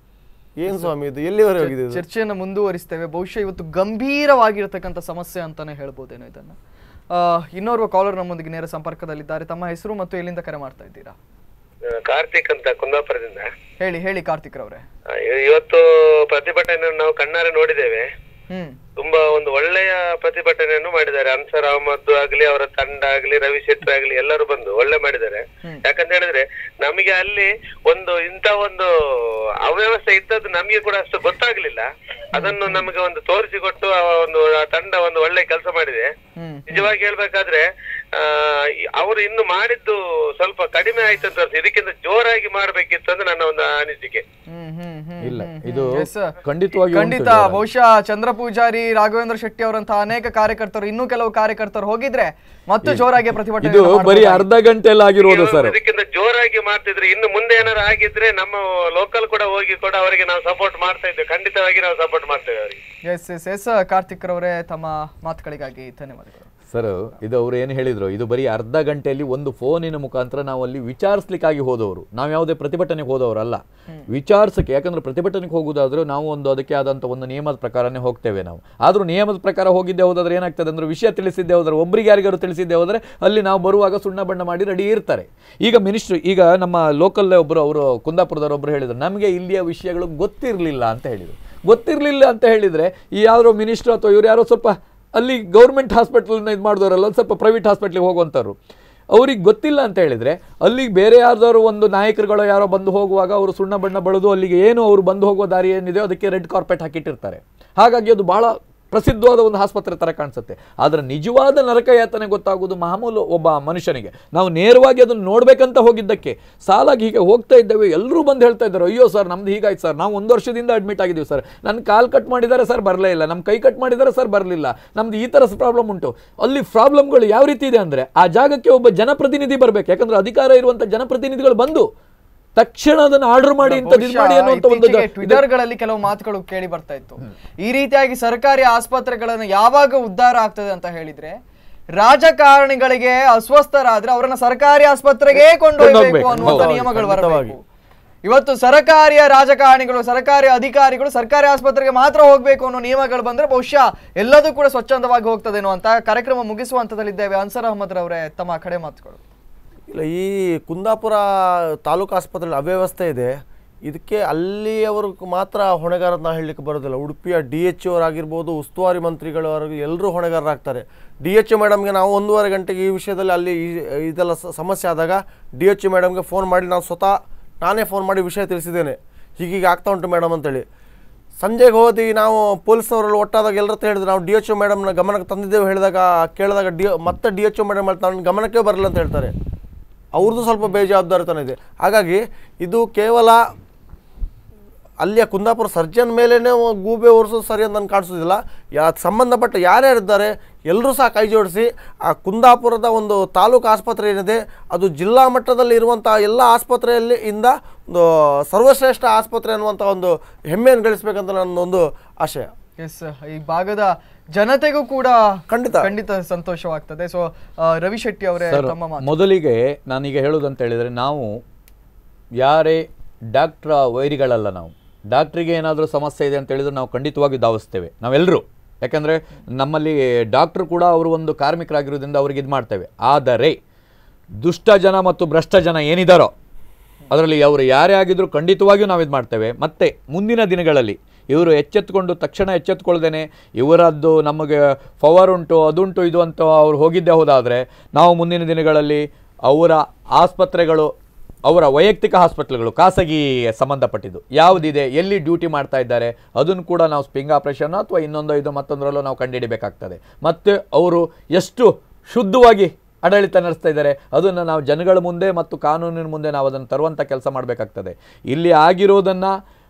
ಏನು ಸ್ವಾಮಿ ಇದು ಎಲ್ಲಿವರೆಗೆ ಹೋಗಿದೆ ಇದು ಚರ್ಚೆಯನ್ನು ಮುಂದುವರಿಸ್ತೇವೆ ಬಹುಶಃ ಇವತ್ತು ಗಂಭೀರವಾಗಿರ್ತಕ್ಕಂಥ ಸಮಸ್ಯೆ ಅಂತಾನೆ ಹೇಳ್ಬೋದೇನೋ ಇದನ್ನ ಆ, ಇನ್ನೋರ್ವ ಕಾಲರ್ ನಮ್ಮೊಂದಿಗೆ ನೇರ ಸಂಪರ್ಕದಲ್ಲಿದ್ದಾರೆ ತಮ್ಮ ಹೆಸರು ಮತ್ತು ಎಲ್ಲಿಂದ ಕರೆ ಮಾಡ್ತಾ ಇದ್ದೀರಾ ಕಾರ್ತಿಕ್ ಅಂತ ಕುಂದಾಪುರದಿಂದ ಹೇಳಿ ಹೇಳಿ ಕಾರ್ತಿಕ್ ರವ್ರೆ ಆ, ಇ- ಇವತ್ತು ಪ್ರತಿಭಟನೆಯನ್ನು ನಾವು ಕಣ್ಣಾರೆ ನೋಡಿದ್ದೇವೆ ಹ್ಮ್ ತುಂಬಾ ಒಂದು ಒಳ್ಳೆಯ ಪ್ರತಿಭಟನೆಯನ್ನು ಮಾಡಿದ್ದಾರೆ ಅನ್ಸರ್ ಅಹಮದ್ ಆಗ್ಲಿ ಅವರ ತಂಡ ಆಗ್ಲಿ ರವಿ ಶೆಟ್ಟಿ ಆಗ್ಲಿ ಎಲ್ಲರೂ ಬಂದು ಒಳ್ಳೆ ಮಾಡಿದ್ದಾರೆ ಯಾಕಂತ ಹೇಳಿದ್ರೆ ನಮಗೆ ಅಲ್ಲಿ ಒಂದು ಇಂತ ಒಂದು ಅವ್ಯವಸ್ಥೆ ಇದ್ದದ್ದು ನಮಗೆ ಕೂಡ ಅಷ್ಟು ಗೊತ್ತಾಗ್ಲಿಲ್ಲ ಅದನ್ನು ನಮಗೆ ಒಂದು ತೋರಿಸಿಕೊಟ್ಟು ಆ ಒಂದು ಆ ತಂಡ ಒಂದು ಒಳ್ಳೆ ಕೆಲಸ ಮಾಡಿದೆ ಹ್ಮ್ ನಿಜವಾಗಿ ಹೇಳ್ಬೇಕಾದ್ರೆ ಆ, ಈ- ಅವರು ಇನ್ನು ಮಾಡಿದ್ದು ಸ್ವಲ್ಪ ಕಡಿಮೆ ಆಯ್ತು ಅಂತ ಅನ್ಸುತ್ತೆ. ಇದಕ್ಕಿಂತ ಜೋರಾಗಿ ಮಾಡ್ಬೇಕಿತ್ತು ಅಂತ ನನ್ನ ಒಂದು ಅನಿಸಿಕೆ ಹ್ಮ್ ಹ್ಮ್ ಹ್ಮ್ ಇಲ್ಲ ಹ್ಮ್, ಇದು ಹ್ಮ್. Yes, sir. ಖಂಡಿತವಾಗಿಯೂ ಉಂಟು ಖಂಡಿತ ಜೋರಾಗಿ. ಬಹುಶಃ ಚಂದ್ರ ಪೂಜಾರಿ ರಾಘವೇಂದ್ರ ಶೆಟ್ಟಿ ಅವರಂತಹ ಅನೇಕ ಕಾರ್ಯಕರ್ತರು ಇನ್ನೂ ಕೆಲವು ಕಾರ್ಯಕರ್ತರು ಹೋಗಿದ್ರೆ ಮತ್ತು ಜೋರಾಗಿ ಪ್ರತಿಭಟನೆ ಇದು ಬರೀ ಅರ್ಧ ಗಂಟೆಯಲ್ಲಿ ಆಗಿರೋದು ಸರ್ ಇದಕ್ಕಿಂತ ಜೋರಾಗಿ ಮಾಡ್ತಿದ್ರೆ ಇನ್ನು ಮುಂದೆ ಏನಾರು ಆಗಿದ್ರೆ ನಮ್ಮ ಲೋಕಲ್ ಕೂಡ ಹೋಗಿ ಕೂಡ ಅವರಿಗೆ ನಾವು ಸಪೋರ್ಟ್ ಮಾಡ್ತಾ ಇದ್ದೇವೆ ಖಂಡಿತವಾಗಿ ನಾವು ಸಪೋರ್ಟ್ ಮಾಡ್ತೇವೆ ಅವರಿಗೆ ಎಸ್ ಎಸ್ ಎಸ್ ಕಾರ್ತಿಕ್ ರವರೇ ತಮ್ಮ ಮಾತುಗಳಿಗಾಗಿ ಧನ್ಯವಾದಗಳು ಸರ್ ಇದು ಅವ್ರು ಏನು ಹೇಳಿದ್ರು ಇದು ಬರೀ ಅರ್ಧ ಗಂಟೆಯಲ್ಲಿ ಒಂದು ಫೋನಿನ ಮುಖಾಂತರ ನಾವು ಅಲ್ಲಿ ವಿಚಾರಿಸ್ಲಿಕ್ಕಾಗಿ ಹೋದವರು ನಾವು ಯಾವುದೇ ಪ್ರತಿಭಟನೆಗೆ ಹೋದವರಲ್ಲ ವಿಚಾರಿಸಕ್ಕೆ ಯಾಕಂದ್ರೆ ಪ್ರತಿಭಟನೆಗೆ ಹೋಗುದಾದ್ರೆ ನಾವು ಒಂದು ಅದಕ್ಕೆ ಆದಂಥ ಒಂದು ನಿಯಮದ ಪ್ರಕಾರನೇ ಹೋಗ್ತೇವೆ ನಾವು ಆದ್ರೂ ನಿಯಮದ ಪ್ರಕಾರ ಹೋಗಿದ್ದೆ ಹೋದಾದ್ರೆ ಏನಾಗ್ತದೆ ಅಂದ್ರೆ ವಿಷಯ ತಿಳಿಸಿದ್ದೆ ಹೋದ್ರೆ ಒಬ್ಬರಿಗೆ ಯಾರಿಗಾರು ತಿಳಿಸಿದ್ದೆ ಹೋದ್ರೆ ಅಲ್ಲಿ ನಾವು ಬರುವಾಗ ಸುಣ್ಣ ಬಣ್ಣ ಮಾಡಿ ರೆಡಿ ಇರ್ತಾರೆ ಈಗ ಮಿನಿಸ್ಟ್ರು ಈಗ ನಮ್ಮ ಲೋಕಲ್ಲೇ ಒಬ್ಬರು ಅವರು ಕುಂದಾಪುರದವ್ರು ಒಬ್ಬರು ಹೇಳಿದ್ರು ನಮಗೆ ಇಲ್ಲಿಯ ವಿಷಯಗಳು ಗೊತ್ತಿರಲಿಲ್ಲ ಅಂತ ಹೇಳಿದರು ಗೊತ್ತಿರಲಿಲ್ಲ ಅಂತ ಹೇಳಿದರೆ ಈ ಯಾರೋ ಮಿನಿಸ್ಟ್ರು ಅಥವಾ ಇವ್ರು ಯಾರೋ ಸ್ವಲ್ಪ ಅಲ್ಲಿ ಗೌರ್ಮೆಂಟ್ ಹಾಸ್ಪಿಟಲ್ನ ಇದು ಮಾಡಿದವರಲ್ಲ ಒಂದು ಸ್ವಲ್ಪ ಪ್ರೈವೇಟ್ ಹಾಸ್ಪಿಟ್ಲಿಗೆ ಹೋಗುವಂಥವ್ರು ಅವ್ರಿಗೆ ಗೊತ್ತಿಲ್ಲ ಅಂತ ಹೇಳಿದರೆ ಅಲ್ಲಿಗೆ ಬೇರೆ ಯಾರ್ದಾದ್ರು ಒಂದು ನಾಯಕರುಗಳು ಯಾರೋ ಬಂದು ಹೋಗುವಾಗ ಅವರು ಸುಣ್ಣ ಬಣ್ಣ ಬಳಿದು ಅಲ್ಲಿಗೆ ಏನು ಅವರು ಬಂದು ಹೋಗೋ ದಾರಿ ಏನಿದೆ ಅದಕ್ಕೆ ರೆಡ್ ಕಾರ್ಪೆಟ್ ಹಾಕಿಟ್ಟಿರ್ತಾರೆ ಹಾಗಾಗಿ ಅದು ಭಾಳ ಪ್ರಸಿದ್ಧವಾದ ಒಂದು ಆಸ್ಪತ್ರೆ ಥರ ಕಾಣಿಸುತ್ತೆ ಆದರೆ ನಿಜವಾದ ನರಕ ಯಾತನೆ ಗೊತ್ತಾಗೋದು ಮಾಮೂಲು ಒಬ್ಬ ಮನುಷ್ಯನಿಗೆ ನಾವು ನೇರವಾಗಿ ಅದನ್ನು ನೋಡ್ಬೇಕಂತ ಹೋಗಿದ್ದಕ್ಕೆ ಸಾಲಾಗಿ ಹೀಗೆ ಹೋಗ್ತಾ ಇದ್ದೇವೆ ಎಲ್ಲರೂ ಬಂದು ಹೇಳ್ತಾ ಇದ್ದಾರೆ ಅಯ್ಯೋ ಸರ್ ನಮ್ದು ಹೀಗಾಯ್ತು ಸರ್ ನಾವು ಒಂದು ವರ್ಷದಿಂದ ಅಡ್ಮಿಟ್ ಆಗಿದ್ದೀವಿ ಸರ್ ನನ್ನ ಕಾಲು ಕಟ್ ಮಾಡಿದ್ದಾರೆ ಸರ್ ಬರಲೇ ಇಲ್ಲ ನಮ್ಮ ಕೈ ಕಟ್ ಮಾಡಿದ್ದಾರೆ ಸರ್ ಬರಲಿಲ್ಲ ನಮ್ದು ಈ ಥರ ಪ್ರಾಬ್ಲಮ್ ಉಂಟು ಅಲ್ಲಿ ಪ್ರಾಬ್ಲಮ್ಗಳು ಯಾವ ರೀತಿ ಇದೆ ಅಂದರೆ ಆ ಜಾಗಕ್ಕೆ ಒಬ್ಬ ಜನಪ್ರತಿನಿಧಿ ಬರಬೇಕು ಯಾಕಂದ್ರೆ ಅಧಿಕಾರ ಇರುವಂಥ ಜನಪ್ರತಿನಿಧಿಗಳು ಬಂದು ತಕ್ಷಣ ಅದನ್ನು ಆರ್ಡರ್ ಮಾಡಿ ಇಂಥದ್ದು ಇದು ಮಾಡಿ ಅನ್ನುವಂಥ ಒಂದು ಇದು- ಟ್ವಿಟರ್ ಗಳಲ್ಲಿ ಕೆಲವು ಮಾತುಗಳು ಕೇಳಿ ಬರ್ತಾ ಇತ್ತು ಈ ರೀತಿಯಾಗಿ ಸರ್ಕಾರಿ ಆಸ್ಪತ್ರೆಗಳನ್ನು ಯಾವಾಗ ಉದ್ಧಾರ ಆಗ್ತದೆ ಅಂತ ಹೇಳಿದ್ರೆ ರಾಜಕಾರಣಿಗಳಿಗೆ ಅಸ್ವಸ್ಥರಾದ್ರೆ ಅವರನ್ನ ಸರ್ಕಾರಿ ಆಸ್ಪತ್ರೆಗೆ ಕೊಂಡೊಯ್ಯಬೇಕು ಕೊಂಡೋಗ್ಬೇಕು. ಅನ್ನುವಂಥ ಹೌದು. ನಿಯಮಗಳು ಖಂಡಿತವಾಗಿ. ಬರಬೇಕು ಇವತ್ತು ಸರ್ಕಾರಿಯ ರಾಜಕಾರಣಿಗಳು ಸರ್ಕಾರಿ ಅಧಿಕಾರಿಗಳು ಸರ್ಕಾರಿ ಆಸ್ಪತ್ರೆಗೆ ಮಾತ್ರ ಹೋಗ್ಬೇಕು ಅನ್ನೋ ನಿಯಮಗಳು ಬಂದ್ರೆ ಬಹುಶಃ ಎಲ್ಲದೂ ಕೂಡ ಸ್ವಚ್ಛಂದವಾಗಿ ಹೋಗ್ತದೇನೋ ಅಂತ ಕಾರ್ಯಕ್ರಮ ಮುಗಿಸುವ ಹಂತದಲ್ಲಿದ್ದೇವೆ ಅನ್ಸರ್ ಅಹಮದ್ ರವರೇ ತಮ್ಮ ಕಡೆ ಮಾತುಗಳು ಇಲ್ಲ ಈ ಕುಂದಾಪುರ ತಾಲೂಕು ಆಸ್ಪತ್ರೆಯಲ್ಲಿ ಅವ್ಯವಸ್ಥೆ ಇದೆ ಇದಕ್ಕೆ ಅಲ್ಲಿಯವರು ಮಾತ್ರ ಹೊಣೆಗಾರನ ಹೇಳಲಿಕ್ಕೆ ಬರೋದಿಲ್ಲ ಉಡುಪಿಯ ಡಿ ಎಚ್ ಅವರಾಗಿರ್ಬೋದು ಉಸ್ತುವಾರಿ ಮಂತ್ರಿಗಳವರೆಗೂ ಎಲ್ಲರೂ ಹೊಣೆಗಾರರಾಗ್ತಾರೆ ಡಿ ಎಚ್ ಮೇಡಮ್ಗೆ ನಾವು ಒಂದೂವರೆ ಗಂಟೆಗೆ ಈ ವಿಷಯದಲ್ಲಿ ಅಲ್ಲಿ ಈ- ಇದೆಲ್ಲ ಸ- ಸಮಸ್ಯೆ ಆದಾಗ ಡಿ ಎಚ್ ಮೇಡಮ್ಗೆ ಫೋನ್ ಮಾಡಿ ನಾವು ಸ್ವತಃ ನಾನೇ ಫೋನ್ ಮಾಡಿ ವಿಷಯ ತಿಳಿಸಿದ್ದೇನೆ ಹೀಗೀಗೆ ಆಗ್ತಾ ಉಂಟು ಮೇಡಮ್ ಅಂತೇಳಿ ಸಂಜೆಗೆ ಹೋದಿ ನಾವು ಪೊಲೀಸ್ನವರಲ್ಲಿ ಒಟ್ಟಾದಾಗ ಎಲ್ಲರ ಹತ್ರ ಹೇಳಿದ್ರು ನಾವು ಡಿ ಎಚ್ ಒ ಮೇಡಮ್ನ ಗಮನಕ್ಕೆ ತಂದಿದ್ದೇವೆ ಹೇಳಿದಾಗ ಕೇಳಿದಾಗ ಡಿ ಮತ್ತೆ ಡಿ ಎಚ್ ಒ ಮೇಡಮ್ ಹೇಳ್ತಾರೆ ನನ್ನ ಗಮನಕ್ಕೆ ಬರಲ್ಲ ಅಂತ ಹೇಳ್ತಾರೆ ಅವ್ರದ್ದು ಸ್ವಲ್ಪ ಬೇಜವಾಬ್ದಾರಿತನ ಇದೆ ಹಾಗಾಗಿ ಇದು ಕೇವಲ ಅಲ್ಲಿಯ ಕುಂದಾಪುರ ಸರ್ಜನ್ ಮೇಲೇ ಗೂಬೆ ಓಡಿಸೋದು ಸರಿ ಅಂತ ನನಗೆ ಕಾಣಿಸೋದಿಲ್ಲ ಯಾ ಸಂಬಂಧಪಟ್ಟ ಯಾರ್ಯಾರಿದ್ದಾರೆ ಎಲ್ಲರೂ ಸಹ ಕೈ ಜೋಡಿಸಿ ಆ ಕುಂದಾಪುರದ ಒಂದು ತಾಲೂಕು ಆಸ್ಪತ್ರೆ ಏನಿದೆ ಅದು ಜಿಲ್ಲಾ ಮಟ್ಟದಲ್ಲಿ ಇರುವಂಥ ಎಲ್ಲ ಆಸ್ಪತ್ರೆಯಲ್ಲಿ ಇಂದ ಒಂದು ಸರ್ವಶ್ರೇಷ್ಠ ಆಸ್ಪತ್ರೆ ಅನ್ನುವಂಥ ಒಂದು ಹೆಮ್ಮೆಯನ್ನು ಗಳಿಸ್ಬೇಕಂತ ನನ್ನ ಒಂದು ಆಶಯ ಎಸ್ ಈ ಭಾಗದ ಜನತೆಗೂ ಕೂಡ ಖಂಡಿತ. ಖಂಡಿತ ಸಂತೋಷವಾಗ್ತದೆ ಸೊ ರವಿ ಶೆಟ್ಟಿ ಅವರೇ ಸರ್ ತಮ್ಮ ಮಾತು ಮೊದಲಿಗೆ ನಾನೀಗ ಹೇಳೋದಂತ ಹೇಳಿದರೆ ನಾವು ಯಾರೇ ಡಾಕ್ಟ್ರ ವೈರಿಗಳಲ್ಲ ನಾವು ಡಾಕ್ಟ್ರಿಗೆ ಏನಾದರೂ ಸಮಸ್ಯೆ ಇದೆ ಅಂತ ಹೇಳಿದ್ರೆ ನಾವು ಖಂಡಿತವಾಗಿ ಧಾವಿಸ್ತೇವೆ ನಾವೆಲ್ಲರೂ ಯಾಕಂದರೆ ನಮ್ಮಲ್ಲಿ ಡಾಕ್ಟ್ರು ಕೂಡ ಅವರು ಒಂದು ಕಾರ್ಮಿಕರಾಗಿರೋದ್ರಿಂದ ಅವ್ರಿಗೆ ಇದು ಮಾಡ್ತೇವೆ ಆದರೆ ದುಷ್ಟ ಜನ ಮತ್ತು ಭ್ರಷ್ಟ ಜನ ಏನಿದ್ದಾರೋ ಅದರಲ್ಲಿ ಅವರು ಯಾರೇ ಆಗಿದ್ರೂ ಖಂಡಿತವಾಗಿಯೂ ನಾವು ಇದು ಮಾಡ್ತೇವೆ ಮತ್ತೆ ಮುಂದಿನ ದಿನಗಳಲ್ಲಿ ಇವರು ಎಚ್ಚೆತ್ತುಕೊಂಡು ತಕ್ಷಣ ಎಚ್ಚೆತ್ತುಕೊಳ್ದೇನೆ ಇವರದ್ದು ನಮಗೆ ಪವರ್ ಉಂಟು ಅದುಂಟು ಇದು ಅಂತ ಅವ್ರು ಹೋಗಿದ್ದೇ ಹೋದಾದರೆ ನಾವು ಮುಂದಿನ ದಿನಗಳಲ್ಲಿ ಅವರ ಆಸ್ಪತ್ರೆಗಳು ಅವರ ವೈಯಕ್ತಿಕ ಹಾಸ್ಪಿಟ್ಲ್ಗಳು ಖಾಸಗಿ ಸಂಬಂಧಪಟ್ಟಿದ್ದು ಯಾವುದಿದೆ ಎಲ್ಲಿ ಡ್ಯೂಟಿ ಮಾಡ್ತಾ ಇದ್ದಾರೆ ಅದನ್ನು ಕೂಡ ನಾವು ಸ್ಪಿಂಗ್ ಆಪರೇಷನ್ ಅಥವಾ ಇನ್ನೊಂದು ಇದು ಮತ್ತೊಂದರಲ್ಲೂ ನಾವು ಕಂಡುಹಿಡಿಬೇಕಾಗ್ತದೆ ಮತ್ತು ಅವರು ಎಷ್ಟು ಶುದ್ಧವಾಗಿ ಆಡಳಿತ ನಡೆಸ್ತಾ ಇದ್ದಾರೆ ಅದನ್ನು ನಾವು ಜನಗಳ ಮುಂದೆ ಮತ್ತು ಕಾನೂನಿನ ಮುಂದೆ ನಾವು ಅದನ್ನು ತರುವಂಥ ಕೆಲಸ ಮಾಡಬೇಕಾಗ್ತದೆ ಇಲ್ಲಿ ಆಗಿರೋದನ್ನು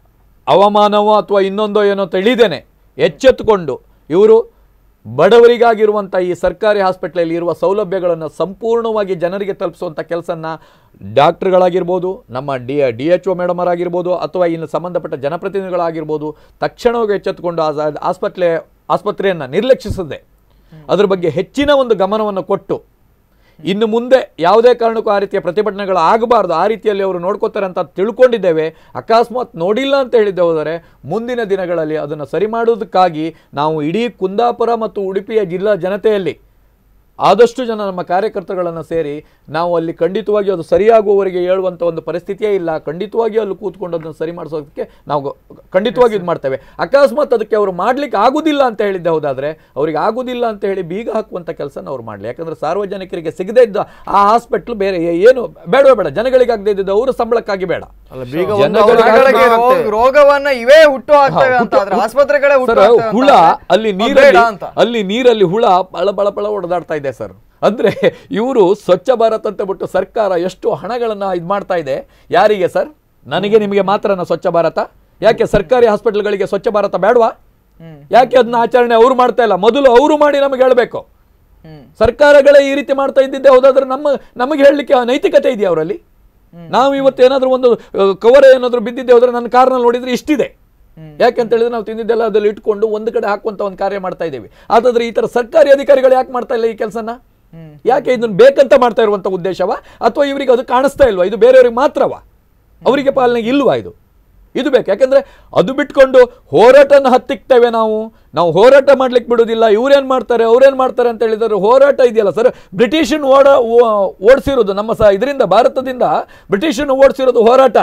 ಅವಮಾನವೋ ಅಥವಾ ಇನ್ನೊಂದೋ ಏನೋ ತಿಳಿದೇನೆ ಎಚ್ಚೆತ್ತುಕೊಂಡು ಇವರು ಬಡವರಿಗಾಗಿರುವಂಥ ಈ ಸರ್ಕಾರಿ ಹಾಸ್ಪಿಟ್ಲಲ್ಲಿ ಇರುವ ಸೌಲಭ್ಯಗಳನ್ನು ಸಂಪೂರ್ಣವಾಗಿ ಜನರಿಗೆ ತಲುಪಿಸುವಂಥ ಕೆಲಸನ ಡಾಕ್ಟ್ರುಗಳಾಗಿರ್ಬೋದು ನಮ್ಮ ಡಿ ಡಿ ಎಚ್ ಒ ಮೇಡಮರಾಗಿರ್ಬೋದು ಅಥವಾ ಇನ್ನು ಸಂಬಂಧಪಟ್ಟ ಜನಪ್ರತಿನಿಧಿಗಳಾಗಿರ್ಬೋದು ತಕ್ಷಣವಾಗಿ ಎಚ್ಚೆತ್ತುಕೊಂಡು ಆ ಆಸ್ಪತ್ರೆ ಆಸ್ಪತ್ರೆಯನ್ನು ನಿರ್ಲಕ್ಷಿಸದೆ ಅದ್ರ ಬಗ್ಗೆ ಹೆಚ್ಚಿನ ಒಂದು ಗಮನವನ್ನು ಕೊಟ್ಟು ಇನ್ನು ಮುಂದೆ ಯಾವುದೇ ಕಾರಣಕ್ಕೂ ಆ ರೀತಿಯ ಪ್ರತಿಭಟನೆಗಳು ಆಗಬಾರ್ದು ಆ ರೀತಿಯಲ್ಲಿ ಅವರು ನೋಡ್ಕೋತಾರೆ ಅಂತ ತಿಳ್ಕೊಂಡಿದ್ದೇವೆ ಅಕಸ್ಮಾತ್ ನೋಡಿಲ್ಲ ಅಂತ ಹೇಳಿದ್ದೆ ಹೋದರೆ ಮುಂದಿನ ದಿನಗಳಲ್ಲಿ ಅದನ್ನು ಸರಿ ಮಾಡೋದಕ್ಕಾಗಿ ನಾವು ಇಡೀ ಕುಂದಾಪುರ ಮತ್ತು ಉಡುಪಿಯ ಜಿಲ್ಲಾ ಜನತೆಯಲ್ಲಿ ಆದಷ್ಟು ಜನ ನಮ್ಮ ಕಾರ್ಯಕರ್ತಗಳನ್ನು ಸೇರಿ ನಾವು ಅಲ್ಲಿ ಖಂಡಿತವಾಗಿ ಅದು ಸರಿಯಾಗುವವರೆಗೆ ಹೇಳುವಂಥ ಒಂದು ಪರಿಸ್ಥಿತಿಯೇ ಇಲ್ಲ ಖಂಡಿತವಾಗಿ ಅಲ್ಲಿ ಕೂತ್ಕೊಂಡು ಅದನ್ನು ಸರಿ ಮಾಡಿಸೋದಕ್ಕೆ ನಾವು ಗ- ಖಂಡಿತವಾಗಿ ಇದು ಮಾಡ್ತೇವೆ ಅಕಸ್ಮಾತ್ ಅದಕ್ಕೆ ಅವರು ಮಾಡ್ಲಿಕ್ಕೆ ಆಗುದಿಲ್ಲ ಅಂತ ಹೇಳಿದ್ದೆ ಹೋದಾದ್ರೆ ಅವರಿಗೆ ಆಗುದಿಲ್ಲ ಅಂತ ಹೇಳಿ ಬೀಗ ಹಾಕುವಂಥ ಕೆಲಸನ ಅವ್ರು ಮಾಡಲಿ ಯಾಕಂದ್ರೆ ಸಾರ್ವಜನಿಕರಿಗೆ ಸಿಗದೇ ಇದ್ದ ಆ ಹಾಸ್ಪಿಟ್ಲ್ ಬೇರೆ ಏ- ಏನು ಬೇಡವೇ ಬೇಡ ಜನಗಳಿಗಾಗದೇ ಇದ್ದಿದ್ದು ಅವರ ಸಂಬಳಕ್ಕಾಗಿ ಬೇಡ ಅಲ್ಲ ಬೀಗ ಒಂದು ಜನಗಳಿಗೆ ಅವರಿಗೆ ಜನಗಳಿಗೆ ಆತ್ಮ ರೋಗ- ಆಗುತ್ತೆ. ರೋಗವನ್ನ ಇವೇ ಹುಟ್ಟು ಹಾಕ್ತವೆ ಹಾ, ಅಂತ ಆದ್ರೆ ಹುಟ್ಟು- ಆಸ್ಪತ್ರೆಗಳೇ ಹುಟ್ಟು ಸರ್, ಹಾಕ್ತವೆ ಅಂತ ಹುಳ ಆದ್ರೆ ಅಲ್ಲಿ ಅದು ನೀರಲ್ಲಿ ಬೇಡ ಅಂತ ಅಲ್ಲಿ ನೀರಲ್ಲಿ ಹುಳ ಬಳ ಬಳ ಬಳ ಹೊಡೆದಾಡ್ತಾ ಇದೆ ಸರ್ ಅಂದ್ರೆ ಇವರು ಸ್ವಚ್ಛ ಭಾರತ್ ಅಂತ ಬಿಟ್ಟು ಸರ್ಕಾರ ಎಷ್ಟು ಹಣಗಳನ್ನ ಇದು ಮಾಡ್ತಾ ಇದೆ ಯಾರಿಗೆ ಸರ್ ನನಗೆ ನಿಮಗೆ ಮಾತ್ರನ ಸ್ವಚ್ಛ ಭಾರತ ಯಾಕೆ ಸರ್ಕಾರಿ ಹಾಸ್ಪಿಟಲ್ಗಳಿಗೆ ಸ್ವಚ್ಛ ಭಾರತ ಬೇಡವಾ ಯಾಕೆ ಅದನ್ನ ಆಚರಣೆ ಅವರು ಮಾಡ್ತಾ ಇಲ್ಲ ಮೊದಲು ಅವರು ಮಾಡಿ ನಮಗೆ ಹೇಳಬೇಕು ಹ್ಮ್. ಸರ್ಕಾರಗಳೇ ಈ ರೀತಿ ಮಾಡ್ತಾ ಇದ್ದಿದ್ದೆ ಹೌದಾದ್ರೆ ನಮ್ಮ ನಮಗೆ ಹೇಳಲಿಕ್ಕೆ ನೈತಿಕತೆ ಇದೆಯಾ ಅವರಲ್ಲಿ ನಾವು ಇವತ್ತು ಏನಾದರೂ ಒಂದು ಕವರ್ ಏನಾದರೂ ಬಿದ್ದಿದ್ದೆ ಹೋದ್ರೆ ನನ್ನ ಕಾರ್ನಲ್ಲಿ ನೋಡಿದ್ರೆ ಇಷ್ಟಿದೆ ಯಾಕೆಂತ ಹೇಳಿದ್ರೆ ನಾವು ತಿಂದಿದ್ದೆಲ್ಲ ಅದ್ರಲ್ಲಿ ಇಟ್ಕೊಂಡು ಒಂದು ಕಡೆ ಹಾಕುವಂತ ಒಂದು ಕಾರ್ಯ ಮಾಡ್ತಾ ಇದ್ದೇವೆ ಆದ್ರೆ ಈ ತರ ಸರ್ಕಾರಿ ಅಧಿಕಾರಿಗಳು ಯಾಕೆ ಮಾಡ್ತಾ ಇಲ್ಲ ಈ ಕೆಲಸನ ಯಾಕೆ ಇದನ್ನ ಬೇಕಂತ ಮಾಡ್ತಾ ಇರುವಂತ ಉದ್ದೇಶವ ಅಥವಾ ಇವರಿಗೆ ಅದು ಕಾಣಿಸ್ತಾ ಇಲ್ವಾ ಇದು ಬೇರೆಯವ್ರಿಗೆ ಮಾತ್ರವಾ ಅವರಿಗೆ ಪಾಲನೆ ಇಲ್ವಾ ಇದು ಇದು ಬೇಕು ಯಾಕಂದ್ರೆ ಅದು ಬಿಟ್ಕೊಂಡು ಹೋರಾಟನ ಹತ್ತಿಕ್ತೇವೆ ನಾವು ನಾವು ಹೋರಾಟ ಮಾಡ್ಲಿಕ್ಕೆ ಬಿಡೋದಿಲ್ಲ ಇವ್ರೇನ್ ಮಾಡ್ತಾರೆ ಅವ್ರೇನ್ ಮಾಡ್ತಾರೆ ಅಂತ ಹೇಳಿದ್ರೆ ಹೋರಾಟ ಇದೆಯಲ್ಲ ಸರ್ ಬ್ರಿಟಿಷನ್ ಓಡ ಓ- ಓಡಿಸಿರೋದು ನಮ್ಮ ಸಹ ಇದರಿಂದ ಭಾರತದಿಂದ ಬ್ರಿಟಿಷನ್ ಓಡಿಸಿರೋದು ಹೋರಾಟ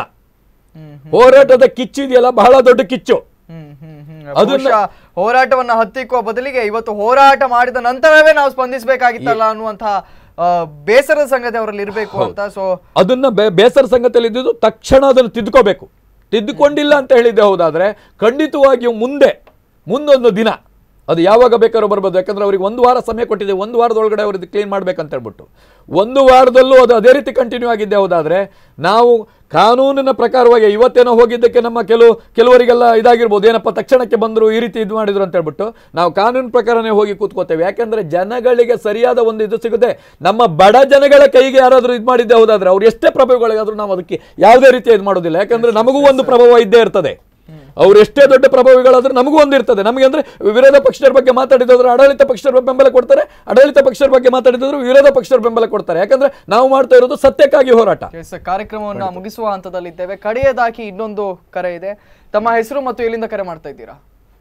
ಹೋರಾಟದ ಕಿಚ್ಚು ಇದೆಯಲ್ಲ ಬಹಳ ದೊಡ್ಡ ಕಿಚ್ಚು ಹ್ಮ್, ಹ್ಮ್, ಹ್ಮ್. ಅದನ್ನ- ಬಹುಶಃ ಹೋರಾಟವನ್ನ ಹತ್ತಿಕ್ಕುವ ಬದಲಿಗೆ ಇವತ್ತು ಹೋರಾಟ ಮಾಡಿದ ನಂತರವೇ ನಾವು ಸ್ಪಂದಿಸಬೇಕಾಗಿತ್ತಲ್ಲ ಅನ್ನುವಂತಹ ಆ, ಬೇಸರದ ಸಂಗತಿ ಅವರಲ್ಲಿ ಇರಬೇಕು ಅಂತ ಸೊ ಅದನ್ನ ಬೇ- ಬೇಸರ ಸಂಗತಿಯಲ್ಲಿ ಇದ್ದಿದ್ದು ತಕ್ಷಣ ಅದನ್ನು ತಿದ್ದುಕೋಬೇಕು ತಿದ್ದುಕೊಂಡಿಲ್ಲ ಅಂತ ಹೇಳಿದ್ದೆ ಹೌದಾದ್ರೆ ಖಂಡಿತವಾಗಿಯೂ ಮುಂದೆ ಮುಂದೊಂದು ದಿನ ಅದು ಯಾವಾಗ ಬೇಕಾದ್ರೂ ಬರ್ಬೋದು ಯಾಕಂದ್ರೆ ಅವ್ರಿಗೆ ಒಂದು ವಾರ ಸಮಯ ಕೊಟ್ಟಿದೆ ಒಂದು ವಾರದೊಳಗಡೆ ಅವ್ರದ್ದು ಕ್ಲೀನ್ ಮಾಡ್ಬೇಕಂತ ಹೇಳ್ಬಿಟ್ಟು ಒಂದು ವಾರದಲ್ಲೂ ಅದು ಅದೇ ರೀತಿ ಕಂಟಿನ್ಯೂ ಆಗಿದ್ದೆ ಹೌದಾದ್ರೆ ನಾವು ಕಾನೂನಿನ ಪ್ರಕಾರವಾಗಿ ಇವತ್ತೇನೋ ಹೋಗಿದ್ದಕ್ಕೆ ನಮ್ಮ ಕೆಲವು ಕೆಲವರಿಗೆಲ್ಲ ಇದಾಗಿರ್ಬೋದು ಏನಪ್ಪ ತಕ್ಷಣಕ್ಕೆ ಬಂದರು ಈ ರೀತಿ ಇದು ಮಾಡಿದ್ರು ಅಂತ ಹೇಳ್ಬಿಟ್ಟು ನಾವು ಕಾನೂನು ಪ್ರಕಾರನೇ ಹೋಗಿ ಕೂತ್ಕೋತೇವೆ ಯಾಕಂದ್ರೆ ಜನಗಳಿಗೆ ಸರಿಯಾದ ಒಂದು ಇದು ಸಿಗುತ್ತೆ ನಮ್ಮ ಬಡ ಜನಗಳ ಕೈಗೆ ಯಾರಾದರೂ ಇದು ಮಾಡಿದ್ದೆ ಹೌದಾದ್ರೆ ಅವ್ರು ಎಷ್ಟೇ ಪ್ರಭಾವಗಳಿಗಾದ್ರೂ ನಾವು ಅದಕ್ಕೆ ಯಾವುದೇ ರೀತಿ ಇದು ಮಾಡೋದಿಲ್ಲ ಯಾಕಂದ್ರೆ ನಮಗೂ ಒಂದು ಪ್ರಭಾವ ಇದ್ದೇ ಇರ್ತದೆ ಅವ್ರು ಎಷ್ಟೇ ದೊಡ್ಡ ಪ್ರಭಾವಿಗಳಾದ್ರೂ ನಮಗೂ ಒಂದು ಇರ್ತದೆ ನಮಗೆ ಅಂದ್ರೆ ವಿರೋಧ ಪಕ್ಷದ ಬಗ್ಗೆ ಮಾತಾಡಿದ್ರೆ ಆಡಳಿತ ಪಕ್ಷದ ಬೆಂಬಲ ಕೊಡ್ತಾರೆ ಆಡಳಿತ ಪಕ್ಷದ ಬಗ್ಗೆ ಮಾತಾಡಿದ್ರು ವಿರೋಧ ಪಕ್ಷದ ಬೆಂಬಲ ಕೊಡ್ತಾರೆ ಯಾಕಂದ್ರೆ ನಾವು ಮಾಡ್ತಾ ಇರೋದು ಸತ್ಯಕ್ಕಾಗಿ ಹೋರಾಟ ಎಸ್ ಕಾರ್ಯಕ್ರಮವನ್ನು ಮುಗಿಸುವ ಹಂತದಲ್ಲಿದ್ದೇವೆ ಕಡೆಯದಾಗಿ ಇನ್ನೊಂದು ಕರೆ ಇದೆ ತಮ್ಮ ಹೆಸರು ಮತ್ತು ಎಲ್ಲಿಂದ ಕರೆ ಮಾಡ್ತಾ ಇದ್ದೀರಾ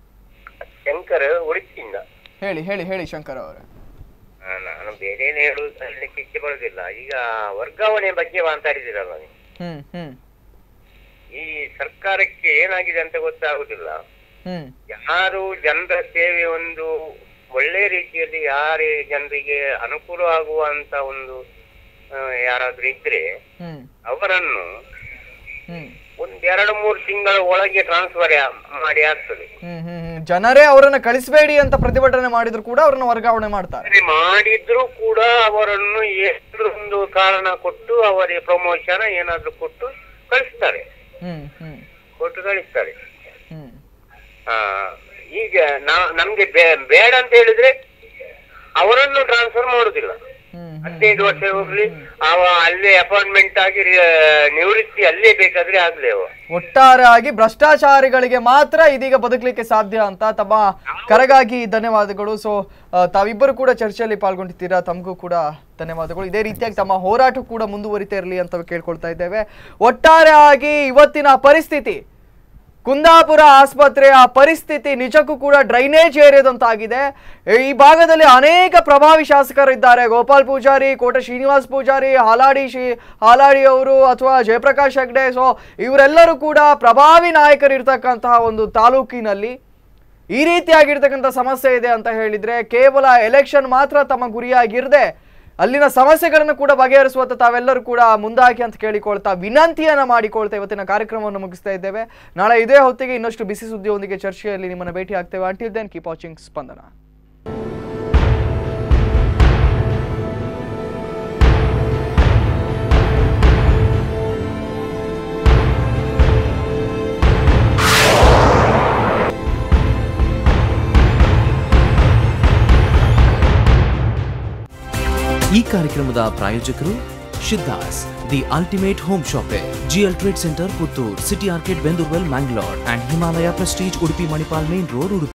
ಶಂಕರ್ ಉಡುಪಿಯಿಂದ ಹೇಳಿ ಹೇಳಿ ಹೇಳಿ ಶಂಕರ್ ಅವರೇ ಆ, ನಾನು ಬೇರೆ ಏನು ಹೇಳಲಿಕ್ಕೆ ಇಚ್ಛೆ ಬರುದಿಲ್ಲ ಈಗ ವರ್ಗಾವಣೆ ಬಗ್ಗೆ ಮಾತಾಡಿದಿರಲ್ಲ ನೀವು ಹ್ಮ್ ಹ್ಮ್ ಈ ಸರ್ಕಾರಕ್ಕೆ ಏನಾಗಿದೆ ಅಂತ ಗೊತ್ತಾಗುದಿಲ್ಲ ಹ್ಮ್ ಯಾರು ಜನರ ಸೇವೆ ಒಂದು ಒಳ್ಳೆ ರೀತಿಯಲ್ಲಿ ಯಾರೇ ಜನರಿಗೆ ಅನುಕೂಲ ಆಗುವಂತ ಒಂದು ಆ, ಯಾರಾದ್ರೂ ಇದ್ರೆ ಹ್ಮ್ ಅವರನ್ನು ಹ್ಮ್ ಒಂದ್ ಎರಡು ಮೂರು ತಿಂಗಳ ಒಳಗೆ ಟ್ರಾನ್ಸ್ಫರ್ ಮಾಡಿ ಆಗ್ತದೆ ಹ್ಮ್ ಹ್ಮ್ ಹ್ಮ್ ಜನರೇ ಅವರನ್ನ ಕಳಿಸಬೇಡಿ ಅಂತ ಪ್ರತಿಭಟನೆ ಮಾಡಿದ್ರು ಕೂಡ ಅವ್ರನ್ನ ವರ್ಗಾವಣೆ ಮಾಡ್ತಾರೆ ಸರಿ ಮಾಡಿದ್ರು ಕೂಡ ಅವರನ್ನು ಏನಾದ್ರೂ ಒಂದು ಕಾರಣ ಕೊಟ್ಟು ಅವರಿಗೆ ಪ್ರಮೋಷನ್ ಏನಾದ್ರೂ ಕೊಟ್ಟು ಕಳಿಸ್ತಾರೆ ಹ್ಮ್ ಹ್ಮ್ ಕೊಟ್ಟು ಕಳಿಸ್ತಾರೆ ಹ್ಮ್ ಆ, ಈಗ ನಾ ನಮ್ಗೆ ಬೇ- ಬೇಡ ಅಂತ ಹೇಳಿದ್ರೆ ಅವರನ್ನು ಟ್ರಾನ್ಸ್ಫರ್ ಮಾಡುದಿಲ್ಲ ಹ್ಮ್ ಹದಿನೈದು ವರ್ಷ ಹೋಗ್ಲಿ ಅವ ಅಲ್ಲೇ ಅಪಾಯಿಂಟ್ಮೆಂಟ್ ಆಗಿ ರಿ- ನಿವೃತ್ತಿ ಅಲ್ಲೇ ಬೇಕಾದ್ರೆ ಆಗ್ಲಿ ಅವ ಒಟ್ಟಾರೆಯಾಗಿ ಭ್ರಷ್ಟಾಚಾರಿಗಳಿಗೆ ಮಾತ್ರ ಇದೀಗ ಬದುಕಲಿಕ್ಕೆ ಸಾಧ್ಯ ಅಂತ ತಮ್ಮ ಕರೆಗಾಗಿ ಧನ್ಯವಾದಗಳು ಸೊ ತಾವಿಬ್ಬರು ಕೂಡ ಚರ್ಚೆಯಲ್ಲಿ ಪಾಲ್ಗೊಂಡಿದ್ದೀರಾ ತಮಗೂ ಕೂಡ ಧನ್ಯವಾದಗಳು ಇದೇ ರೀತಿಯಾಗಿ ತಮ್ಮ ಹೋರಾಟ ಕೂಡ ಮುಂದುವರಿತಾ ಇರಲಿ ಅಂತ ಕೇಳ್ಕೊಳ್ತಾ ಇದ್ದೇವೆ ಒಟ್ಟಾರೆಯಾಗಿ ಇವತ್ತಿನ ಪರಿಸ್ಥಿತಿ ಕುಂದಾಪುರ ಆಸ್ಪತ್ರೆಯ ಪರಿಸ್ಥಿತಿ ನಿಜಕ್ಕೂ ಕೂಡ ಡ್ರೈನೇಜ್ ಏರಿಯದಂತಾಗಿದೆ ಈ ಭಾಗದಲ್ಲಿ ಅನೇಕ ಪ್ರಭಾವಿ ಶಾಸಕರಿದ್ದಾರೆ ಗೋಪಾಲ್ ಪೂಜಾರಿ ಕೋಟೆ ಶ್ರೀನಿವಾಸ್ ಪೂಜಾರಿ ಹಾಲಾಡಿ ಶ್ರೀ ಹಾಲಾಡಿ ಅವರು ಅಥವಾ ಜಯಪ್ರಕಾಶ್ ಹೆಗ್ಡೆ ಸೊ ಇವರೆಲ್ಲರೂ ಕೂಡ ಪ್ರಭಾವಿ ನಾಯಕರಿರ್ತಕ್ಕಂತಹ ಒಂದು ತಾಲೂಕಿನಲ್ಲಿ ಈ ರೀತಿಯಾಗಿರ್ತಕ್ಕಂಥ ಸಮಸ್ಯೆ ಇದೆ ಅಂತ ಹೇಳಿದ್ರೆ ಕೇವಲ ಎಲೆಕ್ಷನ್ ಮಾತ್ರ ತಮ್ಮ ಗುರಿಯಾಗಿರದೆ ಅಲ್ಲಿನ ಸಮಸ್ಯೆಗಳನ್ನು ಕೂಡ ಬಗೆಹರಿಸುವಂತ ತಾವೆಲ್ಲರೂ ಕೂಡ ಮುಂದಾಗಿ ಅಂತ ಕೇಳಿಕೊಳ್ತಾ ವಿನಂತಿಯನ್ನ ಮಾಡಿಕೊಳ್ತಾ ಇವತ್ತಿನ ಕಾರ್ಯಕ್ರಮವನ್ನು ಮುಗಿಸ್ತಾ ಇದ್ದೇವೆ ನಾಳೆ ಇದೇ ಹೊತ್ತಿಗೆ ಇನ್ನಷ್ಟು ಬಿಸಿ ಸುದ್ದಿಯೊಂದಿಗೆ ಚರ್ಚೆಯಲ್ಲಿ ನಿಮ್ಮನ್ನು ಭೇಟಿ ಆಗ್ತೇವೆ until then keep watching Spandana ಈ ಕಾರ್ಯಕ್ರಮದ ಪ್ರಾಯೋಜಕರು ಶಿದ್ದಾಸ್ the ultimate home shoppe GL trade centre Puttur city arcade ಬೆಂದೂರ್ವೆಲ್ Mangalore and Himalaya prestige Udupi Manipal main road Udupi